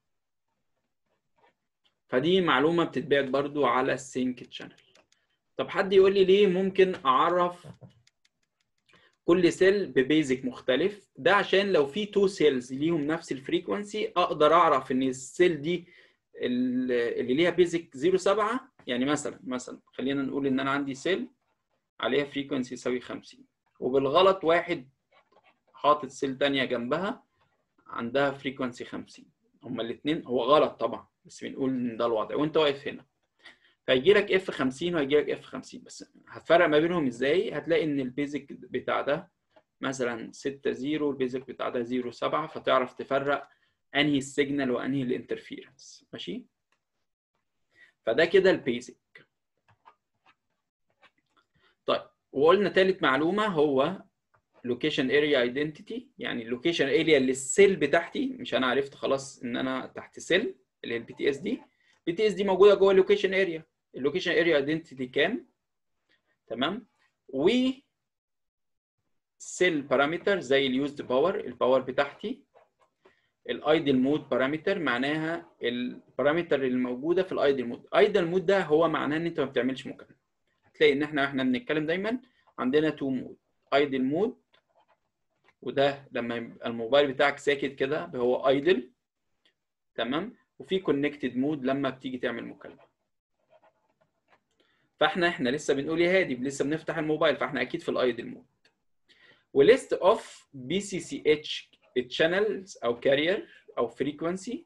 فدي معلومه بتتبعت برضو على السينك تشانل طب حد يقول لي ليه ممكن اعرف كل سيل ببيزك مختلف ده عشان لو في تو سيلز ليهم نفس الفريكونسي اقدر اعرف ان السيل دي اللي ليها بيزك 0.7 يعني مثلا مثلا خلينا نقول ان انا عندي سيل عليها فريكونسي يساوي 50 وبالغلط واحد حاطط سيل تانية جنبها عندها فريكونسي 50 هما الاثنين هو غلط طبعا بس بنقول ان ده الوضع وانت واقف هنا فهيجي لك اف 50 وهيجي لك اف 50 بس هتفرق ما بينهم ازاي هتلاقي ان البيزك بتاع ده مثلا 6 0 البيزك بتاع ده 0 7 فتعرف تفرق انهي السيجنال وانهي الانترفيرنس ماشي فده كده البيزك طيب وقلنا ثالث معلومه هو لوكيشن اريا ايدنتيتي يعني اللوكيشن اريا اللي السيل بتاعتي مش انا عرفت خلاص ان انا تحت سيل اللي هي البي تي اس دي البي تي اس دي موجوده جوه اللوكيشن اريا اللوكيشن اريا ايدنتيتي كام تمام و سيل بارامتر زي اليوزد باور الباور بتاعتي الايدل مود بارامتر معناها البارامتر اللي موجوده في الايدل مود ايدل مود ده هو معناه ان انت ما بتعملش مكالمه هتلاقي ان احنا احنا بنتكلم دايما عندنا تو مود ايدل مود وده لما يبقى الموبايل بتاعك ساكت كده هو ايدل تمام وفي كونكتد مود لما بتيجي تعمل مكالمه فاحنا احنا لسه بنقول يا هادي لسه بنفتح الموبايل فاحنا اكيد في الايدل مود وليست اوف بي سي سي اتش channels او كارير او فريكونسي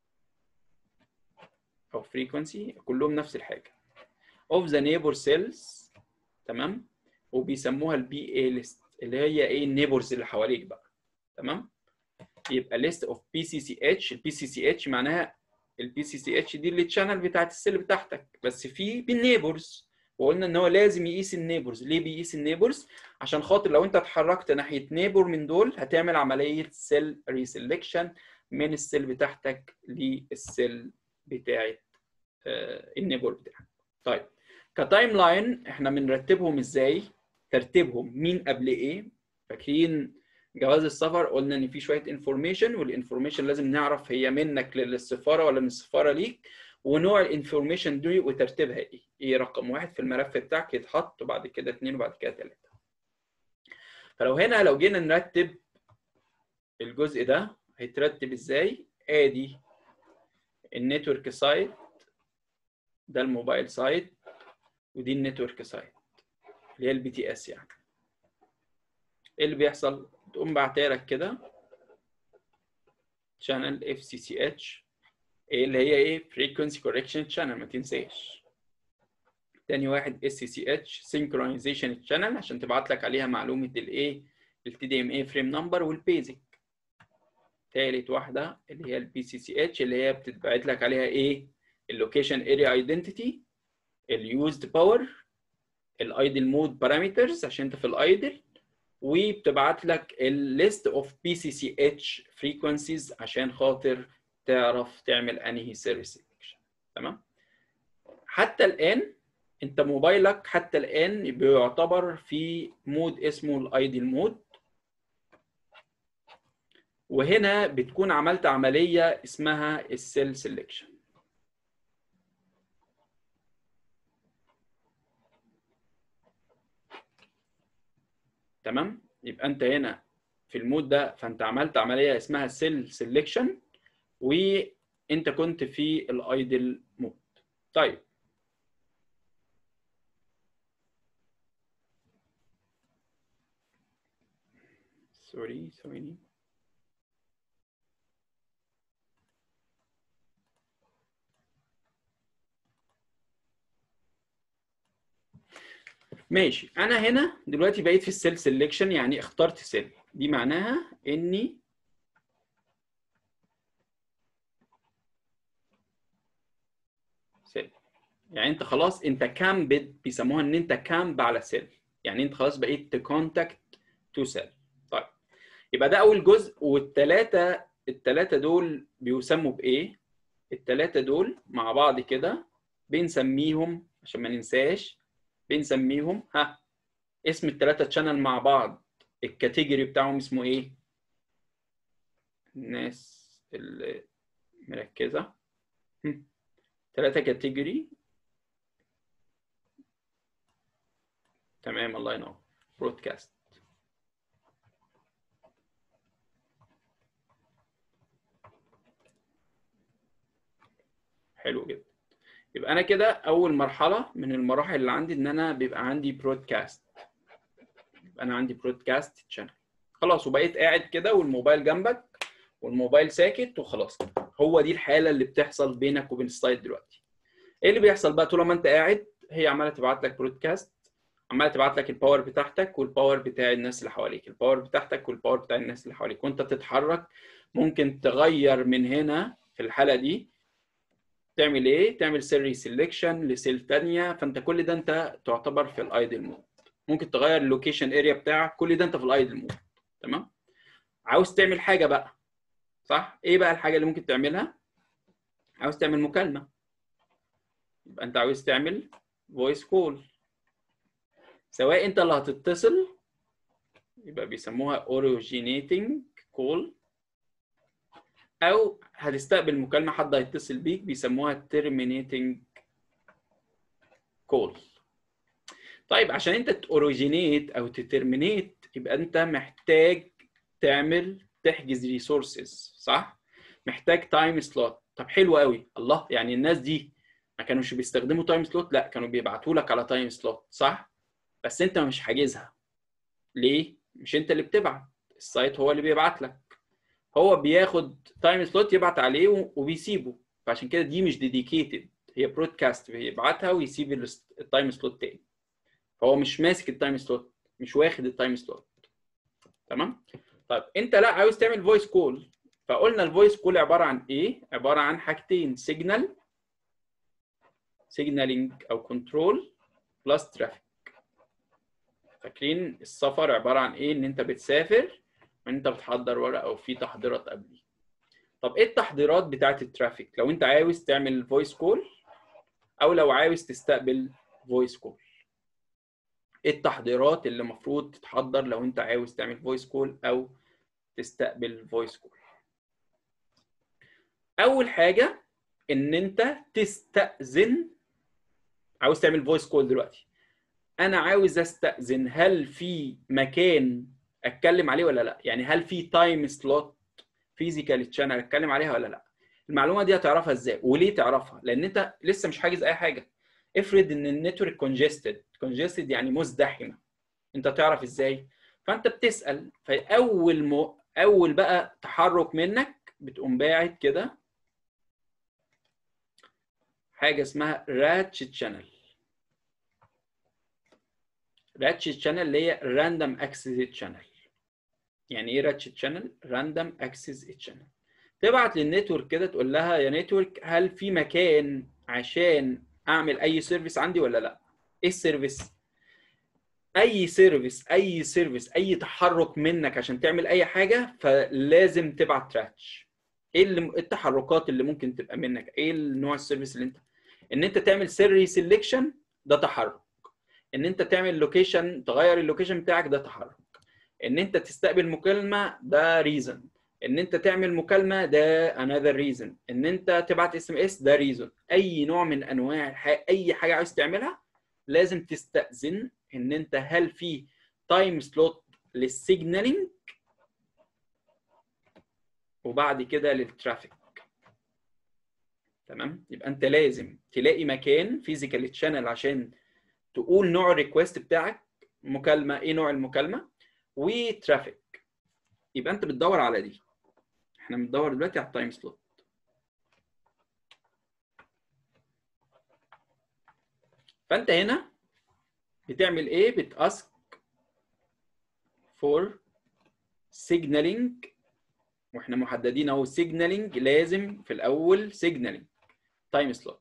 او فريكونسي كلهم نفس الحاجه of the neighbor cells تمام وبيسموها البي اي ليست اللي هي ايه النيبرز اللي حواليك بقى تمام يبقى ليست اوف بي سي سي اتش البي سي سي اتش معناها البي سي سي اتش دي اللي الشانل بتاعت السيل بتاعتك بس في بالنيبرز وقلنا ان هو لازم يقيس النيبرز ليه بيقيس النيبرز عشان خاطر لو انت اتحركت ناحيه نيبر من دول هتعمل عمليه سيل ريسلكشن من السيل بتاعتك للسيل بتاعت آه النيبر بتاعك طيب كتايم لاين احنا بنرتبهم ازاي ترتيبهم مين قبل ايه فاكرين جواز السفر قلنا ان في شويه انفورميشن والانفورميشن لازم نعرف هي منك للسفاره ولا من السفاره ليك ونوع الانفورميشن دي وترتيبها ايه ايه رقم واحد في الملف بتاعك يتحط وبعد كده اثنين وبعد كده ثلاثه فلو هنا لو جينا نرتب الجزء ده هيترتب ازاي ادي النتورك سايت ده الموبايل سايت ودي النتورك سايت اللي هي البي تي اس يعني ايه اللي بيحصل تقوم باعتها لك كده channel اف سي سي اتش ايه اللي هي ايه frequency correction channel ما تنساش تاني واحد اس سي سي اتش synchronization channel عشان تبعت لك عليها معلومه الايه التي دي ام اي فريم نمبر والبيزك تالت واحده اللي هي البي سي سي اتش اللي هي بتتبعت لك عليها ايه اللوكيشن اريا ايدنتيتي اليوزد باور الايدل مود بارامترز عشان انت في الايدل وبتبعت لك الليست اوف بي سي سي اتش فريكونسيز عشان خاطر تعرف تعمل انهي سيرفيس سيلكشن تمام حتى الان انت موبايلك حتى الان بيعتبر في مود اسمه الايدل مود وهنا بتكون عملت عمليه اسمها السيل سيلكشن تمام يبقى انت هنا في المود ده فانت عملت عمليه اسمها سيل سيلكشن وانت كنت في الايدل مود طيب سوري ثواني ماشي انا هنا دلوقتي بقيت في السيل سيلكشن يعني اخترت سيل دي معناها اني سيل يعني انت خلاص انت كامبد بيسموها ان انت كامب على سيل يعني انت خلاص بقيت تكونتاكت تو سيل طيب يبقى ده اول جزء والثلاثه الثلاثه دول بيسموا بايه الثلاثه دول مع بعض كده بنسميهم عشان ما ننساش بنسميهم ها اسم الثلاثه تشانل مع بعض الكاتيجوري بتاعهم اسمه ايه الناس اللي مركزه ثلاثه كاتيجوري تمام الله ينور برودكاست حلو جدا يبقى انا كده اول مرحله من المراحل اللي عندي ان انا بيبقى عندي برودكاست يبقى انا عندي برودكاست تشانل خلاص وبقيت قاعد كده والموبايل جنبك والموبايل ساكت وخلاص هو دي الحاله اللي بتحصل بينك وبين السلايد دلوقتي ايه اللي بيحصل بقى طول ما انت قاعد هي عماله تبعت لك برودكاست عماله تبعت لك الباور بتاعتك والباور بتاع الناس اللي حواليك الباور بتاعتك والباور بتاع الناس اللي حواليك وانت بتتحرك ممكن تغير من هنا في الحاله دي تعمل ايه تعمل سيري سيلكشن لسيل ثانيه فانت كل ده انت تعتبر في الايدل مود ممكن تغير اللوكيشن اريا بتاعك كل ده انت في الايدل مود تمام عاوز تعمل حاجه بقى صح ايه بقى الحاجه اللي ممكن تعملها عاوز تعمل مكالمه يبقى انت عاوز تعمل فويس كول سواء انت اللي هتتصل يبقى بيسموها اوريجينيتنج كول او هتستقبل مكالمه حد هيتصل بيك بيسموها terminating كول طيب عشان انت توريجينيت او تترمينيت يبقى انت محتاج تعمل تحجز ريسورسز صح محتاج تايم سلوت طب حلو قوي الله يعني الناس دي ما كانوش بيستخدموا تايم سلوت لا كانوا بيبعتوا لك على تايم سلوت صح بس انت مش حاجزها ليه مش انت اللي بتبعت السايت هو اللي بيبعت لك هو بياخد تايم سلوت يبعت عليه وبيسيبه فعشان كده دي مش ديديكيتد هي برودكاست بيبعتها ويسيب التايم سلوت تاني فهو مش ماسك التايم سلوت مش واخد التايم سلوت تمام طيب انت لا عاوز تعمل فويس كول فقلنا الفويس كول عباره عن ايه عباره عن حاجتين سيجنال سيجنالينج او كنترول بلس ترافيك فاكرين السفر عباره عن ايه ان انت بتسافر وان انت بتحضر ورق او في تحضيرات قبليه طب ايه التحضيرات بتاعه الترافيك لو انت عاوز تعمل فويس كول او لو عاوز تستقبل فويس كول ايه التحضيرات اللي المفروض تتحضر لو انت عاوز تعمل فويس كول او تستقبل فويس كول اول حاجه ان انت تستاذن عاوز تعمل فويس كول دلوقتي انا عاوز استاذن هل في مكان اتكلم عليه ولا لا يعني هل في تايم سلوت فيزيكال تشانل اتكلم عليها ولا لا المعلومه دي هتعرفها ازاي وليه تعرفها لان انت لسه مش حاجز اي حاجه افرض ان النتورك كونجستد كونجستد يعني مزدحمه انت تعرف ازاي فانت بتسال فاول م... اول بقى تحرك منك بتقوم باعت كده حاجه اسمها راتش تشانل راتش تشانل اللي هي راندوم اكسس تشانل يعني ايه راتش تشانل راندوم اكسس تشانل تبعت للنتورك كده تقول لها يا نتورك هل في مكان عشان اعمل اي سيرفيس عندي ولا لا ايه السيرفيس اي سيرفيس اي سيرفيس اي تحرك منك عشان تعمل اي حاجه فلازم تبعت راتش ايه اللي التحركات اللي ممكن تبقى منك ايه النوع السيرفيس اللي انت ان انت تعمل سيري سيلكشن ده تحرك ان انت تعمل لوكيشن تغير اللوكيشن بتاعك ده تحرك ان انت تستقبل مكالمه ده ريزن ان انت تعمل مكالمه ده another reason ان انت تبعت اس ام اس ده ريزون اي نوع من انواع الح... اي حاجه عايز تعملها لازم تستاذن ان انت هل في تايم سلوت للسيجنالينج وبعد كده للترافيك تمام يبقى انت لازم تلاقي مكان فيزيكال تشانل عشان تقول نوع الريكوست بتاعك مكالمه ايه نوع المكالمه وترافيك يبقى انت بتدور على دي احنا بندور دلوقتي على التايم سلوت فانت هنا بتعمل ايه بتاسك فور سيجنالينج واحنا محددين اهو سيجنالينج لازم في الاول سيجنالينج تايم سلوت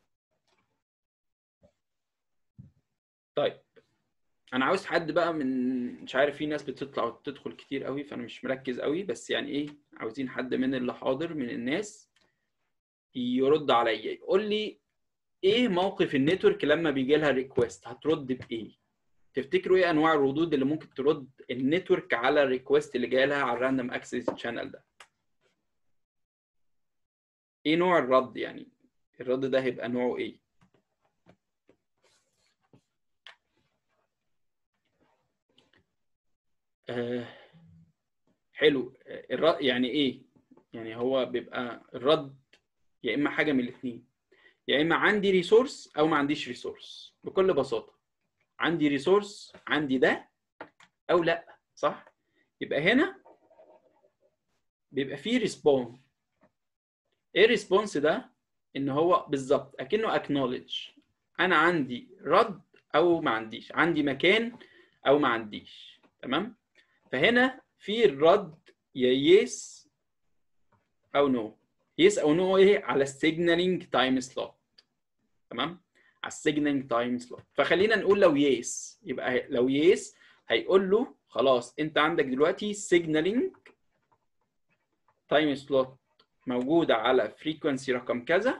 طيب انا عاوز حد بقى من مش عارف في ناس بتطلع وتدخل كتير قوي فانا مش مركز قوي بس يعني ايه عاوزين حد من اللي حاضر من الناس يرد عليا يقول لي ايه موقف النتورك لما بيجي لها ريكوست هترد بايه تفتكروا ايه انواع الردود اللي ممكن ترد النتورك على الريكوست اللي جاي لها على الراندوم اكسس شانل ده ايه نوع الرد يعني الرد ده هيبقى نوعه ايه آه حلو الرد يعني ايه يعني هو بيبقى الرد يا اما حاجه من الاثنين يا اما عندي ريسورس او ما عنديش ريسورس بكل بساطه عندي ريسورس عندي ده او لا صح يبقى هنا بيبقى فيه ريسبون ايه الريسبونس ده ان هو بالظبط اكنه اكنولج انا عندي رد او ما عنديش عندي مكان او ما عنديش تمام فهنا في الرد يا يس او نو يس او نو ايه على السيجنالينج تايم سلوت تمام على السيجنالينج تايم سلوت فخلينا نقول لو يس يبقى لو يس هيقول له خلاص انت عندك دلوقتي سيجنالينج تايم سلوت موجوده على فريكونسي رقم كذا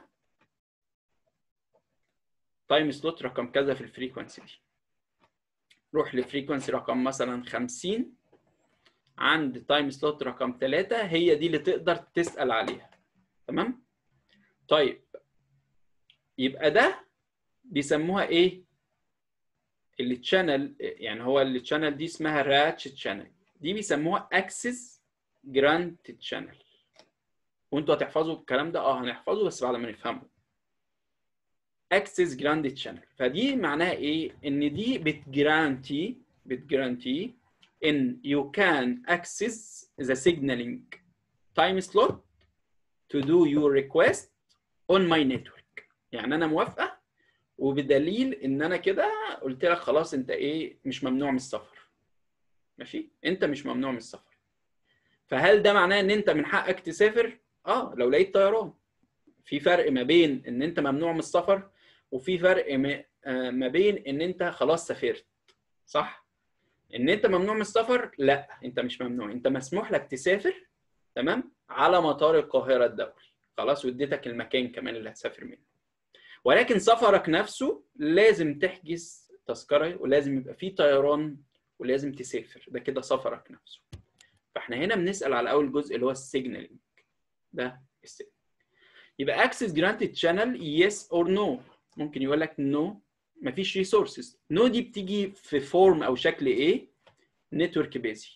تايم سلوت رقم كذا في الفريكونسي دي روح لفريكونسي رقم مثلا 50 عند تايم سلوت رقم 3 هي دي اللي تقدر تسأل عليها تمام طيب يبقى ده بيسموها ايه التشانل يعني هو التشانل دي اسمها راتش تشانل دي بيسموها اكسس جرانت تشانل وانتوا هتحفظوا الكلام ده اه هنحفظه بس بعد ما نفهمه اكسس جراند تشانل فدي معناها ايه ان دي بتجرانتي بتجرانتي ان you can access the signaling time slot to do your request on my network يعني انا موافقه وبدليل ان انا كده قلت لك خلاص انت ايه مش ممنوع من السفر ماشي انت مش ممنوع من السفر فهل ده معناه ان انت من حقك تسافر اه لو لقيت طيران في فرق ما بين ان انت ممنوع من السفر وفي فرق ما, آه ما بين ان انت خلاص سافرت صح ان انت ممنوع من السفر لا انت مش ممنوع انت مسموح لك تسافر تمام على مطار القاهره الدولي خلاص واديتك المكان كمان اللي هتسافر منه ولكن سفرك نفسه لازم تحجز تذكره ولازم يبقى فيه طيران ولازم تسافر ده كده سفرك نفسه فاحنا هنا بنسال على اول جزء اللي هو السيجنالينج ده السيجنال يبقى access granted channel yes or no ممكن يقول لك no مفيش ريسورسز نو دي بتيجي في فورم او شكل ايه نتورك بيزي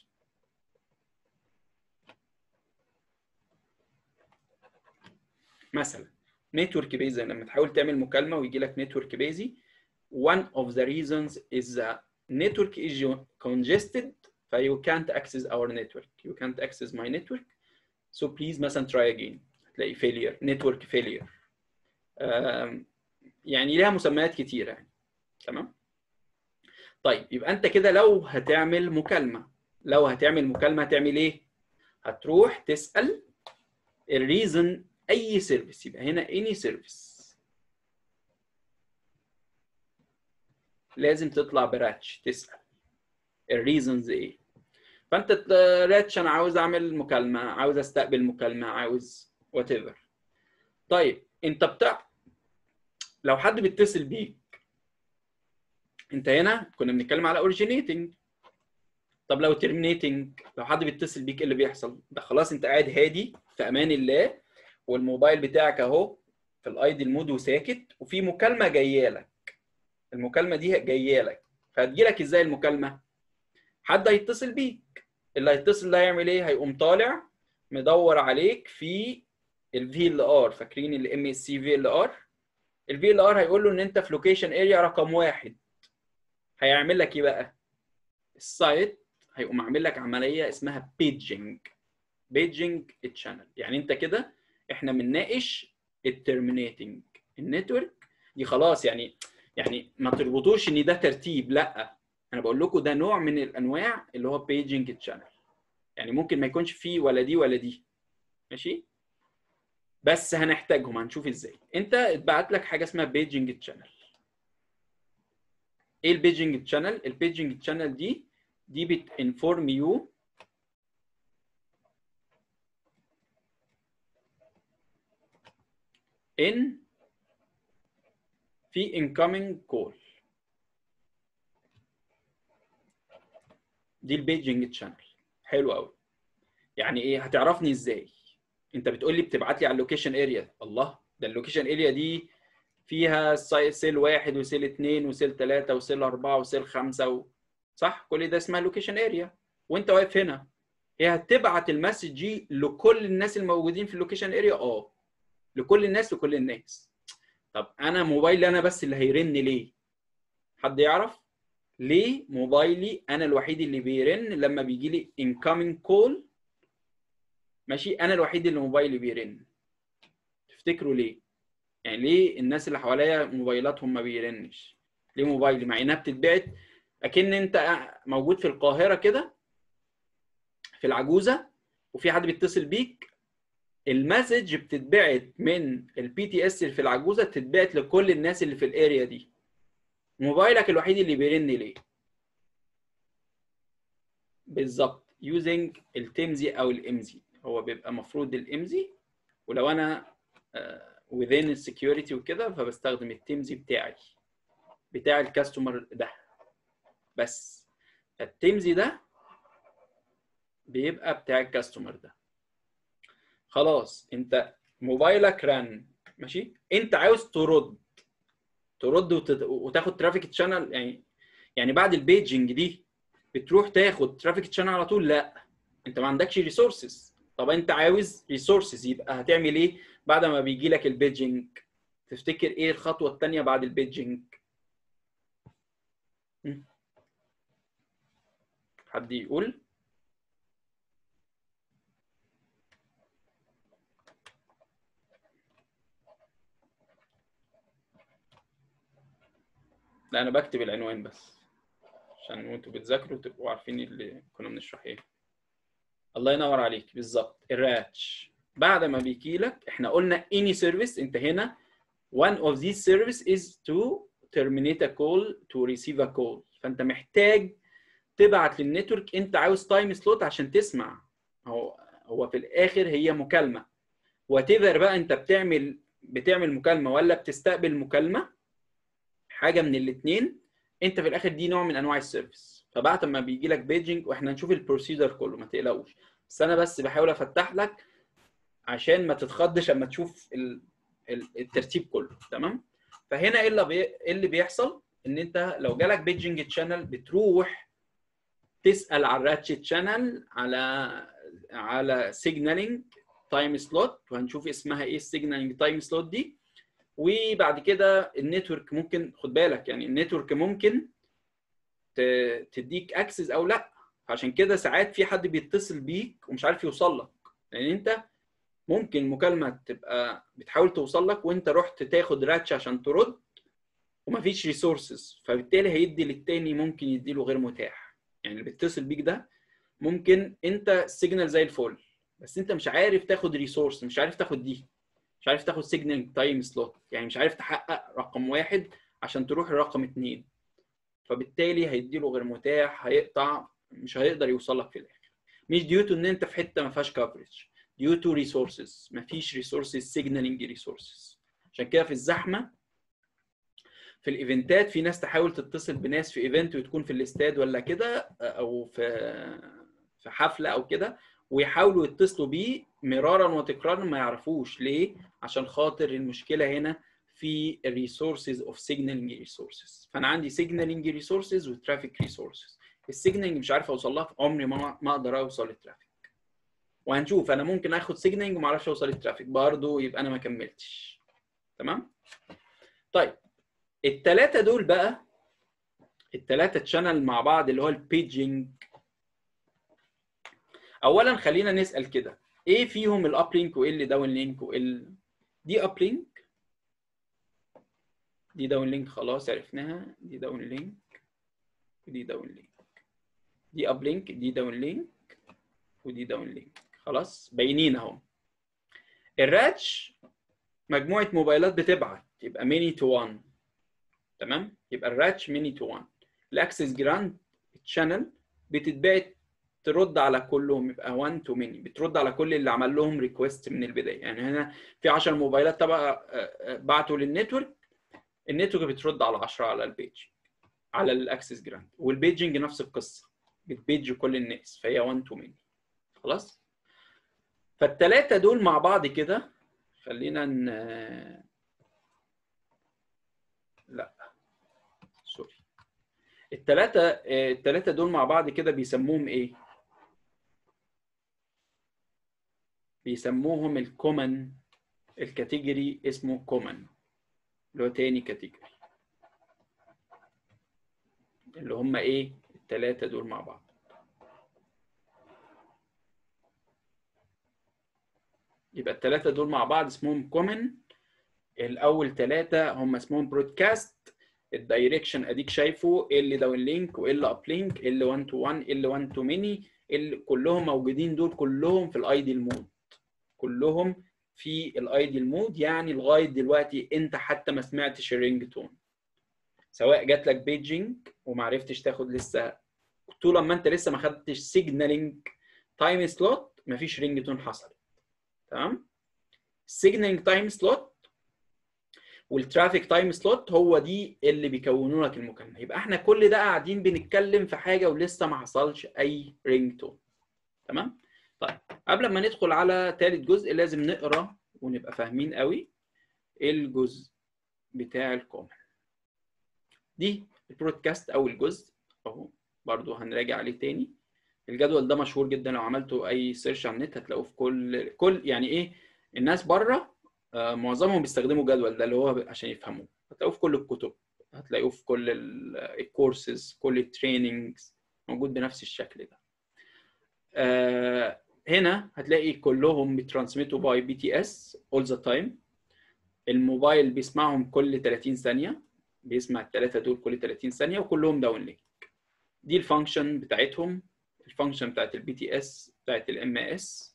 مثلا نتورك بيزي لما تحاول تعمل مكالمه ويجي لك نتورك بيزي one of the reasons is the network is congested ف you can't access our network you can't access my network so please مثلا try again هتلاقي failure network failure يعني لها مسميات كتيره يعني تمام طيب يبقى انت كده لو هتعمل مكالمه لو هتعمل مكالمه هتعمل ايه هتروح تسال الريزن اي سيرفيس يبقى هنا اني سيرفيس لازم تطلع براتش تسال الريزنز ايه فانت راتش انا عاوز اعمل مكالمه عاوز استقبل مكالمه عاوز وات ايفر طيب انت بتاع لو حد بيتصل بيك انت هنا كنا بنتكلم على اوريجينيتنج طب لو ترمينيتنج لو حد بيتصل بيك ايه اللي بيحصل ده خلاص انت قاعد هادي في امان الله والموبايل بتاعك اهو في الايدي المود وساكت وفي مكالمه جايه لك المكالمه دي جايه لك فهتجي لك ازاي المكالمه حد هيتصل بيك اللي هيتصل ده هيعمل ايه هيقوم طالع مدور عليك في الفي ال ار فاكرين الام اس سي في ال ار الفي ال ار هيقول له ان انت في لوكيشن اريا رقم واحد هيعمل لك ايه بقى؟ السايت هيقوم عامل لك عمليه اسمها بيجنج بيجنج الشانل يعني انت كده احنا بنناقش الترمينيتنج النتورك دي خلاص يعني يعني ما تربطوش ان ده ترتيب لا انا بقول لكم ده نوع من الانواع اللي هو بيجنج الشانل يعني ممكن ما يكونش فيه ولا دي ولا دي ماشي بس هنحتاجهم هنشوف ازاي انت اتبعت لك حاجه اسمها بيجنج تشانل ايه البيجنج تشانل البيجنج تشانل دي دي بتنفورم يو ان في incoming call دي البيجنج تشانل حلو قوي يعني ايه هتعرفني ازاي انت بتقول لي بتبعت لي على اللوكيشن اريا الله ده اللوكيشن اريا دي فيها سيل واحد وسيل اثنين وسيل ثلاثة وسيل أربعة وسيل خمسة و... صح؟ كل ده اسمها لوكيشن اريا وانت واقف هنا هي هتبعت المسج دي لكل الناس الموجودين في اللوكيشن اريا اه لكل الناس لكل الناس طب انا موبايلي انا بس اللي هيرن ليه؟ حد يعرف؟ ليه موبايلي انا الوحيد اللي بيرن لما بيجي لي incoming call ماشي انا الوحيد اللي موبايلي بيرن تفتكروا ليه يعني ليه الناس اللي حواليا موبايلاتهم ما بيرنش ليه موبايلي مع انها بتتبعت اكن انت موجود في القاهره كده في العجوزه وفي حد بيتصل بيك المسج بتتبعت من البي تي اس اللي في العجوزه بتتبعت لكل الناس اللي في الاريا دي موبايلك الوحيد اللي بيرن ليه بالظبط يوزنج التمزي او الامزي هو بيبقى مفروض الامزي ولو انا uh, within السكيورتي وكده فبستخدم التمزي بتاعي بتاع الكاستمر ده بس التمزي ده بيبقى بتاع الكاستمر ده خلاص انت موبايلك رن ماشي انت عاوز ترد ترد وتت... وتاخد ترافيك تشانل يعني يعني بعد البيجنج دي بتروح تاخد ترافيك تشانل على طول لا انت ما عندكش ريسورسز طب انت عاوز ريسورسز يبقى هتعمل ايه بعد ما بيجي لك البيجنج تفتكر ايه الخطوه الثانيه بعد البيجنج حد يقول لا انا بكتب العنوان بس عشان وانتوا بتذاكروا تبقوا عارفين اللي كنا بنشرح ايه الله ينور عليك بالظبط الراتش بعد ما بيجي لك احنا قلنا any service انت هنا one of these service is to terminate a call to receive a call فانت محتاج تبعت للنتورك انت عاوز تايم سلوت عشان تسمع هو هو في الاخر هي مكالمه وات بقى انت بتعمل بتعمل مكالمه ولا بتستقبل مكالمه حاجه من الاثنين انت في الاخر دي نوع من انواع السيرفيس فبعد ما بيجي لك بيجنج واحنا نشوف البروسيجر كله ما تقلقوش بس انا بس بحاول افتح لك عشان ما تتخضش اما تشوف ال... الترتيب كله تمام فهنا ايه اللي بي... ايه اللي بيحصل ان انت لو جالك بيجنج تشانل بتروح تسال على الراتش تشانل على على سيجنالينج تايم سلوت وهنشوف اسمها ايه السيجنالينج تايم سلوت دي وبعد كده النتورك ممكن خد بالك يعني النتورك ممكن تديك اكسس او لا عشان كده ساعات في حد بيتصل بيك ومش عارف يوصل لك لان انت ممكن مكالمه تبقى بتحاول توصل لك وانت رحت تاخد راتش عشان ترد ومفيش ريسورسز فبالتالي هيدي للتاني ممكن يديله غير متاح يعني اللي بيتصل بيك ده ممكن انت السيجنال زي الفل بس انت مش عارف تاخد ريسورس مش عارف تاخد دي مش عارف تاخد سيجنال تايم سلوت يعني مش عارف تحقق رقم واحد عشان تروح لرقم اثنين فبالتالي هيديله غير متاح هيقطع مش هيقدر يوصل لك في الاخر مش ديو تو ان انت في حته ما فيهاش كفرج ديو تو ريسورسز ما فيش ريسورسز سيجنالينج ريسورسز عشان كده في الزحمه في الايفنتات في ناس تحاول تتصل بناس في ايفنت وتكون في الاستاد ولا كده او في في حفله او كده ويحاولوا يتصلوا بيه مرارا وتكرارا ما يعرفوش ليه عشان خاطر المشكله هنا في الريسورسز اوف سيجنالينج ريسورسز فانا عندي سيجنالينج ريسورسز وترافيك ريسورسز السيجنالينج مش عارف اوصل لها عمري ما ما اقدر اوصل للترافيك وهنشوف انا ممكن اخد سيجنالينج وما اعرفش اوصل للترافيك برضه يبقى انا ما كملتش تمام طيب الثلاثه دول بقى الثلاثه تشانل مع بعض اللي هو البيجنج اولا خلينا نسال كده ايه فيهم الاب لينك وايه اللي داون لينك وايه ال... دي اب لينك دي داون لينك خلاص عرفناها دي داون لينك ودي داون لينك دي اب لينك دي داون لينك ودي داون لينك خلاص باينين اهو الراتش مجموعه موبايلات بتبعت يبقى ميني تو 1 تمام يبقى الراتش ميني تو 1 الاكسس جراند تشانل بتتبعت ترد على كلهم يبقى 1 تو ميني بترد على كل اللي عمل لهم ريكويست من البدايه يعني هنا في 10 موبايلات تبع بعتوا للنتورك النتورك بترد على 10 على البيج على الاكسس جراند والبيجنج نفس القصه بتبيج كل الناس فهي 1 تو ميني خلاص فالثلاثه دول مع بعض كده خلينا ن... لا سوري الثلاثه الثلاثه دول مع بعض كده بيسموهم ايه بيسموهم الكومن الكاتيجوري اسمه كومن اللي هو تاني كاتيجوري اللي هم ايه الثلاثه دول مع بعض يبقى الثلاثه دول مع بعض اسمهم كومن الاول ثلاثه هم اسمهم برودكاست الدايركشن اديك شايفه ايه اللي داون لينك وايه اللي اب لينك ايه اللي 1 تو 1 ايه اللي 1 تو ميني اللي كلهم موجودين دول كلهم في الايديال مود كلهم في الايديال مود يعني لغايه دلوقتي انت حتى ما سمعتش الرينج تون سواء جات لك بيجنج وما عرفتش تاخد لسه طول ما انت لسه ما خدتش سيجنالينج تايم سلوت ما فيش رينج تون حصلت تمام السيجنالينج تايم سلوت والترافيك تايم سلوت هو دي اللي بيكونوا لك المكالمه يبقى احنا كل ده قاعدين بنتكلم في حاجه ولسه ما حصلش اي رينج تون تمام طيب قبل ما ندخل على ثالث جزء لازم نقرا ونبقى فاهمين قوي ايه الجزء بتاع الكومن دي البرودكاست اول جزء اهو برضو هنراجع عليه تاني الجدول ده مشهور جدا لو عملتوا اي سيرش على النت هتلاقوه في كل كل يعني ايه الناس بره آه معظمهم بيستخدموا الجدول ده اللي هو عشان يفهموه هتلاقوه في كل الكتب هتلاقوه في كل الكورسز كل التريننجز موجود بنفس الشكل ده آه هنا هتلاقي كلهم بيترانسميتوا باي بي تي اس اول ذا تايم الموبايل بيسمعهم كل 30 ثانيه بيسمع الثلاثه دول كل 30 ثانيه وكلهم داون لينك دي الفانكشن بتاعتهم الفانكشن بتاعت البي تي اس بتاعت الام اس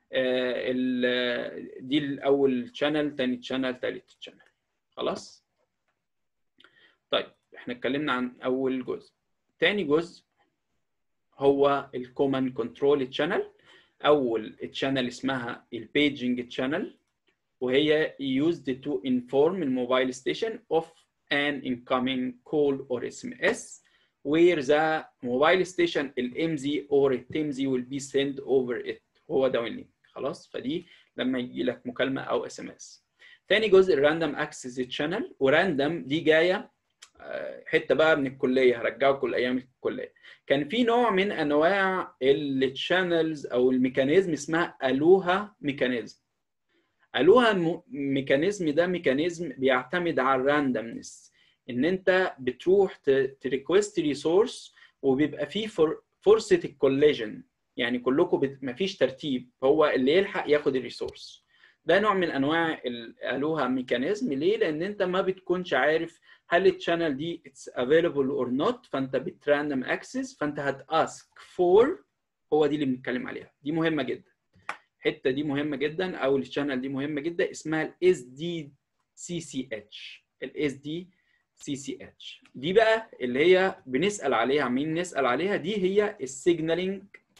دي الاول شانل تاني شانل تالت شانل خلاص طيب احنا اتكلمنا عن اول جزء تاني جزء هو الكومن كنترول تشانل اول تشانل اسمها البيجنج تشانل وهي used to inform الموبايل ستيشن of an incoming call or SMS where the mobile station الMZ or الTMZ will be sent over it هو ده اللينك خلاص فدي لما يجي لك مكالمه او اس ام اس تاني جزء الراندوم اكسس تشانل وراندوم دي جايه حته بقى من الكليه هرجعكم لايام الكليه كان في نوع من انواع التشانلز او الميكانيزم اسمها الوها ميكانيزم الوها ميكانيزم ده ميكانيزم بيعتمد على الراندمنس ان انت بتروح تريكوست ريسورس وبيبقى فيه فرصه الكوليجن يعني كلكم بت... مفيش ترتيب هو اللي يلحق ياخد الريسورس ده نوع من انواع الالوها ميكانيزم ليه لان انت ما بتكونش عارف هل الشانل دي اتس افيلبل اور نوت فانت بتراندم اكسس فانت هتاسك فور هو دي اللي بنتكلم عليها دي مهمه جدا الحته دي مهمه جدا او الشانل دي مهمه جدا اسمها الاس دي سي سي اتش الاس دي سي سي اتش دي بقى اللي هي بنسال عليها مين نسال عليها دي هي السيجنالينج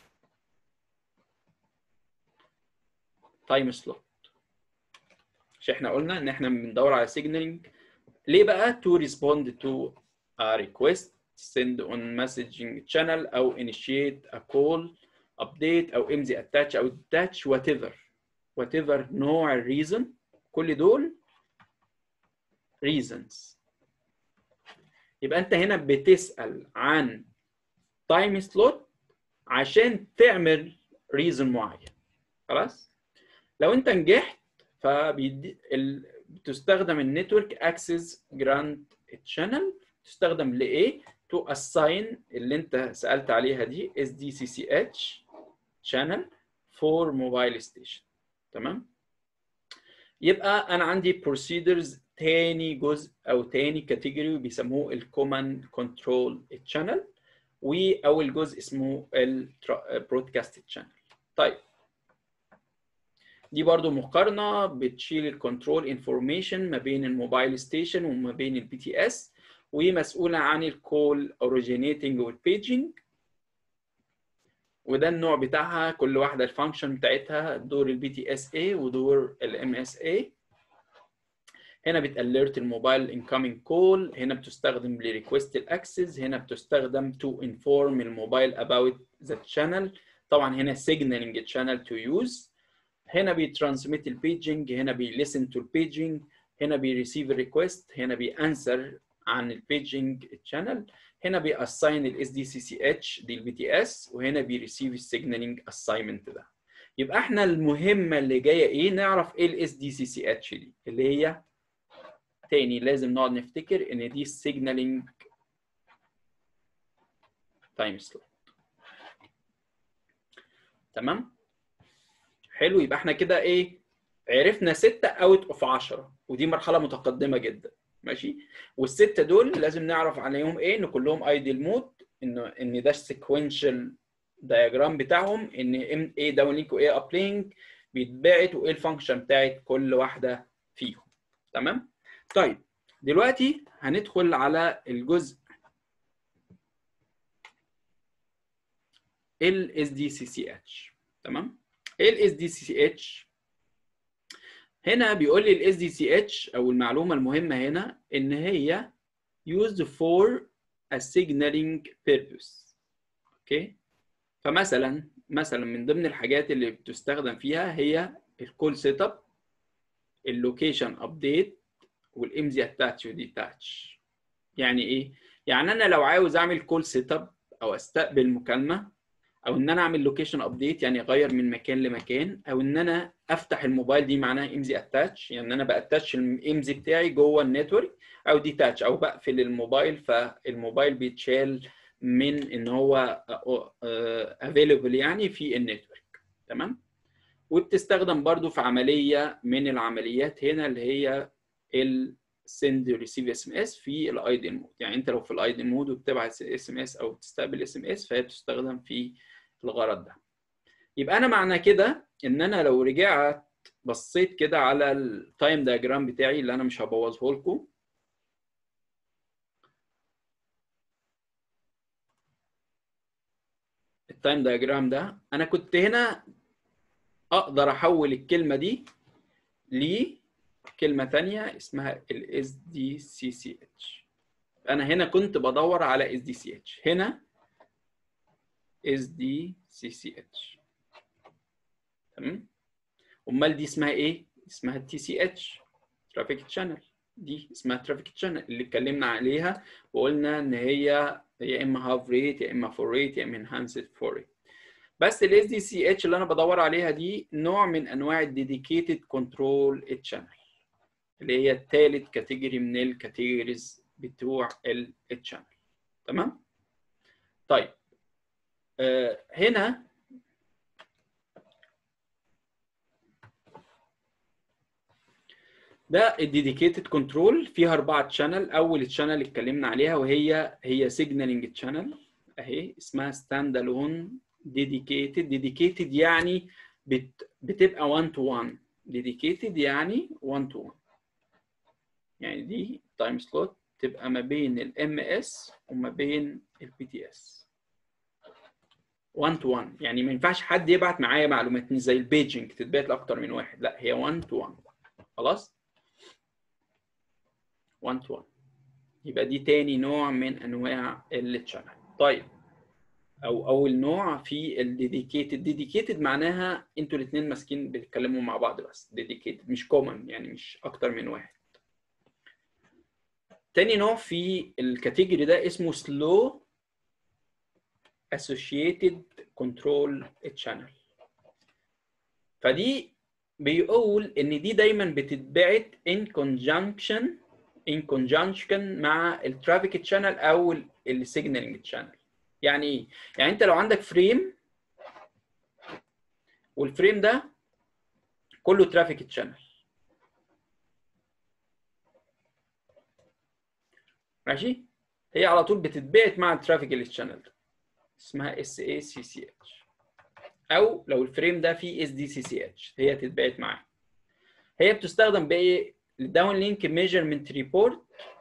تايم سلوت مش احنا قلنا ان احنا بندور على سيجنالينج ليه بقى to respond to a request send on messaging channel او initiate a call update او امزي attach او detach whatever whatever نوع الريزن كل دول reasons يبقى انت هنا بتسأل عن تايم سلوت عشان تعمل ريزن معين خلاص لو انت نجحت فبيدي ال... بتستخدم النتورك اكسس جراند تشانل تستخدم لايه تو اساين اللي انت سالت عليها دي اس دي سي سي اتش شانل فور موبايل ستيشن تمام يبقى انا عندي بروسيدرز تاني جزء او تاني كاتيجوري بيسموه الكومن كنترول تشانل واول جزء اسمه البرودكاست تشانل طيب دي برضو مقارنه بتشيل الكنترول انفورميشن ما بين الموبايل ستيشن وما بين البي تي اس ومسؤوله عن الكول اوريجينيتنج والبيجنج وده النوع بتاعها كل واحده الفانكشن بتاعتها دور البي تي اس اي ودور الام اس اي هنا بتاليرت الموبايل انكoming كول هنا بتستخدم لريكوست الاكسس هنا بتستخدم تو انفورم الموبايل about ذا channel طبعا هنا signaling channel to use هنا بيترانسميت البيجنج هنا بيليسن تو البيجنج هنا بيريسيف الريكوست هنا بيانسر عن البيجنج تشانل هنا بيأساين الاس دي سي سي اتش دي البي تي اس وهنا بيريسيف السيجنالينج اساينمنت ده يبقى احنا المهمه اللي جايه ايه نعرف ايه الاس دي سي سي اتش دي اللي هي تاني لازم نقعد نفتكر ان دي السيجنالينج تايم سلوت تمام حلو يبقى احنا كده ايه عرفنا 6 اوت اوف 10 ودي مرحله متقدمه جدا ماشي والسته دول لازم نعرف عليهم ايه ان كلهم ايدل مود انه ان ده السيكونشال دايجرام بتاعهم ان ام ايه داون لينك وايه اب لينك بيتبعت وايه الفانكشن بتاعت كل واحده فيهم تمام طيب دلوقتي هندخل على الجزء ال اس دي سي سي اتش تمام ايه الاس دي سي اتش هنا بيقول لي الاس دي سي اتش او المعلومه المهمه هنا ان هي used for a signaling purpose اوكي فمثلا مثلا من ضمن الحاجات اللي بتستخدم فيها هي الكول سيت اب اللوكيشن ابديت والامزي اتاتش وديتاتش يعني ايه يعني انا لو عاوز اعمل كول سيت اب او استقبل مكالمه او ان انا اعمل لوكيشن ابديت يعني اغير من مكان لمكان او ان انا افتح الموبايل دي معناها امزي اتاتش يعني انا باتاتش الامزي بتاعي جوه النتورك او ديتاتش او بقفل الموبايل فالموبايل بيتشال من ان هو افيلبل يعني في النتورك تمام وبتستخدم برضو في عمليه من العمليات هنا اللي هي السند ريسيف اس ام اس في الايدل مود يعني انت لو في الايدل مود وبتبعت اس ام اس او بتستقبل اس ام اس فهي بتستخدم في الغرض ده يبقى انا معنى كده ان انا لو رجعت بصيت كده على التايم دايجرام بتاعي اللي انا مش هبوظه لكم التايم دايجرام ده انا كنت هنا اقدر احول الكلمه دي لكلمه ثانيه اسمها ال SDCCH انا هنا كنت بدور على SDCH هنا SDCCH تمام امال دي اسمها ايه اسمها تي سي اتش ترافيك تشانل دي اسمها ترافيك تشانل اللي اتكلمنا عليها وقلنا ان هي يا اما هاف ريت يا اما فور ريت يا اما انهانسد فور ريت بس الاس دي سي اتش اللي انا بدور عليها دي نوع من انواع الديديكيتد كنترول تشانل اللي هي الثالث كاتيجوري من الكاتيجوريز بتوع التشانل تمام طيب آه هنا ده الديديكيتد كنترول فيها اربعه تشانل اول تشانل اتكلمنا عليها وهي هي سيجنالينج تشانل اهي اسمها ستاند الون ديديكيتد ديديكيتد يعني بت بتبقى 1 تو 1 ديديكيتد يعني 1 تو 1 يعني دي تايم سلوت تبقى ما بين الام اس وما بين البي تي اس 1 تو 1 يعني ما ينفعش حد يبعت معايا معلومات مش زي البيجنج تتبعت لاكتر من واحد لا هي 1 تو 1 خلاص 1 تو 1 يبقى دي تاني نوع من انواع التشانل طيب او اول نوع في الديديكيتد ديديكيتد معناها انتوا الاثنين ماسكين بتتكلموا مع بعض بس ديديكيتد مش كومن يعني مش اكتر من واحد تاني نوع في الكاتيجوري ده اسمه slow associated control channel فدي بيقول ان دي دايما بتتبعت in conjunction in conjunction مع الترافيك تشانل او السيجنالينج تشانل يعني ايه يعني انت لو عندك فريم والفريم ده كله ترافيك تشانل ماشي هي على طول بتتبعت مع الترافيك التشانل ده اسمها اس اي سي سي اتش او لو الفريم ده فيه اس دي سي سي اتش هي تتبعت معاه هي بتستخدم بايه الداون لينك ميجرمنت ريبورت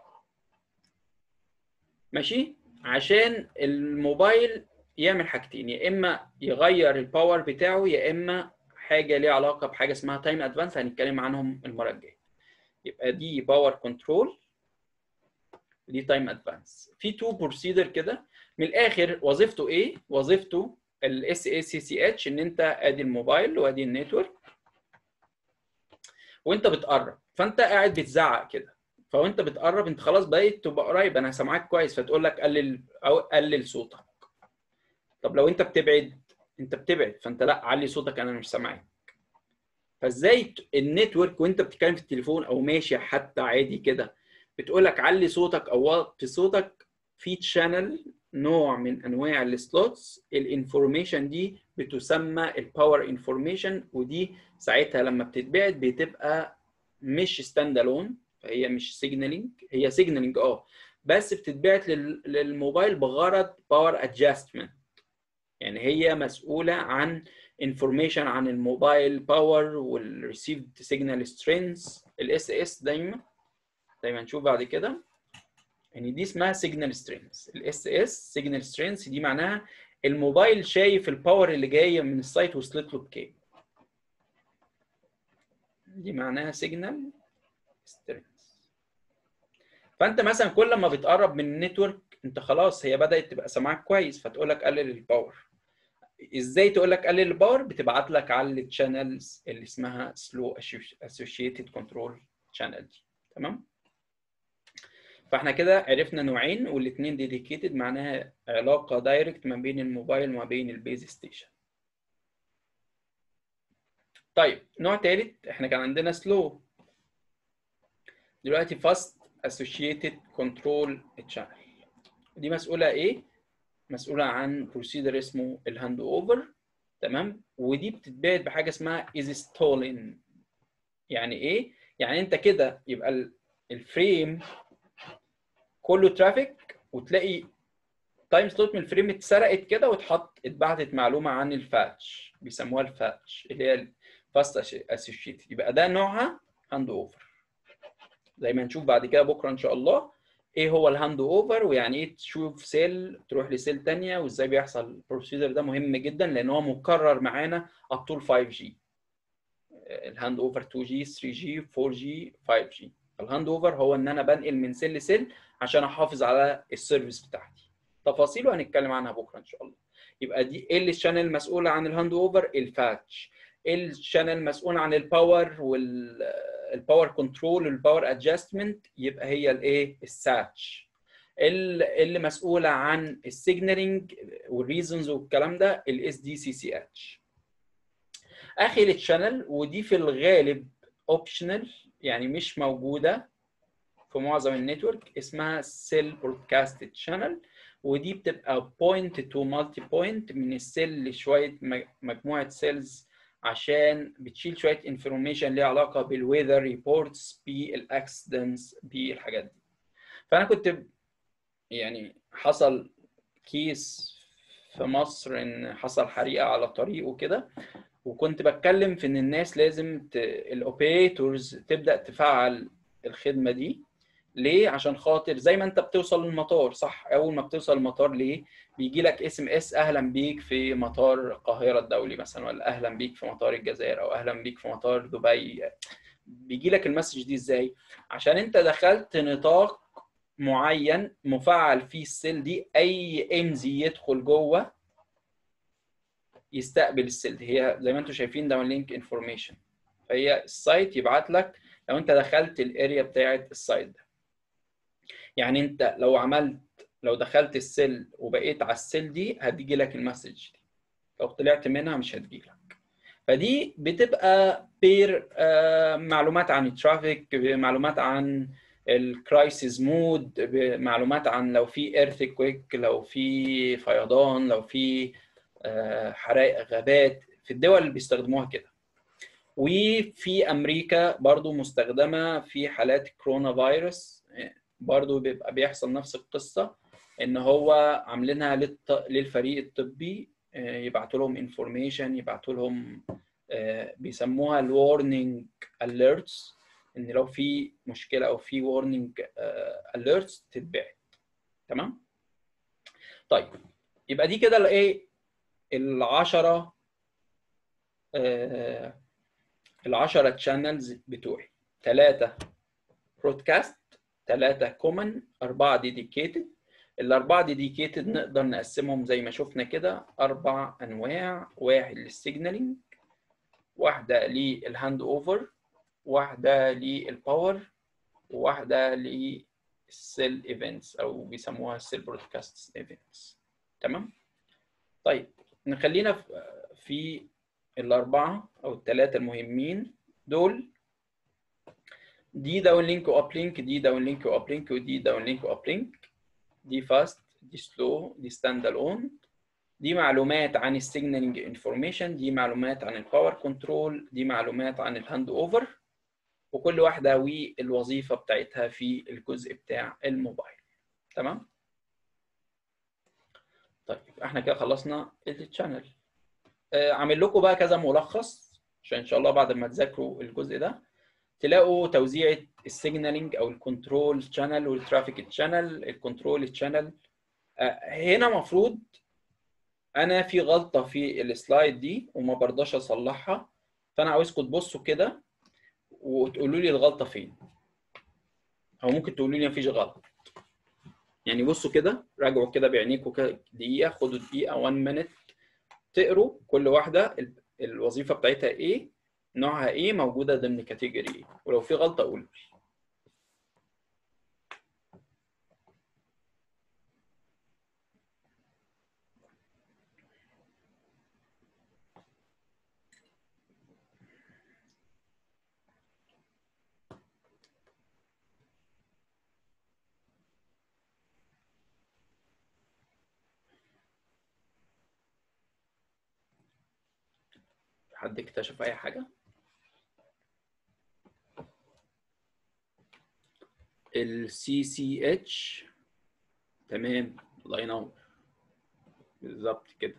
ماشي عشان الموبايل يعمل حاجتين يا اما يغير الباور بتاعه يا اما حاجه ليها علاقه بحاجه اسمها تايم ادفانس هنتكلم عنهم المره الجايه يبقى دي باور كنترول ودي تايم ادفانس في تو بروسيدر كده من الاخر وظيفته ايه وظيفته الاس اي سي سي اتش ان انت ادي الموبايل وادي النتورك وانت بتقرب فانت قاعد بتزعق كده فوانت بتقرب انت خلاص بقيت تبقى قريب انا سامعاك كويس فتقول لك قلل او قلل صوتك طب لو انت بتبعد انت بتبعد فانت لا علي صوتك انا مش سامعك فازاي النتورك وانت بتتكلم في التليفون او ماشي حتى عادي كده بتقول لك علي صوتك او وطي صوتك في تشانل نوع من انواع السلوتس الانفورميشن دي بتسمى الباور انفورميشن ودي ساعتها لما بتتبعت بتبقى مش ستاند الون فهي مش سيجنالينج هي سيجنالينج اه بس بتتبعت للموبايل بغرض باور ادجستمنت يعني هي مسؤوله عن انفورميشن عن الموبايل باور والريسيفد سيجنال سترينث الاس اس دايما دايما نشوف بعد كده يعني دي اسمها سيجنال سترينث الاس اس سيجنال سترينث دي معناها الموبايل شايف الباور اللي جايه من السايت وصلت له بكام دي معناها سيجنال سترينث فانت مثلا كل ما بتقرب من النتورك انت خلاص هي بدات تبقى سامعك كويس فتقول لك قلل الباور ازاي تقول لك قلل الباور بتبعت لك على التشانلز اللي اسمها سلو اسوشيتد كنترول شانل دي تمام فاحنا كده عرفنا نوعين والاثنين ديديكيتد معناها علاقه دايركت ما بين الموبايل وما بين البيز ستيشن طيب نوع ثالث احنا كان عندنا سلو دلوقتي فاست associated control channel دي مسؤولة ايه؟ مسؤوله عن بروسيدر اسمه الهاند اوفر تمام ودي بتتبعت بحاجه اسمها از ستولن يعني ايه يعني انت كده يبقى الفريم كله ترافيك وتلاقي تايم سلوت من الفريم اتسرقت كده واتحط اتبعتت معلومه عن الفاتش بيسموها الفاتش اللي هي الفاست اسوشيتد يبقى ده نوعها هاند اوفر زي ما نشوف بعد كده بكره ان شاء الله ايه هو الهاند اوفر ويعني ايه تشوف سيل تروح لسيل ثانيه وازاي بيحصل البروسيدر ده مهم جدا لان هو مكرر معانا اب طول 5 جي الهاند اوفر 2 جي 3 جي 4 جي 5 جي الهاند اوفر هو ان انا بنقل من سيل لسيل عشان احافظ على السيرفيس بتاعتي تفاصيله هنتكلم عنها بكره ان شاء الله يبقى دي ايه الشانل المسؤوله عن الهاند اوفر الفاتش ايه الشانل المسؤول عن الباور والباور كنترول والباور ادجستمنت يبقى هي الايه الساتش اللي مسؤوله عن السيجنالينج والريزونز والكلام ده الاس دي سي سي اتش اخر الشانل ودي في الغالب اوبشنال يعني مش موجوده في معظم النتورك اسمها سيل برودكاست شانل ودي بتبقى بوينت تو مالتي بوينت من السيل لشويه مجموعه سيلز عشان بتشيل شويه انفورميشن ليها علاقه بالويذر ريبورتس بالاكسيدنتس بالحاجات دي فانا كنت يعني حصل كيس في مصر ان حصل حريقه على طريق وكده وكنت بتكلم في ان الناس لازم ت... الاوبريتورز تبدا تفعل الخدمه دي ليه عشان خاطر زي ما انت بتوصل للمطار صح اول ما بتوصل المطار ليه بيجي لك اس ام اس اهلا بيك في مطار القاهره الدولي مثلا ولا اهلا بيك في مطار الجزائر او اهلا بيك في مطار دبي بيجي لك المسج دي ازاي عشان انت دخلت نطاق معين مفعل فيه السيل دي اي امزي يدخل جوه يستقبل السيل دي هي زي ما انتم شايفين داون لينك انفورميشن فهي السايت يبعت لك لو انت دخلت الاريا بتاعت السايت ده يعني انت لو عملت لو دخلت السيل وبقيت على السيل دي هتيجي لك المسج دي لو طلعت منها مش هتجي لك فدي بتبقى بير آه معلومات عن الترافيك معلومات عن الكرايسيس مود معلومات عن لو في ايرثكويك لو في فيضان لو في آه حرائق غابات في الدول اللي بيستخدموها كده وفي امريكا برضو مستخدمه في حالات كورونا فيروس برضو بيبقى بيحصل نفس القصه ان هو عاملينها للط... للفريق الطبي يبعتوا لهم انفورميشن يبعتوا لهم بيسموها الورنينج اليرتس ان لو في مشكله او في وورنينج اليرتس تتبعت تمام طيب يبقى دي كده الايه العشرة العشرة تشانلز بتوعي ثلاثة برودكاست ثلاثة كومن أربعة ديديكيتد الأربعة ديديكيتد نقدر نقسمهم زي ما شفنا كده أربع أنواع واحد للسيجنالينج واحدة للهاند أوفر واحدة للباور وواحدة للسيل ايفنتس أو بيسموها السيل برودكاست ايفنتس تمام؟ طيب نخلينا في الأربعة أو الثلاثة المهمين دول دي داون لينك واب لينك دي داون لينك واب لينك ودي داون لينك واب لينك دي فاست دي سلو دي ستاند الون دي معلومات عن السيجنالينج انفورميشن دي معلومات عن الباور كنترول دي معلومات عن الهاند اوفر وكل واحده والوظيفه بتاعتها في الجزء بتاع الموبايل تمام طيب احنا كده خلصنا التشانل آه عامل لكم بقى كذا ملخص عشان ان شاء الله بعد ما تذاكروا الجزء ده تلاقوا توزيعة السيجنالينج او الكنترول شانل والترافيك شانل الكنترول شانل هنا مفروض انا في غلطة في السلايد دي وما برضاش اصلحها فانا عاوزكم تبصوا كده وتقولوا لي الغلطة فين او ممكن تقولوا لي مفيش غلط يعني بصوا كده راجعوا كده بعينيكم كده دقيقة خدوا دقيقة 1 مينت تقروا كل واحدة الوظيفة بتاعتها ايه نوعها ايه موجوده ضمن كاتيجوري ايه ولو في غلطه قولوا لي حد اكتشف اي حاجه السي سي اتش تمام الله ينور بالظبط كده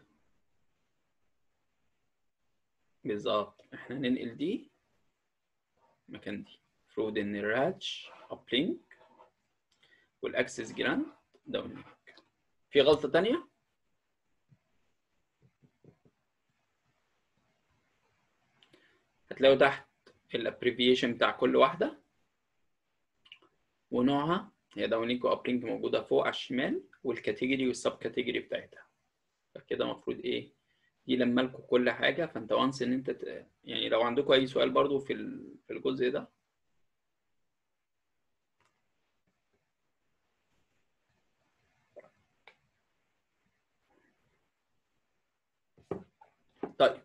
بالظبط احنا ننقل دي مكان دي المفروض ان الراتش اب لينك والاكسس جراند داون لينك في غلطه تانية هتلاقوا تحت الابريفيشن بتاع كل واحده ونوعها هي داون لينك واب لينك موجوده فوق على الشمال والكاتيجوري والسب كاتيجوري بتاعتها فكده المفروض ايه دي لما لكم كل حاجه فانت وانس ان انت ت... يعني لو عندكم اي سؤال برضو في ال- في الجزء ده طيب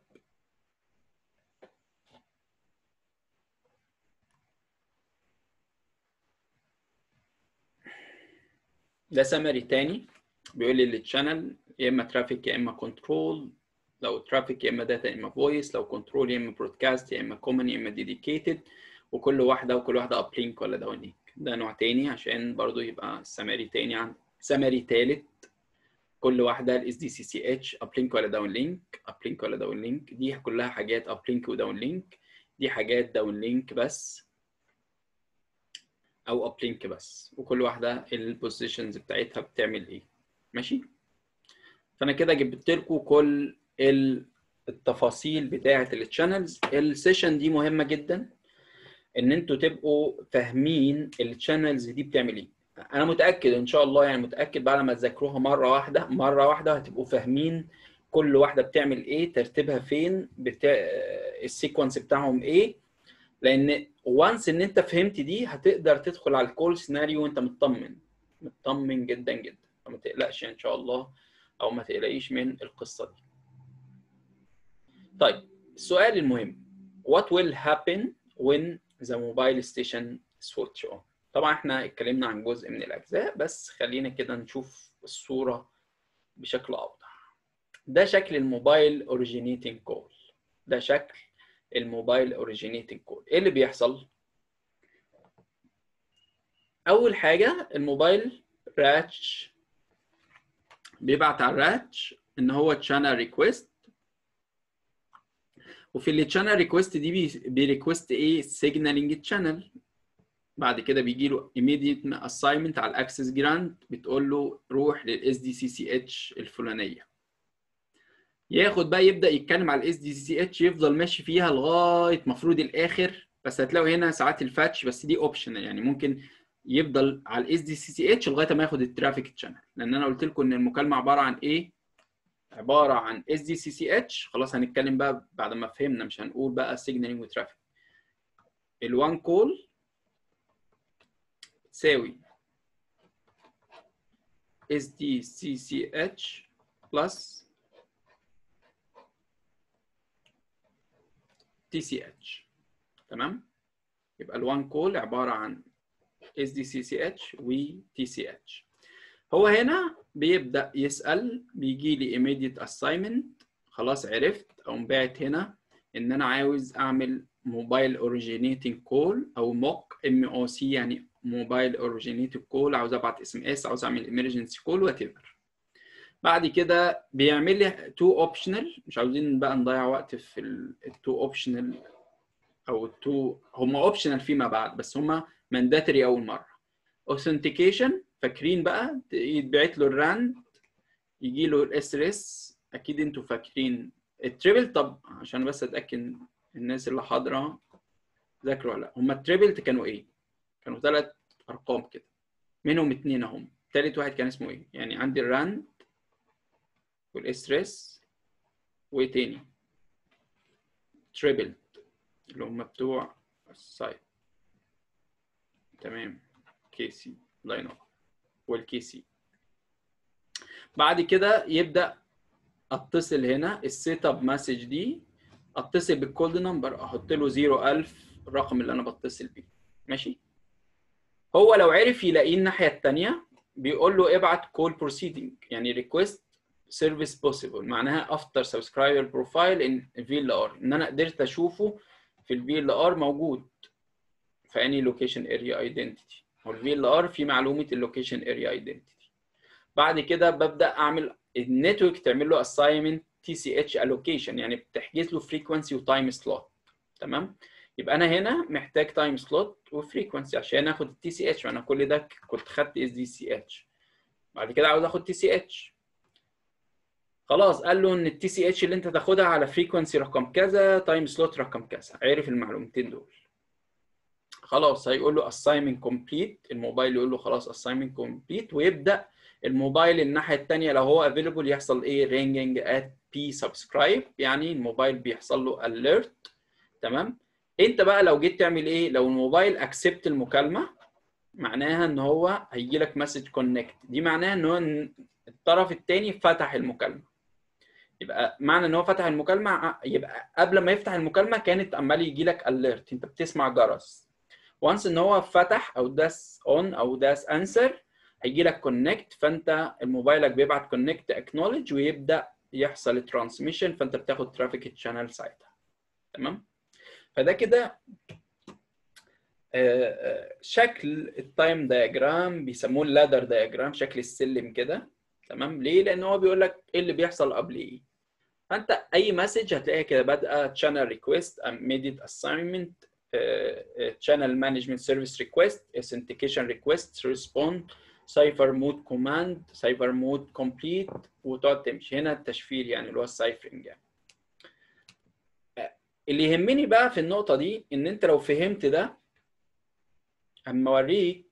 ده سمري تاني بيقول لي التشانل يا اما ترافيك يا اما كنترول لو ترافيك يا اما داتا يا اما فويس لو كنترول يا اما برودكاست يا اما كومن يا اما ديديكيتد وكل واحده وكل واحده اب لينك ولا داون لينك ده نوع تاني عشان برضو يبقى السمري تاني عن سمري تالت كل واحده الاس دي سي سي اتش اب لينك ولا داون لينك اب لينك ولا داون لينك دي كلها حاجات اب لينك وداون لينك دي حاجات داون لينك بس او اب لينك بس وكل واحده البوزيشنز بتاعتها بتعمل ايه ماشي فانا كده جبت لكم كل ال- التفاصيل بتاعه التشانلز السيشن دي مهمه جدا ان انتوا تبقوا فاهمين التشانلز دي بتعمل ايه انا متاكد ان شاء الله يعني متاكد بعد ما تذاكروها مره واحده مره واحده هتبقوا فاهمين كل واحده بتعمل ايه ترتيبها فين بتاع السيكونس بتاعهم ايه لان وانس ان انت فهمت دي هتقدر تدخل على الكول سيناريو وانت مطمن مطمن جدا جدا فما تقلقش ان شاء الله او ما تقلقيش من القصه دي طيب السؤال المهم what will happen when the mobile station switch on طبعا احنا اتكلمنا عن جزء من الاجزاء بس خلينا كده نشوف الصوره بشكل اوضح ده شكل الموبايل اوريجينيتنج كول ده شكل الموبايل اوريجينيتنج كول ايه اللي بيحصل اول حاجه الموبايل راتش بيبعت على الراتش ان هو تشانل ريكويست وفي التشانل ريكويست دي بيريكويست ايه سيجنالينج تشانل بعد كده بيجي له immediate assignment على الاكسس جراند بتقول له روح للاس دي سي سي اتش الفلانيه ياخد بقى يبدا يتكلم على الاس دي سي اتش يفضل ماشي فيها لغايه مفروض الاخر بس هتلاقوا هنا ساعات الفاتش بس دي اوبشنال يعني ممكن يفضل على الاس دي سي سي اتش لغايه ما ياخد الترافيك تشانل لان انا قلت لكم ان المكالمه عباره عن ايه عباره عن اس دي سي سي اتش خلاص هنتكلم بقى بعد ما فهمنا مش هنقول بقى سيجنالينج وترافيك الوان كول تساوي اس دي سي سي اتش بلس تي سي اتش تمام يبقى الوان كول عباره عن اس دي سي سي اتش و تي سي اتش هو هنا بيبدا يسال بيجي لي immediate assignment خلاص عرفت اقوم باعت هنا ان انا عاوز اعمل موبايل اوريجينيتنج كول او موك ام او سي يعني موبايل اوريجينيتنج كول عاوز ابعت اس ام اس عاوز اعمل emergency كول وات ايفر بعد كده بيعمل لي تو اوبشنال مش عاوزين بقى نضيع وقت في التو اوبشنال او التو هم اوبشنال فيما بعد بس هم مانداتري اول مره اوثنتيكيشن فاكرين بقى يتبعت له الراند يجي له الاس اس اكيد انتوا فاكرين التريبل طب عشان بس اتاكد الناس اللي حاضره ذاكروا ولا لا هم التريبل كانوا ايه كانوا ثلاث ارقام كده منهم اثنين اهم ثالث واحد كان اسمه ايه يعني عندي الراند والاستريس وايه تاني تريبل اللي هم بتوع السايت تمام كي سي الله ينور والكي سي بعد كده يبدا اتصل هنا السيت اب مسج دي اتصل بالكولد نمبر احط له 01000 الرقم اللي انا بتصل بيه ماشي هو لو عرف يلاقيه الناحيه الثانيه بيقول له ابعت كول بروسيدنج يعني ريكويست service possible معناها after subscriber profile in VLR ان انا قدرت اشوفه في ال VLR موجود في اني لوكيشن اريا ايدنتيتي هو ال VLR في معلومه اللوكيشن اريا ايدنتيتي بعد كده ببدا اعمل النتورك تعمل له assignment TCH allocation يعني بتحجز له frequency وتايم سلوت تمام يبقى انا هنا محتاج تايم سلوت وفريكونسي عشان اخد التي سي اتش وانا كل ده كنت خدت اس دي سي اتش بعد كده عاوز اخد تي سي اتش خلاص قال له ان التي سي اتش اللي انت تاخدها على فريكونسي رقم كذا تايم سلوت رقم كذا عرف المعلومتين دول خلاص هيقول له assignment complete الموبايل يقول له خلاص assignment complete ويبدا الموبايل الناحيه الثانيه لو هو available يحصل ايه ringing at p subscribe يعني الموبايل بيحصل له alert تمام انت بقى لو جيت تعمل ايه لو الموبايل اكسبت المكالمه معناها ان هو هيجي لك مسج كونكت دي معناها ان هو الطرف الثاني فتح المكالمه يبقى معنى ان هو فتح المكالمه يبقى قبل ما يفتح المكالمه كانت عمال يجي لك اليرت انت بتسمع جرس وانس ان هو فتح او داس اون او داس انسر هيجي لك كونكت فانت موبايلك بيبعت كونكت اكنولج ويبدا يحصل ترانسميشن فانت بتاخد ترافيك تشانل ساعتها تمام فده كده شكل التايم دايجرام بيسموه اللادر دايجرام شكل السلم كده تمام ليه لان هو بيقول لك ايه اللي بيحصل قبل ايه فانت اي مسج هتلاقيها كده بادئه channel request immediate assignment uh, channel management service request authentication request respond cipher mode command cipher mode complete وتقعد تمشي هنا التشفير يعني اللي هو السايفرنج يعني اللي يهمني بقى في النقطة دي إن أنت لو فهمت ده أما أوريك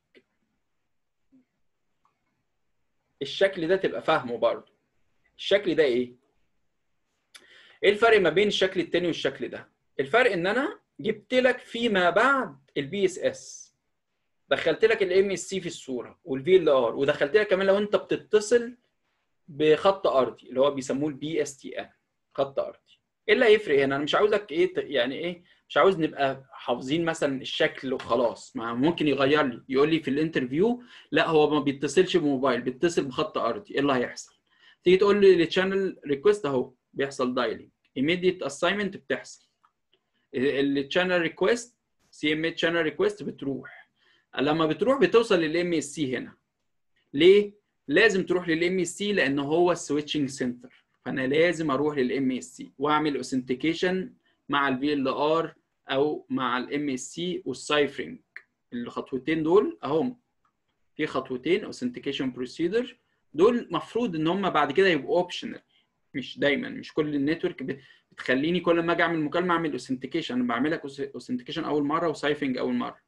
الشكل ده تبقى فاهمه برضه الشكل ده إيه؟ إيه الفرق ما بين الشكل التاني والشكل ده؟ الفرق إن أنا جبت لك فيما بعد البي اس اس دخلت لك الام اس سي في الصورة والفي ال ار ودخلت لك كمان لو أنت بتتصل بخط أرضي اللي هو بيسموه البي اس تي ان خط أرضي ايه اللي هيفرق هنا انا مش عاوزك ايه يعني ايه مش عاوز نبقى حافظين مثلا الشكل وخلاص ما ممكن يغير لي يقول لي في الانترفيو لا هو ما بيتصلش بموبايل بيتصل بخط ارضي ايه اللي هيحصل تيجي تقول لي التشانل ريكوست اهو بيحصل دايلينج ايميديت اساينمنت بتحصل التشانل ريكوست سي ام تشانل ريكوست بتروح لما بتروح بتوصل للام اس سي هنا ليه لازم تروح للام اس سي لان هو السويتشنج سنتر فانا لازم اروح للام اس سي واعمل اوثنتيكيشن مع الفي ال ار او مع الام اس سي والسايفرنج الخطوتين دول اهم في خطوتين اوثنتيكيشن بروسيدر دول مفروض ان هم بعد كده يبقوا اوبشنال مش دايما مش كل النتورك بتخليني كل ما اجي اعمل مكالمه اعمل اوثنتيكيشن انا بعمل لك اوثنتيكيشن اول مره وسايفنج اول مره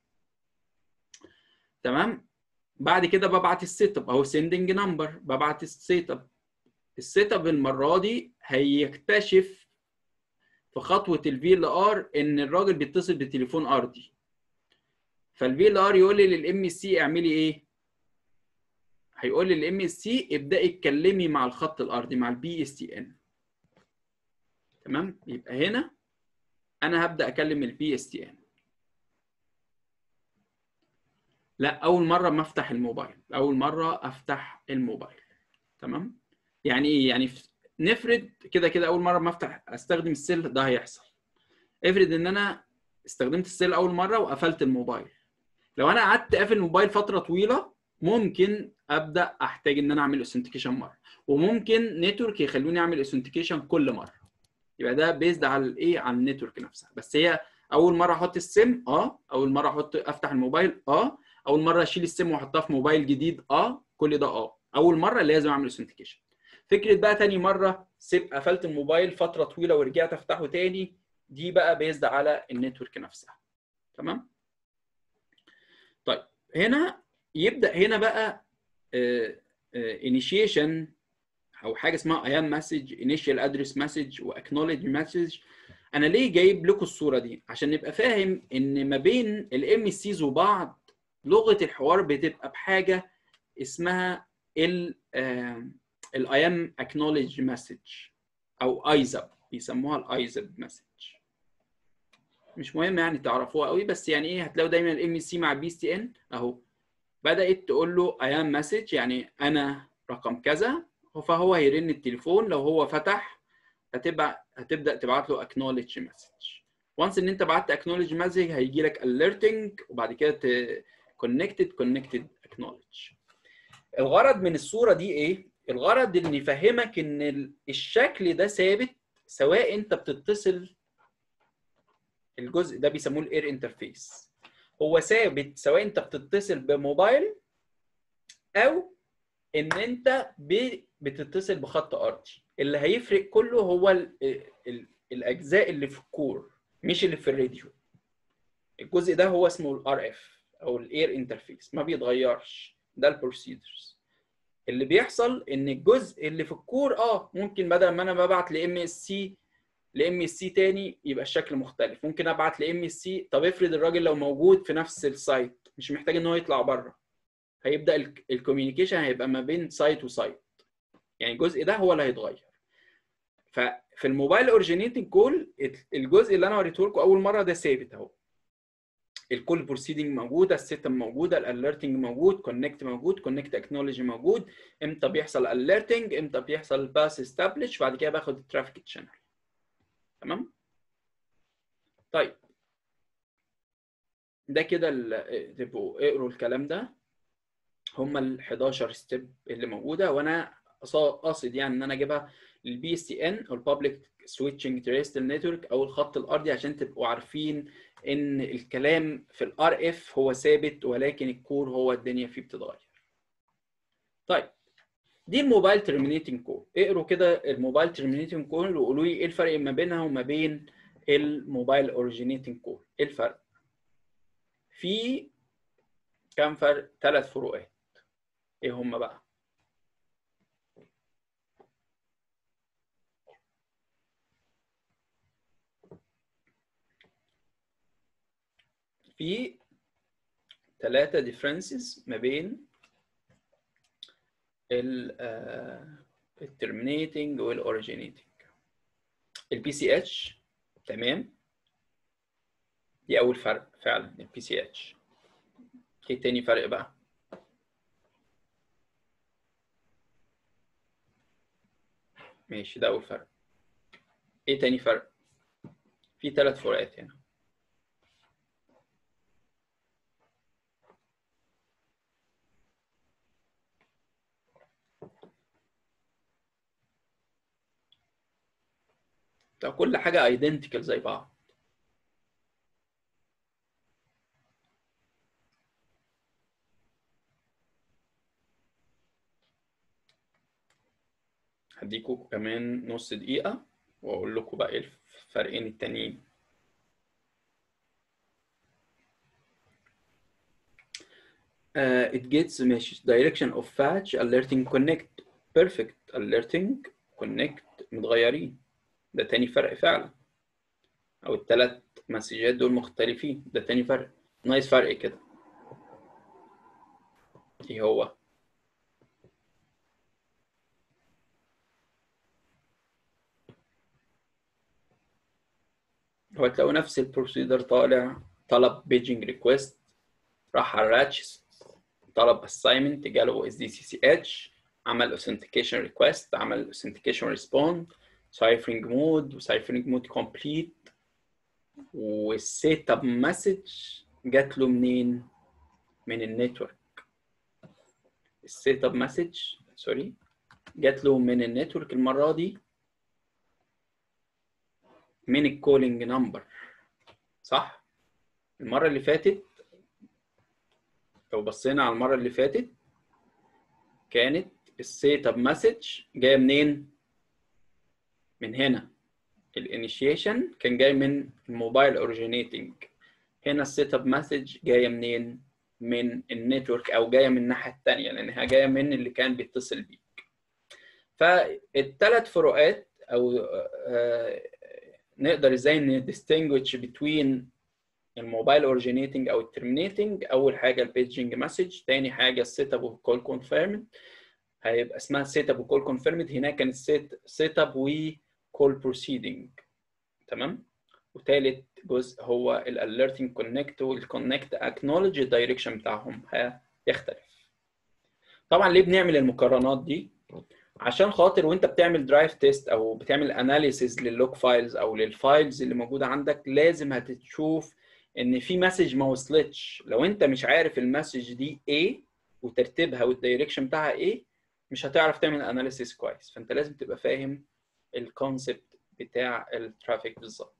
تمام بعد كده ببعت السيت اب اهو سيندنج نمبر ببعت السيت اب السيت اب المره دي هيكتشف في خطوه الفي ال ار ان الراجل بيتصل بتليفون ارضي فالفي ال ار يقول لي للام اس سي اعملي ايه هيقول لي للام اس سي ابداي اتكلمي مع الخط الارضي مع البي اس تي ان تمام يبقى هنا انا هبدا اكلم البي اس تي ان لا اول مره ما افتح الموبايل اول مره افتح الموبايل تمام يعني ايه يعني نفرض كده كده اول مره ما افتح استخدم السيل ده هيحصل افرض ان انا استخدمت السيل اول مره وقفلت الموبايل لو انا قعدت قافل الموبايل فتره طويله ممكن ابدا احتاج ان انا اعمل اوثنتيكيشن مره وممكن نتورك يخلوني اعمل اوثنتيكيشن كل مره يبقى ده بيزد على الايه على النتورك نفسها بس هي اول مره احط السم اه اول مره احط افتح الموبايل اه اول مره اشيل السم واحطها في موبايل جديد اه كل ده اه اول مره لازم اعمل اوثنتيكيشن فكره بقى تاني مره سيب قفلت الموبايل فتره طويله ورجعت افتحه تاني دي بقى بيزد على النتورك نفسها تمام طيب هنا يبدا هنا بقى انيشيشن او حاجه اسمها ايام مسج انيشال ادرس مسج واكنولج مسج انا ليه جايب لكم الصوره دي عشان نبقى فاهم ان ما بين الام سيز وبعض لغه الحوار بتبقى بحاجه اسمها ال الايام اكنولج مسج او ايزب بيسموها الايزب مسج مش مهم يعني تعرفوها قوي بس يعني ايه هتلاقوا دايما الام سي مع بي تي ان اهو بدات تقول له ايام مسج يعني انا رقم كذا فهو هيرن التليفون لو هو فتح هتبقى هتبدا تبعت له acknowledge message وانس ان انت بعت acknowledge message هيجي لك alerting وبعد كده ت- connected connected acknowledge الغرض من الصوره دي ايه الغرض ان يفهمك ان ال- الشكل ده ثابت سواء انت بتتصل الجزء ده بيسموه الاير انترفيس هو ثابت سواء انت بتتصل بموبايل او ان انت ب- بتتصل بخط ارضي اللي هيفرق كله هو ال ال الاجزاء اللي في الكور مش اللي في الراديو الجزء ده هو اسمه الار اف او الاير انترفيس ما بيتغيرش ده البروسيدرز اللي بيحصل ان الجزء اللي في الكور اه ممكن بدل ما انا ببعت لام اس سي لام اس سي تاني يبقى الشكل مختلف ممكن ابعت لام اس سي طب افرض الراجل لو موجود في نفس السايت مش محتاج ان هو يطلع بره هيبدا الكوميونيكيشن هيبقى ما بين سايت وسايت يعني الجزء ده هو اللي هيتغير ففي الموبايل اوريجينيتنج كول الجزء اللي انا وريته لكم اول مره ده ثابت اهو الكول بروسيدنج موجوده السيستم موجوده الاليرتنج موجود كونكت موجود كونكت اكنولوجي موجود امتى بيحصل اليرتنج امتى بيحصل باس استابلش بعد كده باخد الترافيك شانل تمام طيب ده كده ال- تبقوا اقروا الكلام ده هم ال 11 ستيب اللي موجوده وانا قص- قاصد يعني ان انا اجيبها للبي اس تي ان او البابليك سويتشنج تريستل نتورك او الخط الارضي عشان تبقوا عارفين ان الكلام في الار اف هو ثابت ولكن الكور هو الدنيا فيه بتتغير. طيب دي الموبايل ترمينيتنج كول اقروا كده الموبايل ترمينيتنج كول وقولوا لي ايه الفرق ما بينها وما بين الموبايل اوريجينيتنج كول ايه الفرق؟ في كام فرق؟ ثلاث فروقات ايه هم بقى؟ في ثلاثة differences ما بين ال الترمينيتنج والاوريجينيتنج البي سي اتش تمام دي اول فرق فعلا البي سي اتش ايه تاني فرق بقى ماشي ده اول فرق ايه تاني فرق في ثلاث فروقات هنا طب كل حاجة ايدنتيكال زي بعض هديكوا كمان نص دقيقة وأقول لكم بقى إيه الفرقين التانيين uh, it gets ماشي direction of fetch alerting connect perfect alerting connect متغيرين ده تاني فرق فعلا او الثلاث مسجات دول مختلفين ده تاني فرق نايس فرق كده ايه هو هو تلاقوا نفس البروسيدر طالع طلب بيجنج ريكويست راح على الراتش طلب اساينمنت جاله اس دي سي سي اتش عمل authentication ريكويست عمل authentication ريسبوند ciphering مود وciphering مود كومبليت والسيت اب مسج جات له منين؟ من النتورك السيت اب مسج سوري جات له من النتورك المره دي من الكولينج نمبر صح؟ المره اللي فاتت لو بصينا على المره اللي فاتت كانت السيت اب مسج جايه منين؟ من هنا الانيشيشن كان جاي من الموبايل اوريجينيتنج هنا السيت اب مسج جايه منين؟ من النتورك او جايه من الناحيه الثانيه لانها جايه من اللي كان بيتصل بيك. فالثلاث فروقات او آه نقدر ازاي ندistinguish between الموبايل اوريجينيتنج او الترمينيتنج اول حاجه البيجنج مسج ثاني حاجه السيت اب وكول كونفيرمد هيبقى اسمها سيت اب وكول كونفيرمد هناك كانت سيت سيت اب وكول بروسيدنج تمام وثالث جزء هو الاليرتنج كونكت والكونكت اكنولج الدايركشن بتاعهم هيختلف طبعا ليه بنعمل المقارنات دي عشان خاطر وانت بتعمل درايف تيست او بتعمل اناليسيز لللوك فايلز او للفايلز اللي موجوده عندك لازم هتشوف ان في مسج ما وصلتش لو انت مش عارف المسج دي ايه وترتيبها والدايركشن بتاعها ايه مش هتعرف تعمل اناليسيس كويس فانت لازم تبقى فاهم الكونسبت بتاع الترافيك بالظبط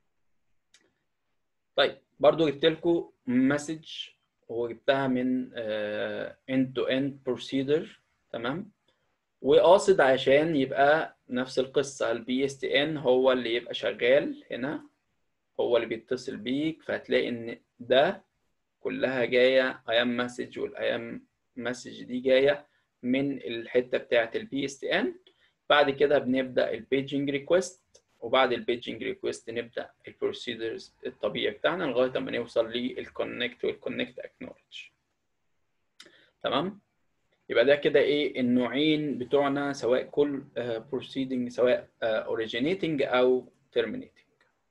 طيب برضو جبت لكم مسج وجبتها من end to end procedure تمام وقاصد عشان يبقى نفس القصة البي اس تي ان هو اللي يبقى شغال هنا هو اللي بيتصل بيك فهتلاقي ان ده كلها جاية ايام مسج والايام مسج دي جاية من الحتة بتاعة البي اس تي ان بعد كده بنبدأ البيجنج ريكوست وبعد البيجنج ريكوست نبدأ البروسيدرز الطبيعي بتاعنا لغاية ما نوصل للكونكت والكونكت اكنولج تمام يبقى ده كده ايه النوعين بتوعنا سواء كل بروسيدنج uh, سواء اوريجينيتنج uh, او terminating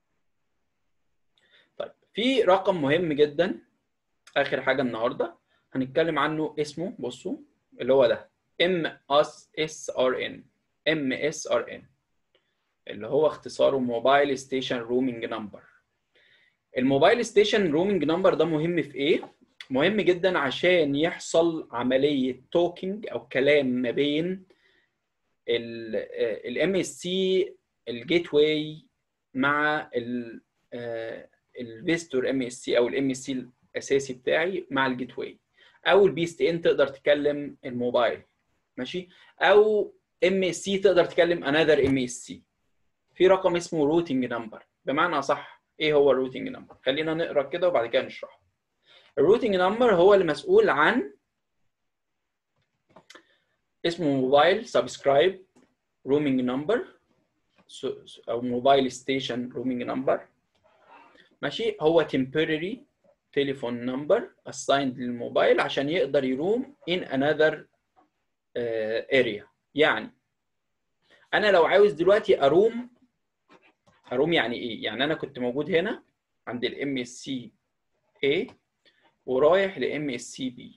طيب في رقم مهم جدا اخر حاجه النهارده هنتكلم عنه اسمه بصوا اللي هو ده ام اس اس ار ان ام اس ار ان اللي هو اختصاره موبايل ستيشن رومينج نمبر الموبايل ستيشن رومينج نمبر ده مهم في ايه مهم جدا عشان يحصل عمليه توكينج او كلام ما بين الام اس سي الجيت واي مع الفيستور ام اس سي او الام اس سي الاساسي بتاعي مع الجيت واي او البي اس تي ان تقدر تكلم الموبايل ماشي او ام اس سي تقدر تكلم انذر ام اس سي في رقم اسمه روتنج نمبر بمعنى صح ايه هو الروتنج نمبر خلينا نقرا كده وبعد كده نشرحه الروتنج نمبر هو المسؤول عن اسمه موبايل سبسكرايب رومينج نمبر او موبايل ستيشن رومينج نمبر ماشي هو temporary تليفون نمبر assigned للموبايل عشان يقدر يروم in another uh, area يعني انا لو عاوز دلوقتي اروم اروم يعني ايه يعني انا كنت موجود هنا عند الام اس سي A ورايح لام اس سي بي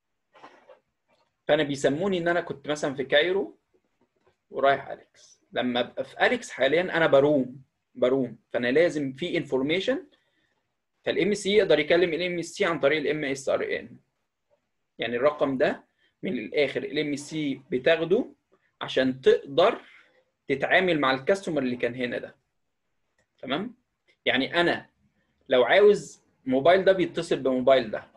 فانا بيسموني ان انا كنت مثلا في كايرو ورايح اليكس لما ابقى في اليكس حاليا انا بروم بروم فانا لازم في انفورميشن فالام سي يقدر يكلم الام اس سي عن طريق الام اس ار ان يعني الرقم ده من الاخر الام سي بتاخده عشان تقدر تتعامل مع الكاستمر اللي كان هنا ده تمام يعني انا لو عاوز موبايل ده بيتصل بموبايل ده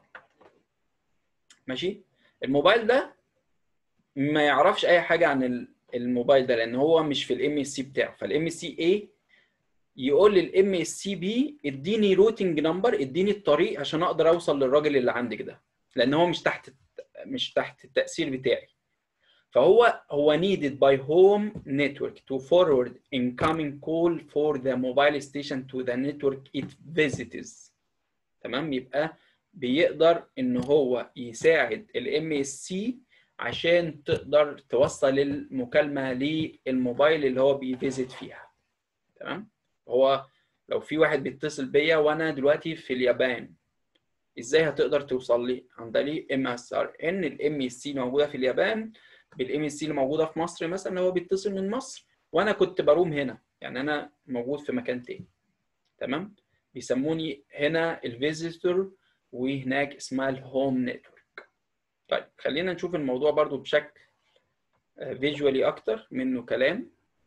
ماشي الموبايل ده ما يعرفش اي حاجه عن الموبايل ده لان هو مش في الام اس سي بتاعه فالام اس سي اي يقول للام اس سي بي اديني روتنج نمبر اديني الطريق عشان اقدر اوصل للراجل اللي عندك ده لان هو مش تحت مش تحت التاثير بتاعي فهو هو needed by home network to forward incoming call for the mobile station to the network it visits تمام يبقى بيقدر ان هو يساعد الام اس سي عشان تقدر توصل المكالمه للموبايل اللي هو بيفيزيت فيها تمام هو لو في واحد بيتصل بيا وانا دلوقتي في اليابان ازاي هتقدر توصل لي عن طريق ام اس ار ان الام اس سي موجوده في اليابان بالام اس سي اللي موجوده في مصر مثلا هو بيتصل من مصر وانا كنت بروم هنا يعني انا موجود في مكان تاني تمام بيسموني هنا الفيزيتور وهناك اسمها الهوم نتورك طيب خلينا نشوف الموضوع برضو بشكل فيجوالي اكتر منه كلام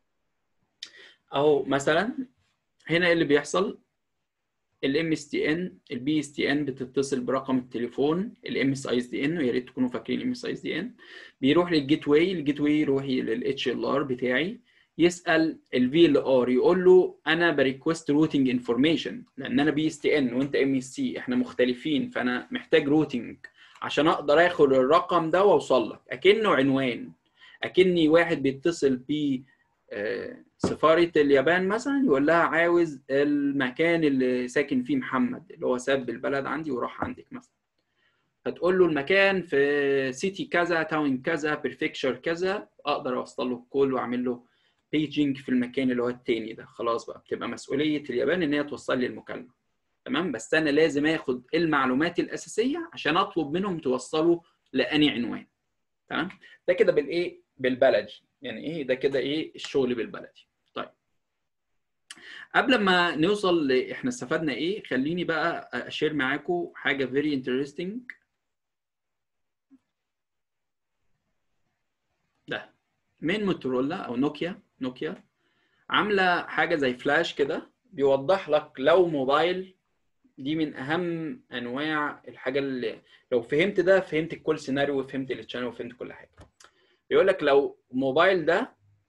اهو مثلا هنا اللي بيحصل الام اس تي ان البي اس تي ان بتتصل برقم التليفون الام اس اي اس دي ان ويا ريت تكونوا فاكرين ام اس اي اس دي ان بيروح للجيت واي الجيت واي يروح للاتش ال ار بتاعي يسال الفي ال ار يقول له انا بريكوست روتنج انفورميشن لان انا بي اس تي ان وانت ام اس سي احنا مختلفين فانا محتاج روتنج عشان اقدر اخد الرقم ده واوصل لك اكنه عنوان اكني واحد بيتصل ب سفارة اليابان مثلا يقول لها عاوز المكان اللي ساكن فيه محمد اللي هو ساب البلد عندي وراح عندك مثلا فتقول له المكان في سيتي كذا تاون كذا بريفكشر كذا اقدر اوصل له الكول واعمل له بيجنج في المكان اللي هو التاني ده خلاص بقى بتبقى مسؤوليه اليابان ان هي توصل لي المكالمه تمام بس انا لازم اخد المعلومات الاساسيه عشان اطلب منهم توصلوا لاني عنوان تمام ده كده بالايه بالبلدي يعني ايه ده كده ايه الشغل بالبلدي طيب قبل ما نوصل ل... احنا استفدنا ايه خليني بقى اشير معاكم حاجه very interesting ده من موتورولا او نوكيا نوكيا عامله حاجه زي فلاش كده بيوضح لك لو موبايل دي من اهم انواع الحاجه اللي لو فهمت ده فهمت كل سيناريو وفهمت التشانل وفهمت كل حاجه بيقول لك لو موبايل ده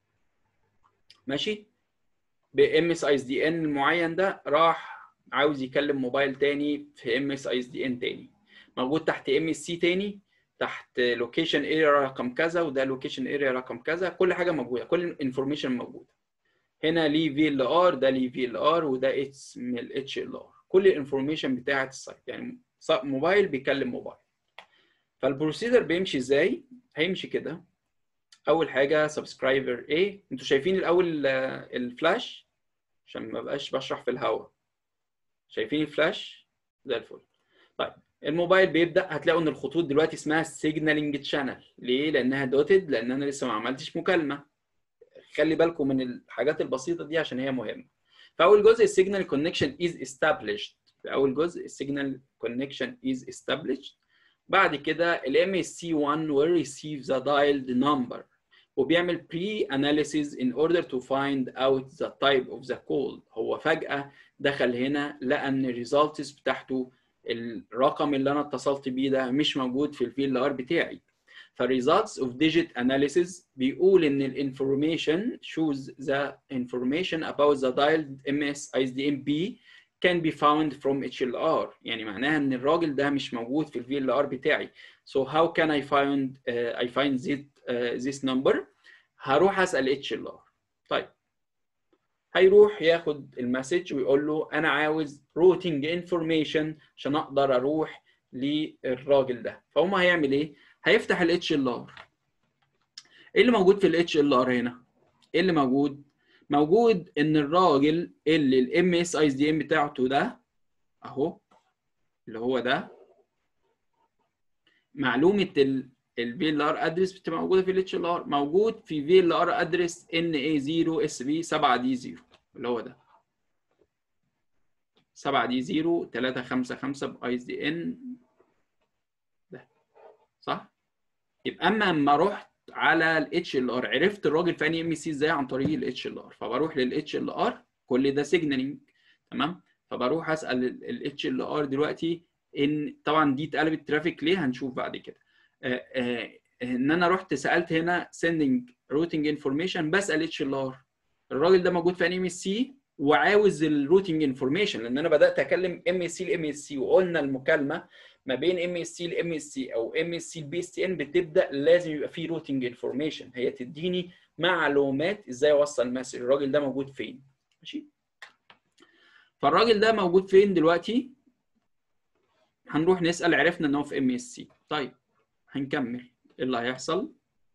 ماشي بام اس اي اس دي ان المعين ده راح عاوز يكلم موبايل تاني في ام اس اي اس دي ان تاني موجود تحت ام اس سي تاني تحت لوكيشن اريا رقم كذا وده لوكيشن اريا رقم كذا كل حاجه موجوده كل الانفورميشن موجوده هنا ليه في ال ار ده ليه في ال ار وده اسم الاتش ال ار كل الانفورميشن بتاعت السايت يعني موبايل بيكلم موبايل فالبروسيدر بيمشي ازاي هيمشي كده اول حاجه سبسكرايبر ايه انتوا شايفين الاول الفلاش عشان ما بقاش بشرح في الهواء شايفين الفلاش زي الفل طيب الموبايل بيبدا هتلاقوا ان الخطوط دلوقتي اسمها سيجنالينج تشانل ليه لانها دوتد لان انا لسه ما عملتش مكالمه خلي بالكم من الحاجات البسيطه دي عشان هي مهمه فاول جزء السيجنال كونكشن از established في اول جزء السيجنال كونكشن از established بعد كده ال MSC1 will receive the dialed number وبيعمل pre analysis in order to find out the type of the call هو فجأة دخل هنا لقى ان الريزلتس بتاعته الرقم اللي انا اتصلت بيه ده مش موجود في الفي ال ار بتاعي فالريزلتس اوف ديجيت اناليسيز بيقول ان الانفورميشن shows the information about the dialed MS ISDN-B can be found from HLR يعني معناها ان الراجل ده مش موجود في الفي ال ار بتاعي so how can I find uh, I find this, uh, this number هروح اسال HLR طيب هيروح ياخد المسج ويقول له انا عاوز روتنج انفورميشن عشان اقدر اروح للراجل ده فهم هيعمل ايه هيفتح الاتش ال ار ايه اللي موجود في الاتش ال ار هنا ايه اللي موجود موجود ان الراجل اللي الام اس اي اس دي ام بتاعته ده اهو اللي هو ده معلومه الفي ال ار ادرس بتبقى موجوده في الاتش ال ار موجود في في ال ار ادرس ان اي 0 اس بي 7 دي 0 اللي هو ده 7 دي 0 3 5 5 باي اس دي ان ده صح يبقى اما اما رحت على الاتش ال ار عرفت الراجل في انهي ام سي ازاي عن طريق الاتش ال ار فبروح للاتش ال ار كل ده سيجنالينج تمام فبروح اسال الاتش ال ار دلوقتي ان طبعا دي اتقلبت ترافيك ليه هنشوف بعد كده آه آه ان انا رحت سالت هنا sending routing information بسال اتش ال ار الراجل ده موجود في انهي ام اس سي وعاوز الروتنج انفورميشن لان انا بدات اكلم ام اس سي لام اس سي وقلنا المكالمه ما بين ام اس سي لام اس سي او ام اس سي لبي اس تي ان بتبدا لازم يبقى فيه روتنج انفورميشن هي تديني معلومات ازاي اوصل مسج الراجل ده موجود فين ماشي فالراجل ده موجود فين دلوقتي هنروح نسال عرفنا ان هو في ام اس سي طيب هنكمل ايه اللي هيحصل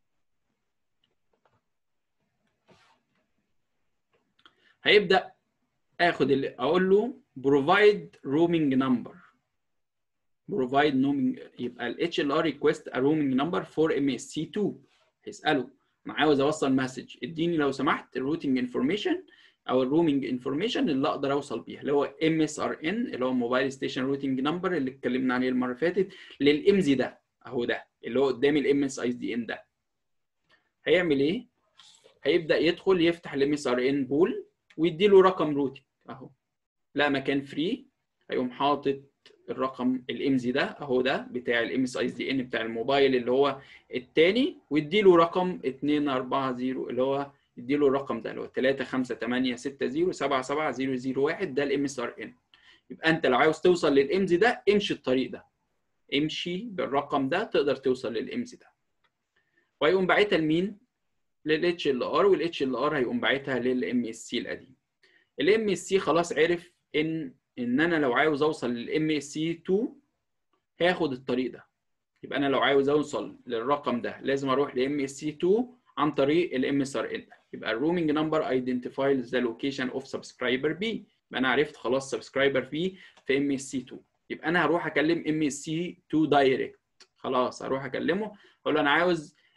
هيبدا اخد اللي اقول له provide roaming number provide roaming يبقى ال HLR request a roaming number for MSC2 هيساله انا عاوز اوصل مسج اديني لو سمحت الروتنج انفورميشن او الرومينج انفورميشن اللي اقدر اوصل بيها اللي هو ام اس ار ان اللي هو موبايل ستيشن روتنج نمبر اللي اتكلمنا عليه المره اللي فاتت للامزي ده اهو ده اللي هو قدام الام اس اي دي ان ده هيعمل ايه؟ هيبدا يدخل يفتح الام اس ار ان بول ويدي له رقم روتنج اهو لا مكان فري هيقوم حاطط الرقم الامزي ده اهو ده بتاع الام اس اي دي ان بتاع الموبايل اللي هو الثاني ويدي له رقم 240 اللي هو يدي له الرقم ده اللي هو 3 5 8 6 0 7 7 0 0 1 ده الام اس ار ان يبقى انت لو عاوز توصل للامزي ده امشي الطريق ده امشي بالرقم ده تقدر توصل للامزي ده وهيقوم باعتها لمين؟ للاتش ال ار والاتش ال ار هيقوم باعتها للام اس سي القديم الام اس سي خلاص عرف ان ان انا لو عاوز اوصل للام اس سي 2 هاخد الطريق ده يبقى انا لو عاوز اوصل للرقم ده لازم اروح لام اس سي 2 عن طريق الام اس ار ان يبقى الرومينج نمبر identifies the location of subscriber B يبقى انا عرفت خلاص subscriber B في ام اس سي 2 يبقى انا هروح اكلم ام اس سي 2 دايركت خلاص هروح اكلمه اقول له انا عاوز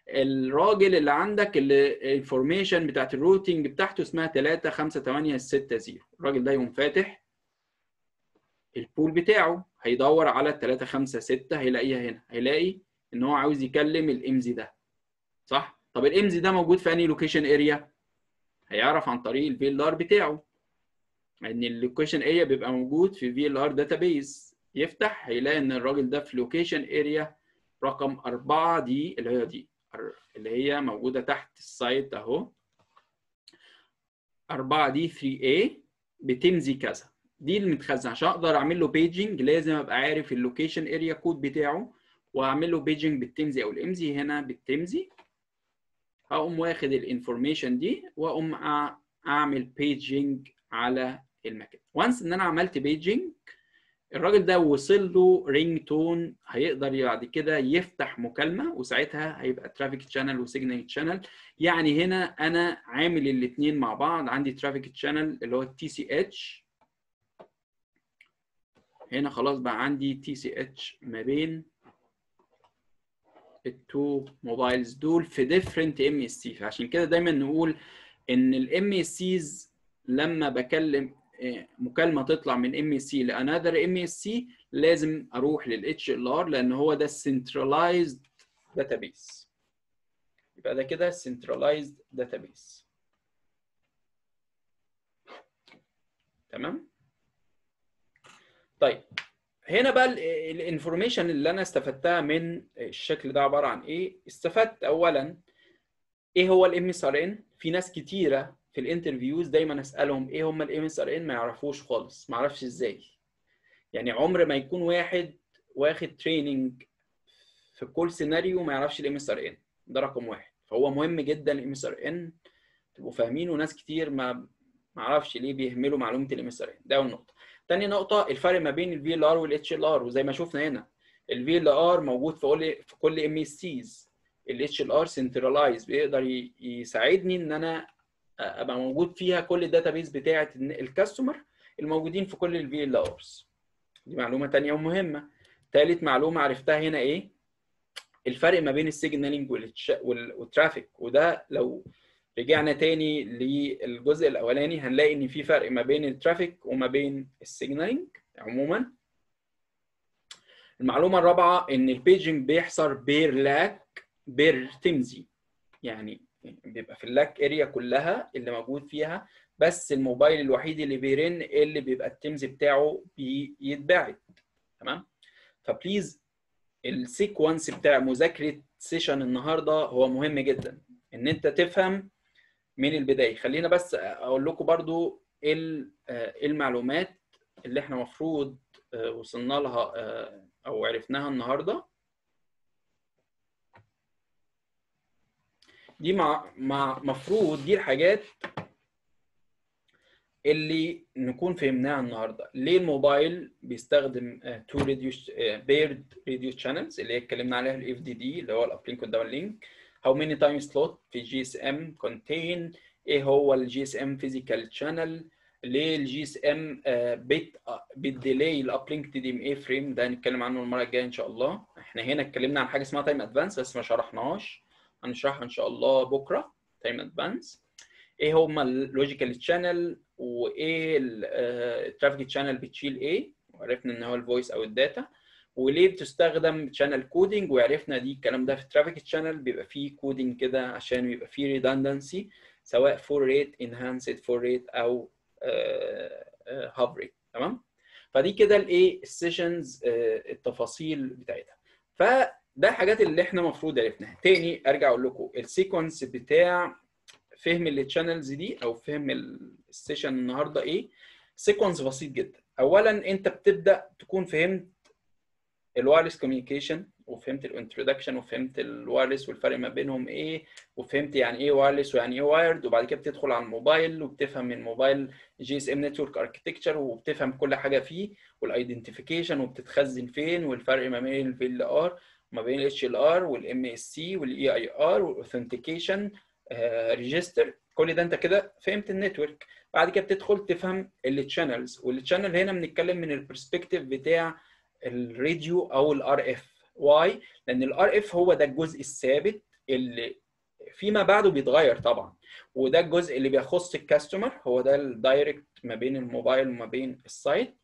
الراجل اللي عندك اللي الانفورميشن بتاعت الروتنج بتاعته اسمها 3 5 8 6 0 الراجل ده يقوم فاتح البول بتاعه هيدور على 3 5 6 هيلاقيها هنا هيلاقي ان هو عاوز يكلم الامزي ده صح طب الامزي ده موجود في انهي لوكيشن اريا هيعرف عن طريق الفي ال ار بتاعه ان اللوكيشن اريا بيبقى موجود في في ال ار داتابيز يفتح هيلاقي ان الراجل ده في لوكيشن اريا رقم 4 دي اللي هي دي اللي هي موجوده تحت السايت اهو 4 دي 3A بتمزي كذا دي المتخزن عشان اقدر اعمل له بيجنج لازم ابقى عارف اللوكيشن اريا كود بتاعه واعمل له بيجنج بالتمزي او الامزي هنا بالتمزي هقوم واخد الانفورميشن دي واقوم اعمل بيجنج على المكان وانس ان انا عملت بيجنج الراجل ده وصل له رينج تون هيقدر بعد كده يفتح مكالمه وساعتها هيبقى ترافيك شانل وسيجنال شانل يعني هنا انا عامل الاثنين مع بعض عندي ترافيك شانل اللي هو التي سي اتش هنا خلاص بقى عندي تي سي اتش ما بين التو موبايلز دول في ديفرنت ام اس سي فعشان كده دايما نقول ان الام اس سيز لما بكلم مكالمه تطلع من ام اس سي لانذر ام اس سي لازم اروح للاتش ال ار لان هو ده السنترلايزد داتابيس يبقى ده كده سنترلايزد داتابيس تمام طيب هنا بقى الانفورميشن اللي انا استفدتها من الشكل ده عباره عن ايه استفدت اولا ايه هو الام اس ار ان في ناس كتيره في الانترفيوز دايما اسالهم ايه هم الام اس ار ان ما يعرفوش خالص ما اعرفش ازاي يعني عمر ما يكون واحد واخد تريننج في كل سيناريو ما يعرفش الام اس ار ان ده رقم واحد فهو مهم جدا الام اس ار ان تبقوا فاهمين وناس كتير ما ما اعرفش ليه بيهملوا معلومه الام اس ار ان ده اول نقطه تاني نقطه الفرق ما بين الفي ال ار والاتش ال ار وزي ما شفنا هنا الفي ال ار موجود في كل في كل ام اس سيز الاتش ال ار سنترلايز بيقدر يساعدني ان انا ابقى موجود فيها كل الداتابيز بتاعه الكاستمر الموجودين في كل الفي ال ارز دي معلومه ثانيه ومهمه ثالث معلومه عرفتها هنا ايه الفرق ما بين السيجنالينج والترافيك وده لو رجعنا تاني للجزء الاولاني هنلاقي ان في فرق ما بين الترافيك وما بين السيجنالينج عموما المعلومه الرابعه ان البيجنج بيحصل بير لاك بير تمزي يعني بيبقى في اللاك اريا كلها اللي موجود فيها بس الموبايل الوحيد اللي بيرن اللي بيبقى التمز بتاعه بيتبعت تمام فبليز السيكونس بتاع مذاكره سيشن النهارده هو مهم جدا ان انت تفهم من البدايه خلينا بس اقول لكم برضو ايه المعلومات اللي احنا المفروض وصلنا لها او عرفناها النهارده دي مع مع مفروض دي الحاجات اللي نكون فهمناها النهارده ليه الموبايل بيستخدم تو راديو بيرد راديو شانلز اللي اتكلمنا عليها الاف دي دي اللي هو الابلينك والداون لينك هاو ماني تايم سلوت في جي اس ام كونتين ايه هو الجي اس ام فيزيكال شانل ليه الجي اس ام بت بتديلي الابلينك تي دي ام اي فريم ده هنتكلم عنه المره الجايه ان شاء الله احنا هنا اتكلمنا عن حاجه اسمها تايم ادفانس بس ما شرحناهاش هنشرحها ان شاء الله بكره تايم ادفانس ايه هما اللوجيكال تشانل وايه الترافيك تشانل بتشيل ايه وعرفنا ان هو الفويس او الداتا وليه بتستخدم تشانل كودنج وعرفنا دي الكلام ده في الترافيك تشانل بيبقى فيه كودنج كده عشان يبقى فيه ريدندنسي سواء فور ريت انهانسد فور ريت او هاف ريت تمام فدي كده الايه السيشنز التفاصيل بتاعتها فده الحاجات اللي احنا المفروض عرفناها تاني ارجع اقول لكم السيكونس بتاع فهم التشانلز دي او فهم السيشن النهارده ايه سيكونس بسيط جدا اولا انت بتبدا تكون فهمت الوايرلس كوميونيكيشن وفهمت الانترودكشن وفهمت الوايرلس والفرق ما بينهم ايه وفهمت يعني ايه وايرلس ويعني ايه وايرد وبعد كده بتدخل على الموبايل وبتفهم من الموبايل جي اس ام نتورك اركتكتشر وبتفهم كل حاجه فيه والايدنتيفيكيشن وبتتخزن فين والفرق ما بين الفي ال ار وما بين الاتش ال ار والام اس سي والاي اي ار والاوثنتيكيشن ريجستر كل ده انت كده فهمت النتورك بعد كده بتدخل تفهم التشانلز والتشانل هنا بنتكلم من البرسبكتيف بتاع الراديو او الار اف واي لان الار اف هو ده الجزء الثابت اللي فيما بعده بيتغير طبعا وده الجزء اللي بيخص الكاستمر هو ده الدايركت ما بين الموبايل وما بين السايت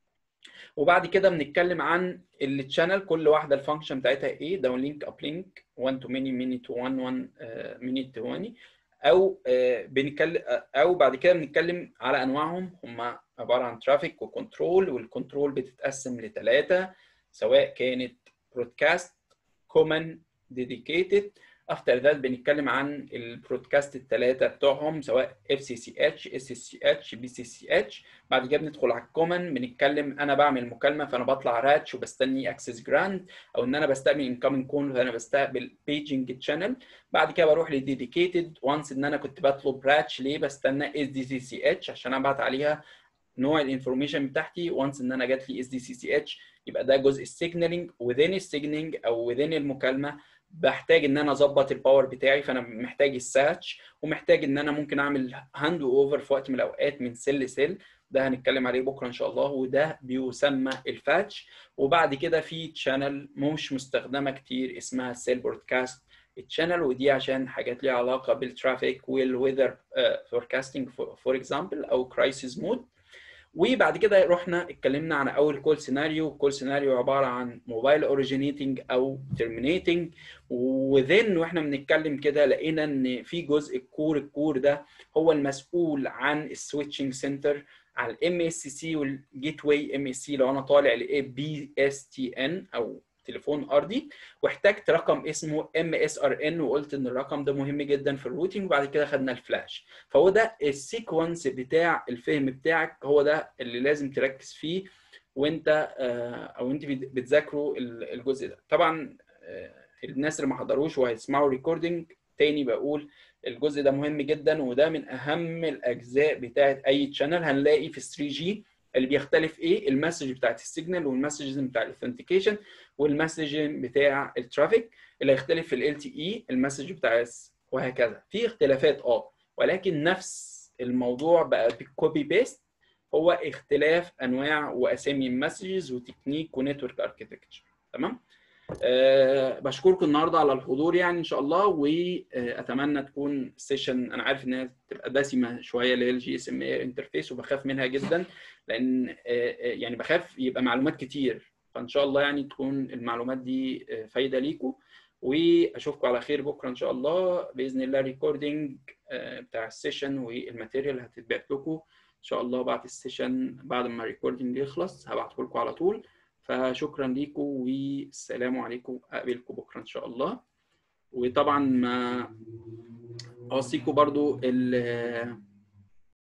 وبعد كده بنتكلم عن التشانل كل واحده الفانكشن بتاعتها ايه داون لينك اب لينك 1 تو ميني ميني تو 1 1 ميني تو 1 او بنتكلم او بعد كده بنتكلم على انواعهم هم عباره عن ترافيك وكنترول والكنترول بتتقسم لثلاثه سواء كانت برودكاست كومن ديديكيتد افتر ذات بنتكلم عن البرودكاست الثلاثه بتوعهم سواء اف سي سي اتش اس سي اتش بي سي سي اتش بعد كده بندخل على الكومن بنتكلم انا بعمل مكالمه فانا بطلع راتش وبستني اكسس جراند او ان انا بستقبل انكمنج كول فانا بستقبل بيجنج تشانل بعد كده بروح لديديكيتد وانس ان انا كنت بطلب راتش ليه بستنى اس دي سي سي اتش عشان ابعت عليها نوع الانفورميشن بتاعتي وانس ان انا جات لي اس دي سي سي اتش يبقى ده جزء السيجنالينج وذين السيجنالينج او وذين المكالمه بحتاج ان انا اظبط الباور بتاعي فانا محتاج الساتش ومحتاج ان انا ممكن اعمل هاند اوفر في وقت من الاوقات من سيل لسيل ده هنتكلم عليه بكره ان شاء الله وده بيسمى الفاتش وبعد كده في تشانل مش مستخدمه كتير اسمها سيل بودكاست التشانل ودي عشان حاجات ليها علاقه بالترافيك والويذر فوركاستنج فور اكزامبل او كرايسيس مود وبعد كده رحنا اتكلمنا عن اول كول سيناريو كول سيناريو عباره عن موبايل اوريجينيتنج او ترمينيتنج وذن واحنا بنتكلم كده لقينا ان في جزء الكور الكور ده هو المسؤول عن السويتشنج سنتر على الام اس سي والجيت واي ام اس سي لو انا طالع ل بي اس تي ان او تليفون ارضي واحتجت رقم اسمه ام اس ار ان وقلت ان الرقم ده مهم جدا في الروتينج وبعد كده خدنا الفلاش فهو ده السيكونس بتاع الفهم بتاعك هو ده اللي لازم تركز فيه وانت او انت بتذاكروا الجزء ده طبعا الناس اللي ما حضروش وهيسمعوا ريكوردنج تاني بقول الجزء ده مهم جدا وده من اهم الاجزاء بتاعت اي تشانل هنلاقي في 3 جي اللي بيختلف ايه المسج بتاعت السيجنال والمسج بتاع الاثنتيكيشن والمسج بتاع الترافيك اللي هيختلف في ال تي اي المسج بتاع وهكذا في اختلافات اه ولكن نفس الموضوع بقى بالكوبي بيست هو اختلاف انواع واسامي المسجز وتكنيك ونتورك اركتكتشر تمام أه بشكركم النهارده على الحضور يعني ان شاء الله واتمنى تكون السيشن انا عارف انها تبقى دسمه شويه اللي هي الجي اس ام اي انترفيس وبخاف منها جدا لان أه يعني بخاف يبقى معلومات كتير فان شاء الله يعني تكون المعلومات دي فايده ليكم واشوفكم على خير بكره ان شاء الله باذن الله ريكوردنج بتاع السيشن والماتيريال هتتبعت لكم ان شاء الله بعد السيشن بعد ما الريكوردنج يخلص هبعته لكم على طول فشكرا ليكم والسلام عليكم اقابلكم بكره ان شاء الله وطبعا ما اوصيكم برضو ال